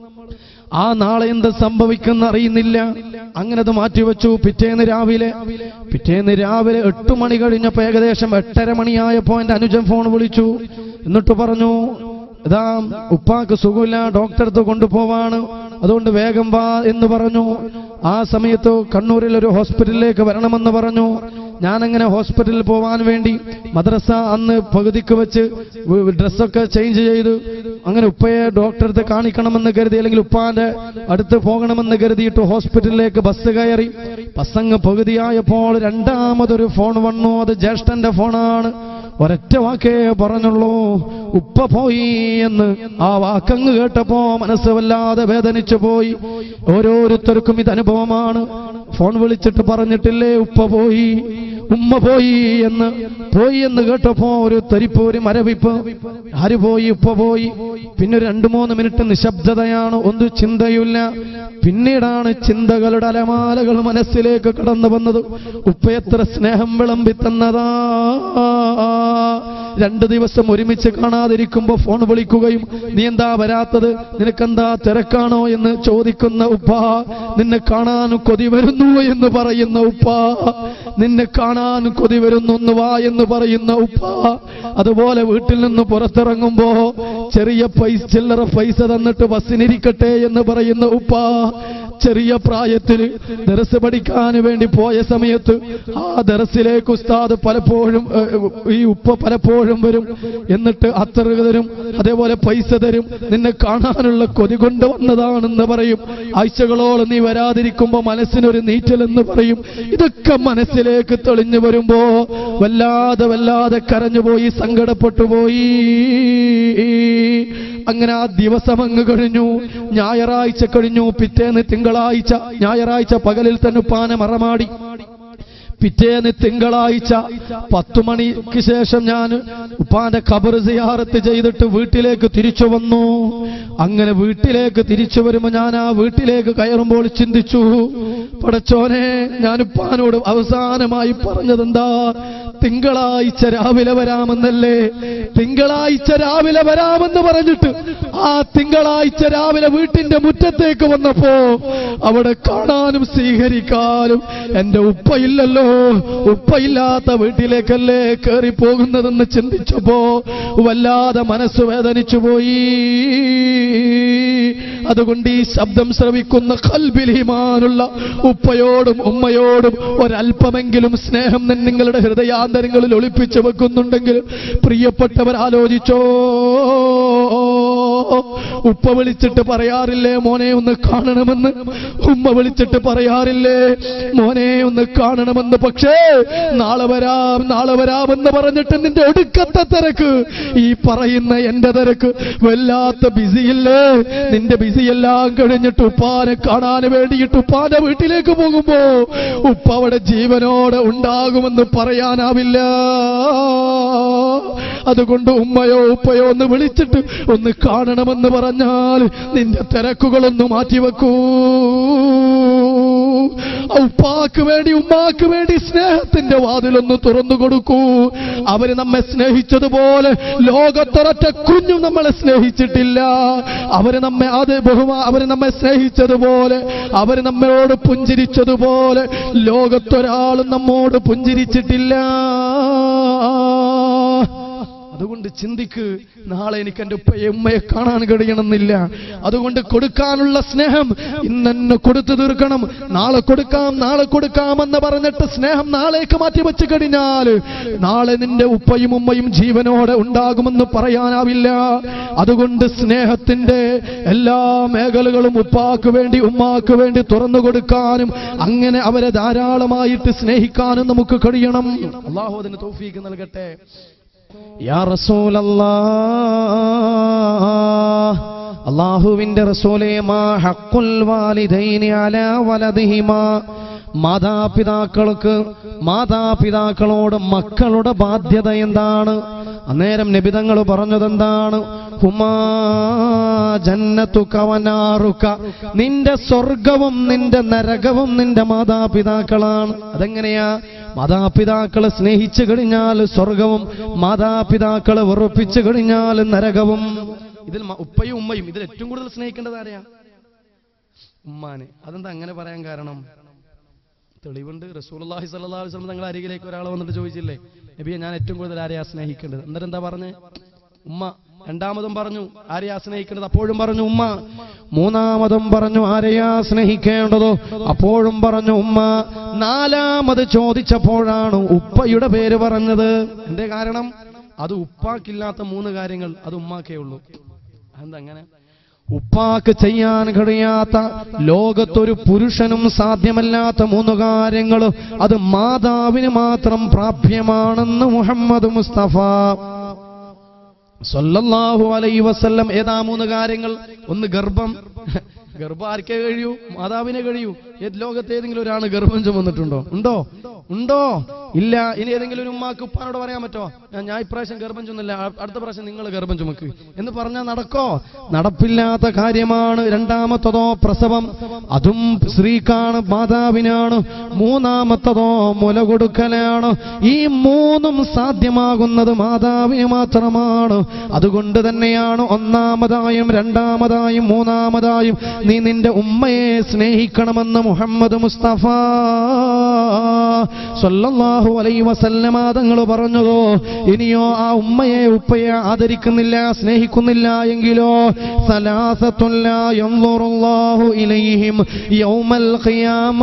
ആ നാളെ എന്ത് സംഭവിക്കുന്ന അറിയുന്നില്ല അങ്ങനെ അത് മാറ്റിവെച്ചു പിറ്റേന്ന് രാവിലെ പിറ്റേന്ന് രാവിലെ എട്ട് മണി കഴിഞ്ഞപ്പോ ഏകദേശം എട്ടര മണിയായപ്പോ എന്റെ അനുജൻ ഫോൺ വിളിച്ചു എന്നിട്ട് പറഞ്ഞു ഇതാ ഉപ്പാക്ക് സുഖമില്ല ഡോക്ടറെ അടുത്ത് കൊണ്ടുപോവാണ് അതുകൊണ്ട് വേഗം വാ എന്ന് പറഞ്ഞു ആ സമയത്ത് കണ്ണൂരിൽ ഒരു ഹോസ്പിറ്റലിലേക്ക് വരണമെന്ന് പറഞ്ഞു ഞാനങ്ങനെ ഹോസ്പിറ്റലിൽ പോവാൻ വേണ്ടി മദ്രസ അന്ന് പകുതിക്ക് വെച്ച് വ് ഡ്രസ്സൊക്കെ ചേഞ്ച് ചെയ്തു അങ്ങനെ ഉപ്പയെ ഡോക്ടറെ അടുത്ത് കാണിക്കണമെന്ന് കരുതി അല്ലെങ്കിൽ ഉപ്പാന്റെ അടുത്ത് പോകണമെന്ന് കരുതിയിട്ട് ഹോസ്പിറ്റലിലേക്ക് ബസ് കയറി ബസ്സങ്ങ് പകുതിയായപ്പോൾ രണ്ടാമതൊരു ഫോൺ വന്നു അത് ജ്യേഷ്ഠന്റെ ഫോണാണ് ഒരൊറ്റ വാക്കേ പറഞ്ഞുള്ളൂ ഉപ്പ പോയി എന്ന് ആ വാക്കങ്ങ് കേട്ടപ്പോ മനസ്സ് വല്ലാതെ വേദനിച്ചു പോയി ഓരോരുത്തർക്കും ഇത് അനുഭവമാണ് ഫോൺ വിളിച്ചിട്ട് പറഞ്ഞിട്ടില്ലേ ഉപ്പ പോയി ഉമ്മ പോയി എന്ന് പോയി എന്ന് കേട്ടപ്പോ ഒരു തരിപ്പ് ഒരു മരവിപ്പ് ആര് പോയി ഉപ്പ പോയി പിന്നെ ഒരു രണ്ടു മൂന്ന് മിനിറ്റ് നിശബ്ദതയാണ് ഒന്നും ചിന്തയില്ല പിന്നീടാണ് ചിന്തകളുടെ അലമാലകൾ മനസ്സിലേക്ക് കടന്നു വന്നത് ഉപ്പ എത്ര സ്നേഹം വിളമ്പി തന്നതാ രണ്ടു ദിവസം ഒരുമിച്ച് കാണാതിരിക്കുമ്പോ ഫോൺ വിളിക്കുകയും നീ എന്താ വരാത്തത് നിനക്കെന്താ തിരക്കാണോ എന്ന് ചോദിക്കുന്ന ഉപ്പ നിന്നെ കാണാൻ കൊതി വരുന്നു എന്ന് പറയുന്ന ഉപ്പ നിന്നെ കാണാൻ കൊതി വരുന്നു ഒന്ന് വാ എന്ന് പറയുന്ന ഉപ്പ അതുപോലെ വീട്ടിൽ നിന്ന് പുറത്തിറങ്ങുമ്പോ ചെറിയ പൈസ ചില്ലറ പൈസ തന്നിട്ട് ബസ്സിനിരിക്കട്ടെ എന്ന് പറയുന്ന ഉപ്പ ചെറിയ പ്രായത്തിൽ ദറസ് പഠിക്കാൻ വേണ്ടി പോയ സമയത്ത് ആ ദറസിലേക്ക് ഉസ്താദ് പലപ്പോഴും ഏഹ്, ഈ ഉപ്പ പലപ്പോഴും വരും എന്നിട്ട് അത്തറ് തരും അതേപോലെ പൈസ തരും നിന്നെ കാണാനുള്ള കൊതി കൊണ്ട് വന്നതാണെന്ന് പറയും ആഴ്ചകളോളം നീ വരാതിരിക്കുമ്പോ മനസ്സിനൊരു നീറ്റലെന്ന് പറയും ഇതൊക്കെ മനസ്സിലേക്ക് തെളിഞ്ഞു വരുമ്പോ വല്ലാതെ വല്ലാതെ കരഞ്ഞുപോയി സങ്കടപ്പെട്ടു പോയി അങ്ങനെ ആ ദിവസം അങ്ങ് കഴിഞ്ഞു ഞായറാഴ്ച കഴിഞ്ഞു പിറ്റേന്ന് തിങ്കളാഴ്ച ഞായറാഴ്ച പകലിൽ തന്നെ ഉപ്പാന മറമാടി പിറ്റേന്ന് തിങ്കളാഴ്ച പത്തു മണിക്ക് ശേഷം ഞാൻ ഉപ്പാന്റെ ഖബർ സിയാറത്ത് ചെയ്തിട്ട് വീട്ടിലേക്ക് തിരിച്ചു വന്നു അങ്ങനെ വീട്ടിലേക്ക് തിരിച്ചു വരുമ്പോ ഞാൻ ആ വീട്ടിലേക്ക് കയറുമ്പോൾ ചിന്തിച്ചു പടച്ചോനെ ഞാൻ ഉപ്പാനോട് അവസാനമായി പറഞ്ഞതെന്താ തിങ്കളാഴ്ച രാവിലെ വരാമെന്നല്ലേ തിങ്കളാഴ്ച രാവിലെ വരാമെന്ന് പറഞ്ഞിട്ട് ആ തിങ്കളാഴ്ച രാവിലെ വീട്ടിന്റെ മുറ്റത്തേക്ക് വന്നപ്പോ അവിടെ കാണാനും സ്വീകരിക്കാനും എന്റെ ഉപ്പയില്ലല്ലോ ഉപ്പയില്ലാത്ത വീട്ടിലേക്കല്ലേ കയറി പോകുന്നതെന്ന് ചിന്തിച്ചപ്പോ വല്ലാതെ മനസ്സ് വേദനിച്ചു പോയി അതുകൊണ്ട് ഈ ശബ്ദം ശ്രവിക്കുന്ന കൽബിലിമാനുള്ള ഉപ്പയോടും ഉമ്മയോടും ഒരല്പമെങ്കിലും സ്നേഹം നി- നിങ്ങളുടെ ഹൃദയാന്തരങ്ങളിൽ ഒളിപ്പിച്ചു വെക്കുന്നുണ്ടെങ്കിൽ പ്രിയപ്പെട്ടവർ ആലോചിച്ചോ ഉപ്പ വിളിച്ചിട്ട് പറയാറില്ലേ മോനെ ഒന്ന് കാണണമെന്ന് ഉമ്മ വിളിച്ചിട്ട് പറയാറില്ലേ മോനെ ഒന്ന് കാണണമെന്ന് പക്ഷേ നാളെ വരാം നാളെ വരാമെന്ന് പറഞ്ഞിട്ട് നിന്റെ ഒടുക്കത്തെ തിരക്ക് ഈ പറയുന്ന എന്റെ തിരക്ക് വല്ലാത്ത ബിസിയില്ലേ നിന്റെ ബിസിയെല്ലാം കഴിഞ്ഞിട്ട് ഉപ്പാനെ കാണാൻ വേണ്ടിയിട്ട് ഉപ്പാന്റെ വീട്ടിലേക്ക് പോകുമ്പോ ഉപ്പ അവിടെ ജീവനോടെ ഉണ്ടാകുമെന്ന് പറയാനാവില്ല അതുകൊണ്ട് ഉമ്മയോ ഉപ്പയോ ഒന്ന് വിളിച്ചിട്ട് ഒന്ന് കാണണമെന്ന് പറഞ്ഞാൽ നിന്റെ തിരക്കുകളൊന്ന് മാറ്റിവെക്കൂ ആ ഉപ്പാക്ക് വേണ്ടി ഉമ്മാക്ക് വേണ്ടി സ്നേഹത്തിന്റെ വാതിലൊന്ന് തുറന്നു കൊടുക്കൂ അവര് നമ്മെ സ്നേഹിച്ചതുപോലെ ലോകത്തൊരൊറ്റ കുഞ്ഞും നമ്മളെ സ്നേഹിച്ചിട്ടില്ല അവര് നമ്മെ അത് ബഹുമാ അവര് നമ്മെ സ്നേഹിച്ചതുപോലെ അവര് നമ്മളോട് പുഞ്ചിരിച്ചതുപോലെ ലോകത്തൊരാളും നമ്മോട് പുഞ്ചിരിച്ചിട്ടില്ല അതുകൊണ്ട് ചിന്തിക്ക് നാളെ എനിക്ക് എന്റെ ഉപ്പയെ ഉമ്മയെ കാണാൻ കഴിയണമെന്നില്ല അതുകൊണ്ട് കൊടുക്കാനുള്ള സ്നേഹം ഇന്നെന്നെ കൊടുത്തു തീർക്കണം നാളെ കൊടുക്കാം നാളെ കൊടുക്കാമെന്ന് പറഞ്ഞിട്ട് സ്നേഹം നാളേക്ക് മാറ്റി വെച്ച് കഴിഞ്ഞാൽ നാളെ നിന്റെ ഉപ്പയും ഉമ്മയും ജീവനോടെ ഉണ്ടാകുമെന്ന് പറയാനാവില്ല അതുകൊണ്ട് സ്നേഹത്തിന്റെ എല്ലാ മേഖലകളും ഉപ്പാക്ക് വേണ്ടി ഉമ്മാക്ക് വേണ്ടി തുറന്നു കൊടുക്കാനും അങ്ങനെ അവരെ ധാരാളമായിട്ട് സ്നേഹിക്കാനും നമുക്ക് കഴിയണം അള്ളാഹു അതിന് തൗഫീക്ക് നൽകട്ടെ യാ റസൂലല്ലാ അള്ളാഹുവിന്റെ റസൂലേ മാ ഹഖുൽ വാലിദൈനി അലാ വലദിഹിമാ മാതാപിതാക്കൾക്ക് മാതാപിതാക്കളോട് മക്കളുടെ ബാധ്യത എന്താണ് അന്നേരം നബിതങ്ങൾ പറഞ്ഞതെന്താണ് ഹുമാ ജന്നത്തുക വനാറുക നിന്റെ സ്വർഗവും നിന്റെ നരകവും നിന്റെ മാതാപിതാക്കളാണ് അതെങ്ങനെയാ മാതാപിതാക്കളെ സ്നേഹിച്ചു കഴിഞ്ഞാൽ സ്വർഗവും മാതാപിതാക്കളെ വെറുപ്പിച്ചു കഴിഞ്ഞാൽ നരകവും ഇതിൽ മ- ഉപ്പയും ഉമ്മയും ഇതിൽ ഏറ്റവും കൂടുതൽ സ്നേഹിക്കേണ്ടത് ആരെയാ ഉമ്മാനെ അതെന്താ അങ്ങനെ പറയാൻ കാരണം തെളിവുണ്ട് റസൂലുള്ളാഹി സ്വല്ലല്ലാഹു അലൈഹി വസല്ലം തങ്ങളുടെ അരികിലേക്ക് ഒരാൾ വന്നിട്ട് ചോദിച്ചില്ലേ നബിയെ ഞാൻ ഏറ്റവും കൂടുതൽ ആരെയാ സ്നേഹിക്കേണ്ടത് എന്നിട്ട് എന്താ പറഞ്ഞേ ഉമ്മ രണ്ടാമതും പറഞ്ഞു ആരെയാ സ്നേഹിക്കേണ്ടത് അപ്പോഴും പറഞ്ഞു ഉമ്മ മൂന്നാമതും പറഞ്ഞു ആരെയാ സ്നേഹിക്കേണ്ടതോ അപ്പോഴും പറഞ്ഞു ഉമ്മ നാലാമത് ചോദിച്ചപ്പോഴാണ് ഉപ്പയുടെ പേര് പറഞ്ഞത് എന്തേ കാരണം അത് ഉപ്പാക്കില്ലാത്ത മൂന്ന് കാര്യങ്ങൾ അത് ഉമ്മാക്കേ ഉള്ളൂ അതെന്താ അങ്ങനെ ഉപ്പാക്ക് ചെയ്യാൻ കഴിയാത്ത ലോകത്തൊരു പുരുഷനും സാധ്യമല്ലാത്ത മൂന്ന് കാര്യങ്ങൾ അത് മാതാവിന് മാത്രം പ്രാപ്യമാണെന്ന് മുഹമ്മദ് മുസ്തഫ സല്ലല്ലാഹു അലൈഹി വസല്ലം ഏതാ മൂന്ന് കാര്യങ്ങൾ ഒന്ന് ഗർഭം ഗർഭം ആർക്കേ കഴിയൂ മാതാവിനെ കഴിയൂ ഏത് ലോകത്ത് ഏതെങ്കിലും ഒരാൾ ഗർഭം ചുമന്നിട്ടുണ്ടോ ഉണ്ടോ ഉണ്ടോ ഇല്ല ഇനി ഏതെങ്കിലും ഒരു ഉമ്മാക്ക് ഉപ്പാനോട് പറയാൻ പറ്റുമോ ഞാൻ ഞാൻ ഇപ്രാവശ്യം ഗർഭം ചുമന്നില്ല അ- അടുത്ത പ്രാവശ്യം നിങ്ങൾ ഗർഭം ചുമക്ക് എന്ന് പറഞ്ഞാൽ നടക്കോ നടപ്പില്ലാത്ത കാര്യമാണ് രണ്ടാമത്തതോ പ്രസവം അതും സ്ത്രീക്കാണ് മാതാവിനാണ് മൂന്നാമത്തതോ മുല കൊടുക്കലാണ് ഈ മൂന്നും സാധ്യമാകുന്നത് മാതാവിന് മാത്രമാണ് അതുകൊണ്ട് തന്നെയാണ് ഒന്നാമതായും രണ്ടാമതായും മൂന്നാമതായും നീ നിന്റെ ഉമ്മയെ സ്നേഹിക്കണമെന്ന് മുഹമ്മദ് മുസ്തഫ സല്ലല്ലാഹു അലൈഹി വസല്ലമ തങ്ങൾ പറഞ്ഞതോ ഇനിയോ ആ ഉമ്മയെ ഉപ്പയെ ആദരിക്കുന്നില്ല സ്നേഹിക്കുന്നില്ല എങ്കിലോ സലാസത്തുൻ ലാ യൻദുറുല്ലാഹു ഇലൈഹിം യൗമൽ ഖിയാമ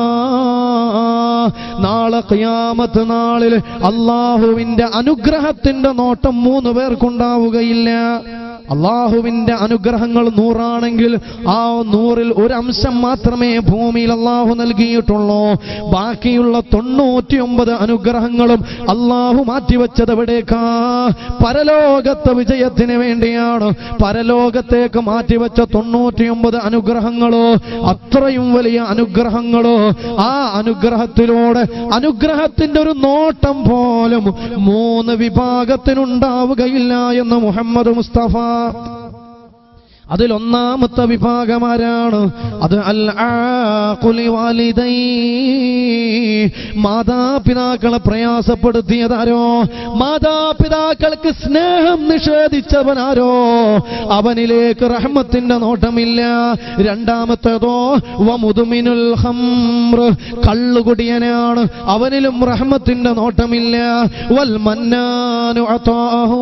നാളെ ഖിയാമത്ത് നാളിൽ അള്ളാഹുവിന്റെ അനുഗ്രഹത്തിന്റെ നോട്ടം മൂന്ന് പേർക്കുണ്ടാവുകയില്ല അള്ളാഹുവിന്റെ അനുഗ്രഹങ്ങൾ നൂറാണെങ്കിൽ ആ നൂറിൽ ഒരു അംശം മാത്രമേ ഭൂമിയിൽ അള്ളാഹു നൽകിയിട്ടുള്ളൂ ബാക്കിയുള്ള തൊണ്ണൂറ്റിയൊമ്പത് അനുഗ്രഹങ്ങളും അള്ളാഹു മാറ്റിവെച്ചത് എവിടേക്കാ പരലോകത്തെ വിജയത്തിന് വേണ്ടിയാണ് പരലോകത്തേക്ക് മാറ്റിവെച്ച തൊണ്ണൂറ്റിയൊമ്പത് അനുഗ്രഹങ്ങളോ അത്രയും വലിയ അനുഗ്രഹങ്ങളോ ആ അനുഗ്രഹത്തിലൂടെ അനുഗ്രഹത്തിന്റെ ഒരു നോട്ടം പോലും മൂന്ന് വിഭാഗത്തിനുണ്ടാവുകയില്ല എന്ന് മുഹമ്മദ് മുസ്തഫ അതിലൊന്നാമത്തെ വിഭാഗമാരാണ് അത് അൽ ആഖുലി വാലിദൈ മാതാപിതാക്കളെ പ്രയാസപ്പെടുത്തിയതാരോ മാതാപിതാക്കൾക്ക് സ്നേഹം നിഷേധിച്ചവനാരോ അവനിലേക്ക് റഹ്മത്തിന്റെ നോട്ടമില്ല രണ്ടാമത്തേതോ വമുതുമിനുൽ ഹംറ് കള്ളുകുടിയനാണ് അവനിലും റഹ്മത്തിന്റെ നോട്ടമില്ല വൽ മന്നാനു അതാഹു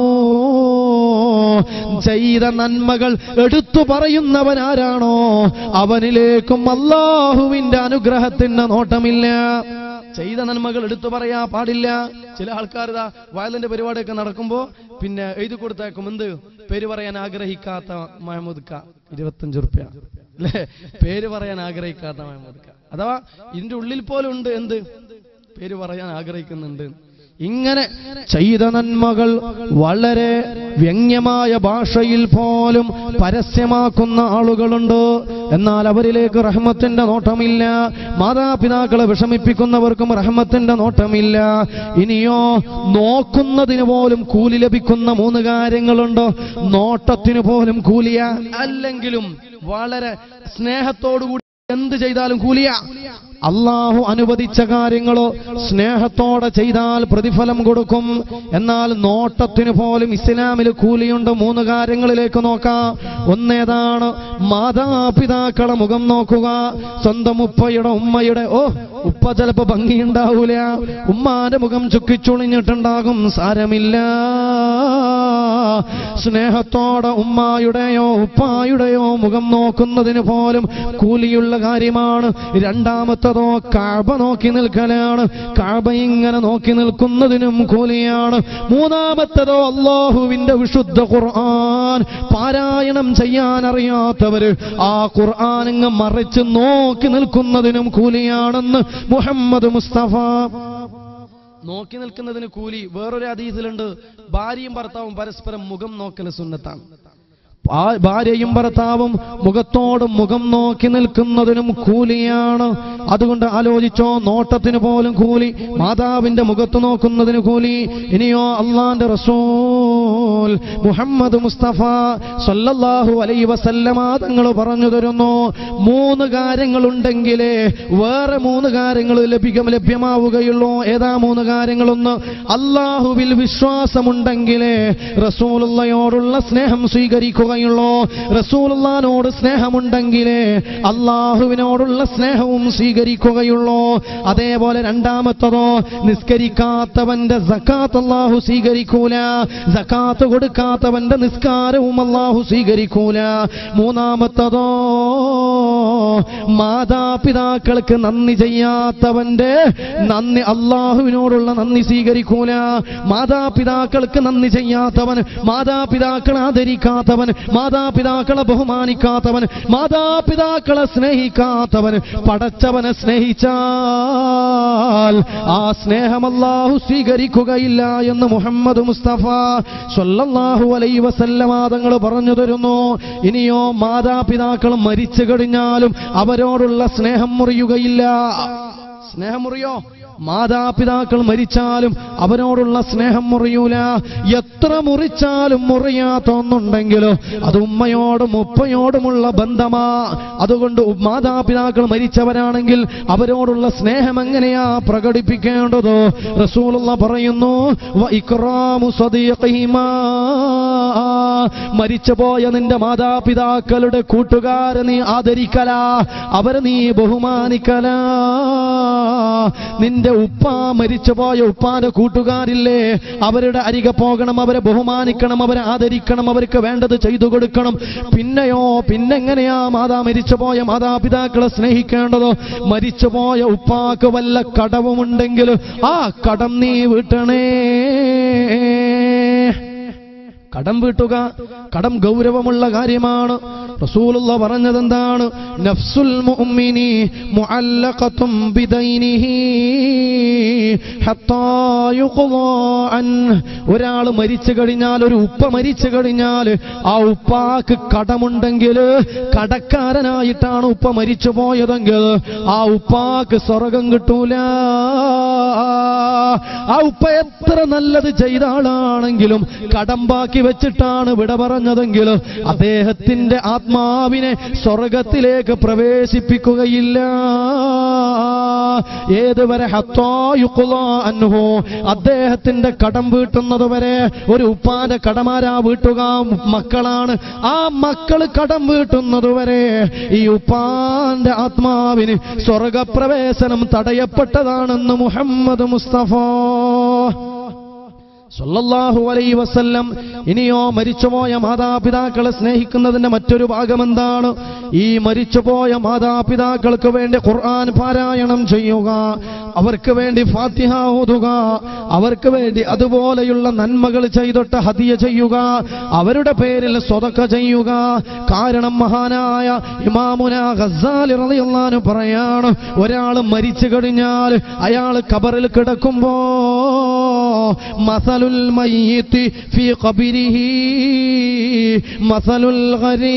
ചെയ്ത നന്മകൾ എടുത്തു പറയുന്നവനാരാണോ അവനിലേക്കും അള്ളാഹുവിന്റെ അനുഗ്രഹത്തിന്റെ നോട്ടമില്ല ചെയ്ത നന്മകൾ എടുത്തു പറയാ പാടില്ല ചില ആൾക്കാർ ഇതാ വയലിന്റെ പരിപാടിയൊക്കെ നടക്കുമ്പോ പിന്നെ എഴുതി കൊടുത്തേക്കും എന്ത് പേര് പറയാൻ ആഗ്രഹിക്കാത്ത മഹമ്മദ് ക ഇരുപത്തഞ്ച് റുപ്യ അല്ലേ പേര് പറയാൻ ആഗ്രഹിക്കാത്ത മഹമ്മദ് ക അഥവാ ഇതിന്റെ ഉള്ളിൽ പോലും ഉണ്ട് എന്ത് പേര് പറയാൻ ആഗ്രഹിക്കുന്നുണ്ട് ഇങ്ങനെ ചെയ്ത നന്മകൾ വളരെ വ്യംഗ്യമായ ഭാഷയിൽ പോലും പരസ്യമാക്കുന്ന ആളുകളുണ്ട് എന്നാൽ അവരിലേക്ക് റഹ്മത്തിന്റെ നോട്ടമില്ല മാതാപിതാക്കളെ വിഷമിപ്പിക്കുന്നവർക്കും റഹ്മത്തിന്റെ നോട്ടമില്ല ഇനിയോ നോക്കുന്നതിന് പോലും കൂലി ലഭിക്കുന്ന മൂന്ന് കാര്യങ്ങളുണ്ട് നോട്ടത്തിന് പോലും കൂലിയ അല്ലെങ്കിലും വളരെ സ്നേഹത്തോടുകൂടി എന്ത് ചെയ്താലും കൂലിയ അള്ളാഹു അനുവദിച്ച കാര്യങ്ങളോ സ്നേഹത്തോടെ ചെയ്താൽ പ്രതിഫലം കൊടുക്കും എന്നാൽ നോട്ടത്തിന് പോലും ഇസ്ലാമിൽ കൂലിയുണ്ട് മൂന്ന് കാര്യങ്ങളിലേക്ക് നോക്കാം ഒന്നേതാണ് മാതാപിതാക്കളെ മുഖം നോക്കുക സ്വന്തം ഉപ്പയുടെ ഉമ്മയുടെ ഓ ഉപ്പ ചിലപ്പോ ഭംഗിയുണ്ടാവൂല ഉമ്മാന്റെ മുഖം ചുക്കിച്ചുളിഞ്ഞിട്ടുണ്ടാകും സാരമില്ല സ്നേഹത്തോടെ ഉമ്മായുടെയോ ഉപ്പായുടെയോ മുഖം നോക്കുന്നതിന് പോലും കൂലിയുള്ള കാര്യമാണ് രണ്ടാമത്തതോ കാബ നോക്കി നിൽക്കലാണ് കാബ ഇങ്ങനെ നോക്കി നിൽക്കുന്നതിനും കൂലിയാണ് മൂന്നാമത്തതോ അള്ളാഹുവിന്റെ വിശുദ്ധ ഖുർആൻ പാരായണം ചെയ്യാൻ അറിയാത്തവര് ആ ഖുർആൻ ഇങ്ങ് മറിച്ച് നോക്കി നിൽക്കുന്നതിനും കൂലിയാണെന്ന് മുഹമ്മദ് മുസ്തഫ നോക്കി നിൽക്കുന്നതിന് കൂലി വേറൊരു അതീതിലുണ്ട് ഭാര്യയും ഭർത്താവും പരസ്പരം മുഖം നോക്കൽ സുന്നത്താണ് ആ- ഭാര്യയും ഭർത്താവും മുഖത്തോട് മുഖം നോക്കി നിൽക്കുന്നതിനും കൂലിയാണ് അതുകൊണ്ട് ആലോചിച്ചോ നോട്ടത്തിന് പോലും കൂലി മാതാവിന്റെ മുഖത്ത് നോക്കുന്നതിന് കൂലി ഇനിയോ അള്ളാന്റെ റസൂൽ മുഹമ്മദ് മുസ്തഫ സല്ലല്ലാഹു അലൈ വസല്ലമ തങ്ങൾ പറഞ്ഞു തരുന്നു മൂന്ന് കാര്യങ്ങളുണ്ടെങ്കിലേ വേറെ മൂന്ന് കാര്യങ്ങൾ ലഭിക്കും ലഭ്യമാവുകയുള്ളൂ ഏതാ മൂന്ന് കാര്യങ്ങളൊന്ന് അള്ളാഹുവിൽ വിശ്വാസമുണ്ടെങ്കിലേ റസൂലുള്ളയോടുള്ള സ്നേഹം സ്വീകരിക്കുകയുള്ളൂ റസൂലുള്ളാനോട് സ്നേഹമുണ്ടെങ്കിലേ അള്ളാഹുവിനോടുള്ള സ്നേഹവും സ്വീകരിക്കുകയുള്ളൂ അതേപോലെ രണ്ടാമത്തതോ നിസ്കരിക്കാത്തവന്റെ സക്കാത്ത് അള്ളാഹു സ്വീകരിക്കൂല സക്കാത്ത് കൊടുക്കാത്തവന്റെ നിസ്കാരവും അള്ളാഹു സ്വീകരിക്കൂല മൂന്നാമത്തതോ മാതാപിതാക്കൾക്ക് നന്ദി ചെയ്യാത്തവന്റെ നന്ദി അള്ളാഹുവിനോടുള്ള നന്ദി സ്വീകരിക്കൂല മാതാപിതാക്കൾക്ക് നന്ദി ചെയ്യാത്തവൻ മാതാപിതാക്കളെ ആദരിക്കാത്തവൻ മാതാപിതാക്കളെ ബഹുമാനിക്കാത്തവൻ മാതാപിതാക്കളെ സ്നേഹിക്കാത്തവൻ പടച്ചവനെ സ്നേഹിച്ചാൽ ആ സ്നേഹം അല്ലാഹു സ്വീകരിക്കുകയില്ല എന്ന് മുഹമ്മദ് മുസ്തഫ സ്വല്ലല്ലാഹു അലൈ വസല്ലമാതങ്ങൾ പറഞ്ഞു തരുന്നു ഇനിയോ മാതാപിതാക്കൾ മരിച്ചു കഴിഞ്ഞാലും അവരോടുള്ള സ്നേഹം മുറിയുകയില്ല സ്നേഹം മുറിയോ മാതാപിതാക്കൾ മരിച്ചാലും അവരോടുള്ള സ്നേഹം മുറിയൂല എത്ര മുറിച്ചാലും മുറിയാത്ത ഒന്നുണ്ടെങ്കിലോ അത് ഉമ്മയോടും ഉപ്പയോടുമുള്ള ബന്ധമാ അതുകൊണ്ട് ഉ- മാതാപിതാക്കൾ മരിച്ചവരാണെങ്കിൽ അവരോടുള്ള സ്നേഹം എങ്ങനെയാ പ്രകടിപ്പിക്കേണ്ടതോ റസൂലുള്ള പറയുന്നു "വ ഇക്റാമു സദീഖിഹിമാ." മരിച്ചുപോയ നിന്റെ മാതാപിതാക്കളുടെ കൂട്ടുകാരെ നീ ആദരിക്കലാ അവരെ നീ ബഹുമാനിക്കലാ നിന്റെ ഉപ്പ മരിച്ചുപോയ ഉപ്പാന്റെ കൂട്ടുകാരില്ലേ അവരുടെ അരികെ പോകണം അവരെ ബഹുമാനിക്കണം അവരെ ആദരിക്കണം അവർക്ക് വേണ്ടത് ചെയ്തു കൊടുക്കണം പിന്നെയോ പിന്നെങ്ങനെയാ മാതാ മരിച്ചുപോയ മാതാപിതാക്കളെ സ്നേഹിക്കേണ്ടതോ മരിച്ചുപോയ ഉപ്പാക്ക് വല്ല കടവുമുണ്ടെങ്കിൽ ആ കടം നീ വീട്ടണേ കടം വീട്ടുക കടം ഗൗരവമുള്ള കാര്യമാണ് റസൂലുള്ള പറഞ്ഞതെന്താണ് നഫ്സുൽ മുഅ്മിനി മുഅല്ലഖത്തും ബിദൈനിഹി ഹത്താ യുഖ്ളാ അൻഹ് ഒരാൾ മരിച്ചു കഴിഞ്ഞാൽ ഒരു ഉപ്പ മരിച്ചു കഴിഞ്ഞാൽ ആ ഉപ്പാക്ക് കടമുണ്ടെങ്കിൽ കടക്കാരനായിട്ടാണ് ഉപ്പ മരിച്ചു പോയതെങ്കിൽ ആ ഉപ്പാക്ക് സ്വർഗം കിട്ടൂല ആ ഉപ്പ എത്ര നല്ലത് ചെയ്ത ആളാണെങ്കിലും കടം ബാക്കി വെച്ചിട്ടാണ് വിട പറഞ്ഞതെങ്കിൽ അദ്ദേഹത്തിന്റെ ആത്മാവിനെ സ്വർഗത്തിലേക്ക് പ്രവേശിപ്പിക്കുകയില്ല ഏതുവരെ ഹത്തായുക്കുള്ള അൻഹു അദ്ദേഹത്തിന്റെ കടം വീട്ടുന്നത് വരെ ഒരു ഉപ്പാന്റെ കടമാരാ വീട്ടുക മക്കളാണ് ആ മക്കള് കടം വീട്ടുന്നത് വരെ ഈ ഉപ്പാന്റെ ആത്മാവിന് സ്വർഗപ്രവേശനം തടയപ്പെട്ടതാണെന്ന് മുഹമ്മദ് മുസ്തഫ സല്ലല്ലാഹു അലൈഹി വസല്ലം ഇനിയോ മരിച്ചുപോയ മാതാപിതാക്കളെ സ്നേഹിക്കുന്നതിന്റെ മറ്റൊരു ഭാഗം എന്താണ് ഈ മരിച്ചുപോയ മാതാപിതാക്കൾക്ക് വേണ്ടി ഖുർആൻ പാരായണം ചെയ്യുക അവർക്ക് വേണ്ടി ഫാത്തിഹ ഓതുക അവർക്ക് വേണ്ടി അതുപോലെയുള്ള നന്മകൾ ചെയ്തിട്ട് ഹദിയ ചെയ്യുക അവരുടെ പേരിൽ സ്വതക്ക ചെയ്യുക കാരണം മഹാനായ ഇമാമുന ഗസാലി റളിയല്ലാഹു പറയാണ് ഒരാൾ മരിച്ചു കഴിഞ്ഞാൽ അയാൾ കബറിൽ കിടക്കുമ്പോ മസലുൽ മയ്യിത്തി ഫീ ഖബരിഹി മസലുൽ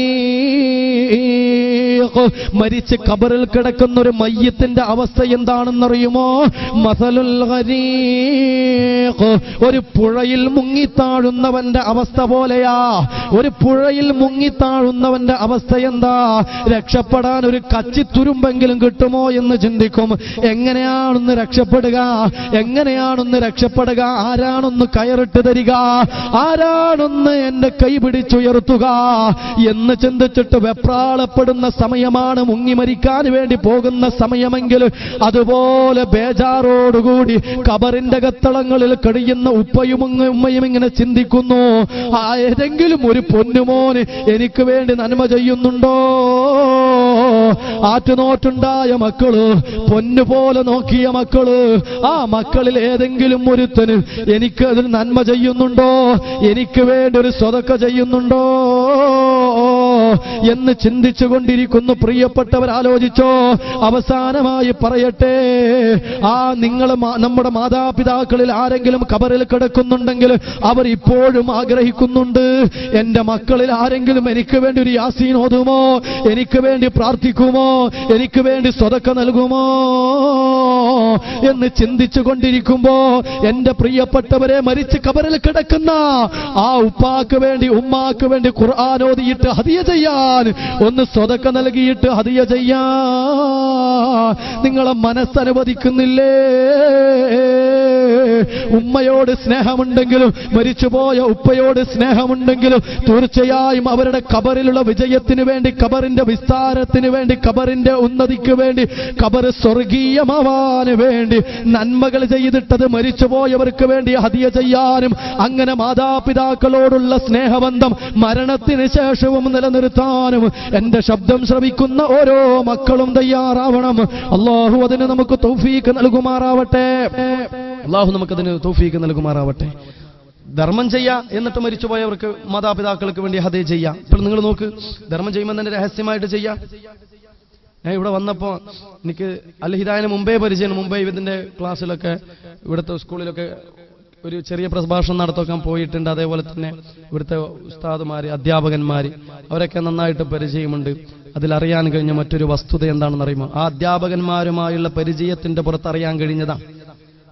ഗരീഖ് മരിച്ച് കബറിൽ കിടക്കുന്ന ഒരു മയ്യത്തിന്റെ അവസ്ഥ എന്താണെന്നറിയുമോ മസലുൽ ഗരീഖ് ഒരു പുഴയിൽ മുങ്ങിത്താഴുന്നവന്റെ അവസ്ഥ പോലെയാ ഒരു പുഴയിൽ മുങ്ങിത്താഴുന്നവന്റെ അവസ്ഥ എന്താ രക്ഷപ്പെടാൻ ഒരു കച്ചിത്തുരുമ്പെങ്കിലും കിട്ടുമോ എന്ന് ചിന്തിക്കും എങ്ങനെയാണൊന്ന് രക്ഷപ്പെടുക എങ്ങനെയാണൊന്ന് രക്ഷപ്പെടുക ആരാണൊന്ന് കയറിട്ട് തരിക ആരാണൊന്ന് എന്റെ കൈ പിടിച്ചുയർത്തുക എന്ന് ചിന്തിച്ചിട്ട് വെപ്രാളപ്പെടുന്ന സമയമാണ് മുങ്ങി മരിക്കാൻ വേണ്ടി പോകുന്ന സമയമെങ്കിൽ അതുപോലെ ബേജാറോടുകൂടി കബറിന്റെ കത്തളങ്ങളിൽ കഴിയുന്ന ഉപ്പയും ഉങ്ങ- ഉമ്മയും ഇങ്ങനെ ചിന്തിക്കുന്നു ആ ഏതെങ്കിലും ഒരു പൊന്നുമോന് എനിക്ക് വേണ്ടി നന്മ ചെയ്യുന്നുണ്ടോ ആറ്റുനോട്ടുണ്ടായ മക്കള് പൊന്നുപോലെ നോക്കിയ മക്കള് ആ മക്കളിൽ ഏതെങ്കിലും ഒരുത്തന് എനിക്ക് അതിൽ നന്മ ചെയ്യുന്നുണ്ടോ എനിക്ക് വേണ്ടി ഒരു സ്വതക്ക ചെയ്യുന്നുണ്ടോ എന്ന് ചിന്തിച്ചു കൊണ്ടിരിക്കുന്നു പ്രിയപ്പെട്ടവർ ആലോചിച്ചോ അവസാനമായി പറയട്ടെ ആ നിങ്ങൾ നമ്മുടെ മാതാപിതാക്കളിൽ ആരെങ്കിലും കബറിൽ കിടക്കുന്നുണ്ടെങ്കിൽ അവർ ഇപ്പോഴും ആഗ്രഹിക്കുന്നുണ്ട് എന്റെ മക്കളിൽ ആരെങ്കിലും എനിക്ക് വേണ്ടി ഒരു യാസീൻ ഓതുമോ എനിക്ക് വേണ്ടി പ്രാർത്ഥിക്കുമോ എനിക്ക് വേണ്ടി സ്വതക്ക നൽകുമോ എന്ന് ചിന്തിച്ചു കൊണ്ടിരിക്കുമ്പോ എന്റെ പ്രിയപ്പെട്ടവരെ മരിച്ച് കബറിൽ കിടക്കുന്ന ആ ഉപ്പാക്ക് വേണ്ടി ഉമ്മാക്ക് വേണ്ടി ഖുർആൻ ഓതിയിട്ട് ഹദിയ ചെയ്യാൻ ഒന്ന് സ്വതക്ക നൽകിയിട്ട് ഹദിയ ചെയ്യാൻ നിങ്ങളെ മനസ്സനുവദിക്കുന്നില്ലേ ഉമ്മയോട് സ്നേഹമുണ്ടെങ്കിലും മരിച്ചുപോയ ഉപ്പയോട് സ്നേഹമുണ്ടെങ്കിലും തീർച്ചയായും അവരുടെ കബറിലുള്ള വിജയത്തിന് വേണ്ടി കബറിന്റെ വിസ്താരത്തിന് വേണ്ടി കബറിന്റെ ഉന്നതിക്ക് വേണ്ടി കബർ സ്വർഗീയമാവാന് വേണ്ടി നന്മകൾ ചെയ്തിട്ടത് മരിച്ചുപോയവർക്ക് വേണ്ടി ഹതിയ ചെയ്യാനും അങ്ങനെ മാതാപിതാക്കളോടുള്ള സ്നേഹബന്ധം മരണത്തിന് ശേഷവും നിലനിർത്താനും എന്റെ ശബ്ദം ശ്രവിക്കുന്ന ഓരോ മക്കളും തയ്യാറാവണം അള്ളാഹു അതിന് നമുക്ക് തൗഫീക്ക് നൽകുമാറാവട്ടെ അള്ളാഹു നമുക്കതിന് തൗഫീക്ക് നൽകുമാറാവട്ടെ ധർമ്മം ചെയ്യാ എന്നിട്ട് മരിച്ചുപോയവർക്ക് മാതാപിതാക്കൾക്ക് വേണ്ടി ഹതേ ചെയ്യാം ഇപ്പോൾ നിങ്ങൾ നോക്ക് ധർമ്മം ചെയ്യുമ്പോൾ തന്നെ രഹസ്യമായിട്ട് ചെയ്യാം ഞാൻ ഇവിടെ വന്നപ്പോൾ എനിക്ക് അൽഹിദായന് മുമ്പേ പരിചയം മുമ്പേ ഇതിന്റെ ക്ലാസ്സിലൊക്കെ ഇവിടുത്തെ സ്കൂളിലൊക്കെ ഒരു ചെറിയ പ്രഭാഷണം നടത്താൻ പോയിട്ടുണ്ട് അതേപോലെ തന്നെ ഇവിടുത്തെ ഉസ്താദുമാര് അധ്യാപകന്മാര് അവരൊക്കെ നന്നായിട്ട് പരിചയമുണ്ട് അതിലറിയാൻ കഴിഞ്ഞ മറ്റൊരു വസ്തുത എന്താണെന്ന് അറിയുമോ ആ അധ്യാപകന്മാരുമായുള്ള പരിചയത്തിന്റെ പുറത്ത് അറിയാൻ കഴിഞ്ഞതാണ്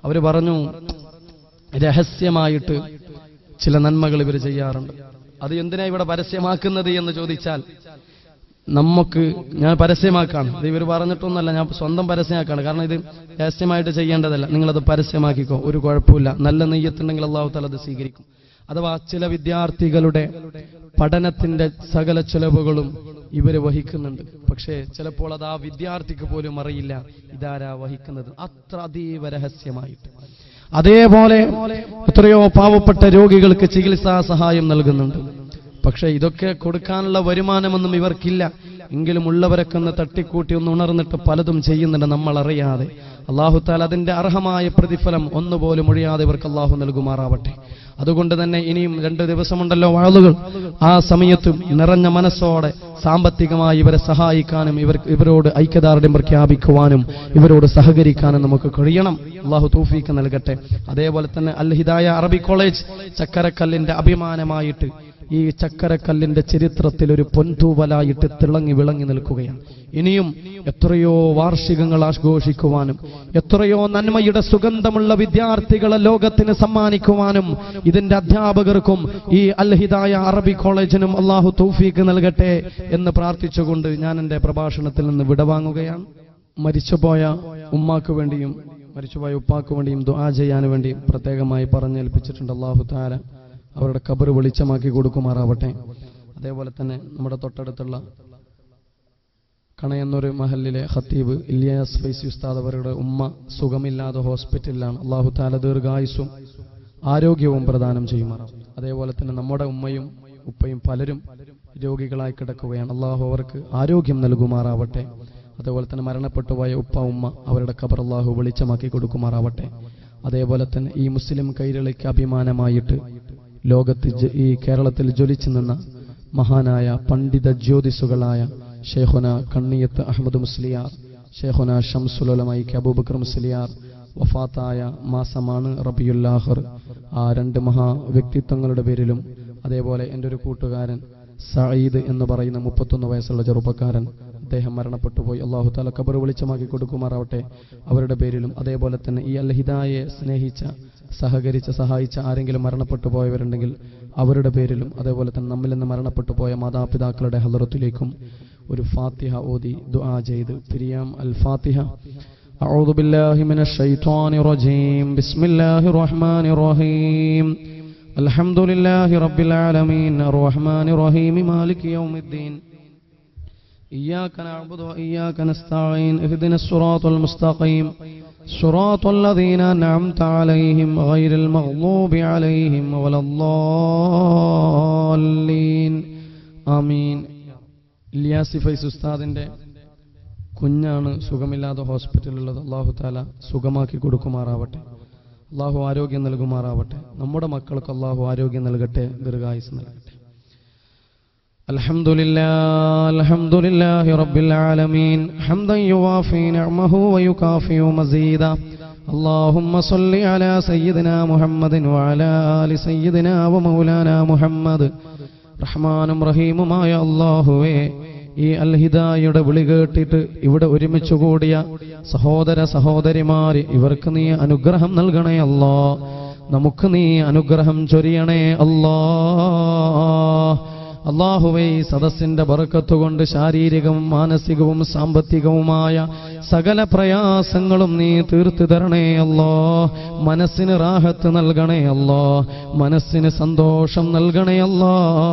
അവർ പറഞ്ഞു രഹസ്യമായിട്ട് ചില നന്മകൾ ഇവർ ചെയ്യാറുണ്ട് അത് എന്തിനാ ഇവിടെ പരസ്യമാക്കുന്നത് എന്ന് ചോദിച്ചാൽ നമുക്ക് ഞാൻ പരസ്യമാക്കാണ് ഇത് ഇവർ പറഞ്ഞിട്ടൊന്നുമല്ല ഞാൻ സ്വന്തം പരസ്യമാക്കാണ് കാരണം ഇത് രഹസ്യമായിട്ട് ചെയ്യേണ്ടതല്ല നിങ്ങളത് പരസ്യമാക്കിക്കോ ഒരു കുഴപ്പമില്ല നല്ല നെയ്യത്തുണ്ടെങ്കിൽ അള്ളാഹു താല അത് സ്വീകരിക്കും അഥവാ ചില വിദ്യാർത്ഥികളുടെ പഠനത്തിന്റെ സകല ചെലവുകളും ഇവര് വഹിക്കുന്നുണ്ട് പക്ഷേ ചിലപ്പോൾ അത് ആ വിദ്യാർത്ഥിക്ക് പോലും അറിയില്ല ഇതാരാ വഹിക്കുന്നത് അത്ര അതീവ രഹസ്യമായിട്ട് അതേപോലെ എത്രയോ പാവപ്പെട്ട രോഗികൾക്ക് ചികിത്സാ സഹായം നൽകുന്നുണ്ട് പക്ഷെ ഇതൊക്കെ കൊടുക്കാനുള്ള വരുമാനമൊന്നും ഇവർക്കില്ല എങ്കിലും ഉള്ളവരൊക്കെ ഒന്ന് തട്ടിക്കൂട്ടി ഒന്ന് ഉണർന്നിട്ട് പലതും ചെയ്യുന്നുണ്ട് നമ്മൾ അറിയാതെ അള്ളാഹു താൽ അതിന്റെ അർഹമായ പ്രതിഫലം ഒന്നുപോലും ഒഴിയാതെ ഇവർക്ക് അള്ളാഹു നൽകുമാറാവട്ടെ അതുകൊണ്ട് തന്നെ ഇനിയും രണ്ട് ദിവസമുണ്ടല്ലോ വാളുകൾ ആ സമയത്തും നിറഞ്ഞ മനസ്സോടെ സാമ്പത്തികമായി ഇവരെ സഹായിക്കാനും ഇവർ ഇവരോട് ഐക്യദാർഢ്യം പ്രഖ്യാപിക്കുവാനും ഇവരോട് സഹകരിക്കാനും നമുക്ക് കഴിയണം അള്ളാഹു തൗഫീക്ക് നൽകട്ടെ അതേപോലെ തന്നെ അൽ ഹിദായ അറബി കോളേജ് ചക്കരക്കല്ലിന്റെ അഭിമാനമായിട്ട് ഈ ചക്കരക്കല്ലിന്റെ ചരിത്രത്തിൽ ഒരു പൊൻതൂവലായിട്ട് തിളങ്ങി വിളങ്ങി നിൽക്കുകയാണ് ഇനിയും എത്രയോ വാർഷികങ്ങൾ ആഘോഷിക്കുവാനും എത്രയോ നന്മയുടെ സുഗന്ധമുള്ള വിദ്യാർത്ഥികളെ ലോകത്തിന് സമ്മാനിക്കുവാനും ഇതിന്റെ അധ്യാപകർക്കും ഈ അൽഹിദായ അറബി കോളേജിനും അള്ളാഹു തൗഫീക്ക് നൽകട്ടെ എന്ന് പ്രാർത്ഥിച്ചുകൊണ്ട് ഞാൻ എൻ്റെ പ്രഭാഷണത്തിൽ നിന്ന് വിടവാങ്ങുകയാണ് മരിച്ചുപോയ ഉമ്മാക്ക് വേണ്ടിയും മരിച്ചുപോയ ഉപ്പാക്ക് വേണ്ടിയും ദുആ ചെയ്യാൻ വേണ്ടിയും പ്രത്യേകമായി പറഞ്ഞേൽപ്പിച്ചിട്ടുണ്ട് അള്ളാഹു താല അവരുടെ കബർ വെളിച്ചമാക്കി കൊടുക്കുമാറാവട്ടെ അതേപോലെ തന്നെ നമ്മുടെ തൊട്ടടുത്തുള്ള കണയന്നൂർ മഹലിലെ ഖത്തീബ് ഇല്യാസ് ഫൈസി ഉസ്താദ് അവരുടെ ഉമ്മ സുഖമില്ലാതെ ഹോസ്പിറ്റലിലാണ് അള്ളാഹു താല ദീർഘായുസും ആരോഗ്യവും പ്രദാനം ചെയ്യുമാറാവും അതേപോലെ തന്നെ നമ്മുടെ ഉമ്മയും ഉപ്പയും പലരും രോഗികളായി കിടക്കുകയാണ് അള്ളാഹു അവർക്ക് ആരോഗ്യം നൽകുമാറാവട്ടെ അതേപോലെ തന്നെ മരണപ്പെട്ടു പോയ ഉപ്പ ഉമ്മ അവരുടെ ഖബർ അള്ളാഹു വെളിച്ചമാക്കി കൊടുക്കുമാറാവട്ടെ അതേപോലെ തന്നെ ഈ മുസ്ലിം കൈരളിക്ക് അഭിമാനമായിട്ട് ലോകത്ത് ജ- ഈ കേരളത്തിൽ ജ്വലിച്ചു നിന്ന മഹാനായ പണ്ഡിത ജ്യോതിസുകളായ ഷെയ്ഖുന കണ്ണിയത്ത് അഹമ്മദ് മുസ്ലിയാർ ഷെയ്ഖുന ഷംസുലമൈ അബൂബക്കർ മുസ്ലിയാർ വഫാത്തായ മാസമാണ് റബിയുല്ലാഹർ ആ രണ്ട് മഹാ വ്യക്തിത്വങ്ങളുടെ പേരിലും അതേപോലെ എൻ്റെ ഒരു കൂട്ടുകാരൻ സയ്യിദ് എന്ന് പറയുന്ന മുപ്പത്തൊന്ന് വയസ്സുള്ള ചെറുപ്പക്കാരൻ അദ്ദേഹം മരണപ്പെട്ടു പോയി അള്ളാഹു താല കബർ വെളിച്ചമാക്കി കൊടുക്കുമാറാവട്ടെ അവരുടെ പേരിലും അതേപോലെ തന്നെ ഈ അൽഹിദായെ സ്നേഹിച്ച സഹകരിച്ച സഹായിച്ച ആരെങ്കിലും മരണപ്പെട്ടു പോയവരുണ്ടെങ്കിൽ അവരുടെ പേരിലും അതേപോലെ തന്നെ നമ്മിൽ നിന്ന് മരണപ്പെട്ടു പോയ മാതാപിതാക്കളുടെ ഹലറത്തിലേക്കും ഒരു ഫാത്തിഹ ഓതി ദുആ ചെയ്ത് പിരിയാം അൽ ഫാത്തിഹ أعوذ بالله من الشيطان الرجيم بسم الله الرحمن الرحيم الحمد لله رب العالمين الرحمن الرحيم مالك يوم الدين إياك نعبد وإياك نستعين اهدنا الصراط المستقيم صراط الذين أنعمت عليهم غير المغضوب عليهم ولا الضالين آمين ഇലിയാസി ഫൈസ് ഉസ്താദിന്റെ കുഞ്ഞാണ് സുഖമില്ലാതെ ഹോസ്പിറ്റലിലുള്ളത് അള്ളാഹു താല സുഖമാക്കി കൊടുക്കുമാറാവട്ടെ അള്ളാഹു ആരോഗ്യം നൽകുമാറാവട്ടെ നമ്മുടെ മക്കൾക്ക് അള്ളാഹു ആരോഗ്യം നൽകട്ടെ ദീർഘായുസ് നൽകട്ടെ الحمد لله الحمد لله رب العالمين حمدا يوافي نعمه ويكافئ مزيدا اللهم صل على سيدنا محمد وعلى آل سيدنا ومولانا محمد റഹ്മാനും റഹീമുമായ അള്ളാഹുവേ ഈ അൽഹിദായുടെ വിളി കേട്ടിട്ട് ഇവിടെ ഒരുമിച്ച് കൂടിയ സഹോദര സഹോദരിമാര് ഇവർക്ക് നീ അനുഗ്രഹം നൽകണേ അല്ലാ നമുക്ക് നീ അനുഗ്രഹം ചൊരിയണേ അല്ലാ അള്ളാഹുവേ ഈ സദസ്സിന്റെ ബറക്കത്ത് കൊണ്ട് ശാരീരികവും മാനസികവും സാമ്പത്തികവുമായ സകല പ്രയാസങ്ങളും നീ തീർത്തു തരണേ അല്ലോ മനസ്സിന് റാഹത്ത് നൽകണേ അല്ലോ മനസ്സിന് സന്തോഷം നൽകണേ അല്ലോ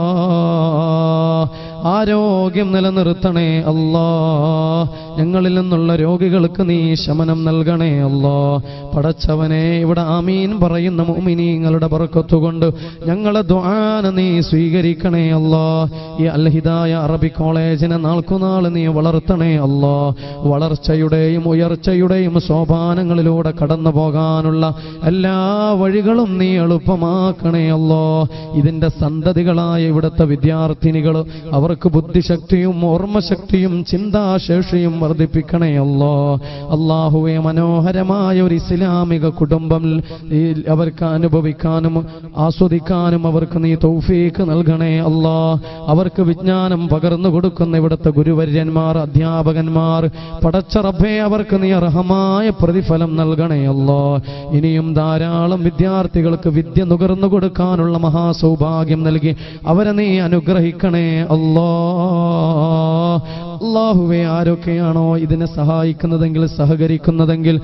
ആരോഗ്യം നിലനിർത്തണേ അല്ലോ ഞങ്ങളിൽ നിന്നുള്ള രോഗികൾക്ക് നീ ശമനം നൽകണേ അല്ലോ പടച്ചവനെ ഇവിടെ ആമീൻ പറയുന്ന മുഅ്മിനീങ്ങളുടെ ബറക്കത്ത് കൊണ്ട് ഞങ്ങളെ ദുആന നീ സ്വീകരിക്കണേ അല്ലോ ഈ അൽഹിദായ അറബി കോളേജിനെ നാൾക്കുനാൾ നീ വളർത്തണേ അല്ലോ വളർച്ചയുടെയും ഉയർച്ചയുടെയും സോപാനങ്ങളിലൂടെ കടന്നു പോകാനുള്ള എല്ലാ വഴികളും നീ എളുപ്പമാക്കണേ അല്ലോ ഇതിന്റെ സന്തതികളായ ഇവിടുത്തെ വിദ്യാർത്ഥിനികൾ അവർക്ക് ബുദ്ധിശക്തിയും ഓർമ്മശക്തിയും ചിന്താശേഷിയും വർദ്ധിപ്പിക്കണേ അല്ലോ അള്ളാഹുവെ മനോഹരമായ ഒരു ഇസ്ലാമിക കുടുംബം ഈ അവർക്ക് അനുഭവിക്കാനും ആസ്വദിക്കാനും അവർക്ക് നീ തൗഫീക്ക് നൽകണേ അല്ലാ അവർക്ക് വിജ്ഞാനം പകർന്നു കൊടുക്കുന്ന ഇവിടുത്തെ ഗുരുവര്യന്മാർ അധ്യാപകന്മാർ പടച്ച റബ്ബേ അവർക്ക് നീ അർഹമായ പ്രതിഫലം നൽകണേ അല്ലോ ഇനിയും ധാരാളം വിദ്യാർത്ഥികൾക്ക് വിദ്യ നുകർന്നു കൊടുക്കാനുള്ള മഹാസൗഭാഗ്യം നൽകി അവരെ നീ അനുഗ്രഹിക്കണേ അല്ലോ അള്ളാഹുവെ ആരൊക്കെയാണോ ഇതിനെ സഹായിക്കുന്നതെങ്കിൽ സഹകരിക്കുന്നതെങ്കിൽ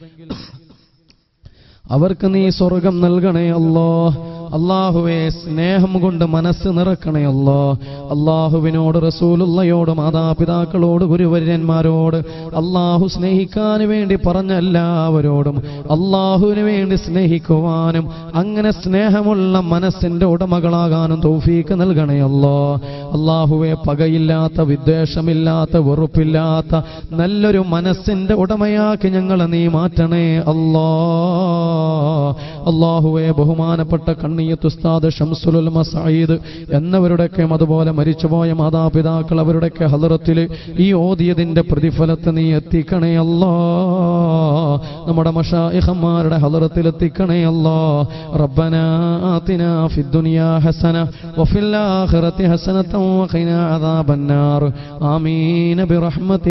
അവർക്ക് നീ സ്വർഗം നൽകണേ അല്ലോ അള്ളാഹുവെ സ്നേഹം കൊണ്ട് മനസ്സ് നിറക്കണേ അല്ലോ അള്ളാഹുവിനോട് റസൂലുള്ളയോട് മാതാപിതാക്കളോട് ഗുരുവര്യന്മാരോട് അള്ളാഹു സ്നേഹിക്കാൻ വേണ്ടി പറഞ്ഞ എല്ലാവരോടും അള്ളാഹുവിന് വേണ്ടി സ്നേഹിക്കുവാനും അങ്ങനെ സ്നേഹമുള്ള മനസ്സിന്റെ ഉടമകളാകാനും തൗഫീക്ക് നൽകണേ അല്ലോ അള്ളാഹുവെ പകയില്ലാത്ത വിദ്വേഷമില്ലാത്ത വെറുപ്പില്ലാത്ത നല്ലൊരു മനസ്സിന്റെ ഉടമയാക്കി ഞങ്ങളെ നീ മാറ്റണേ അല്ലോ അള്ളാഹുവെ ബഹുമാനപ്പെട്ട കണ്ണിയത്ത് ഉസ്താദ് ഷംസുലുൽ സയ്യിദ് എന്നവരുടെയൊക്കെ അതുപോലെ മരിച്ചുപോയ മാതാപിതാക്കൾ അവരുടെയൊക്കെ ഹലറത്തിൽ ഈ ഓതിയതിന്റെ പ്രതിഫലത്തെ നീ എത്തിക്കണേ അല്ലോ നമ്മുടെ മഷായിഹന്മാരുടെ ഹലറത്തിൽ എത്തിക്കണേ അല്ലോ റബ്ബന ആതിന ഫിദ്ദുനിയാ ഹസന വഫിൽ ആഖിറതി ഹസനത വഖിനാ അദാബന്നാർ ആമീൻ ബിറഹ്മതി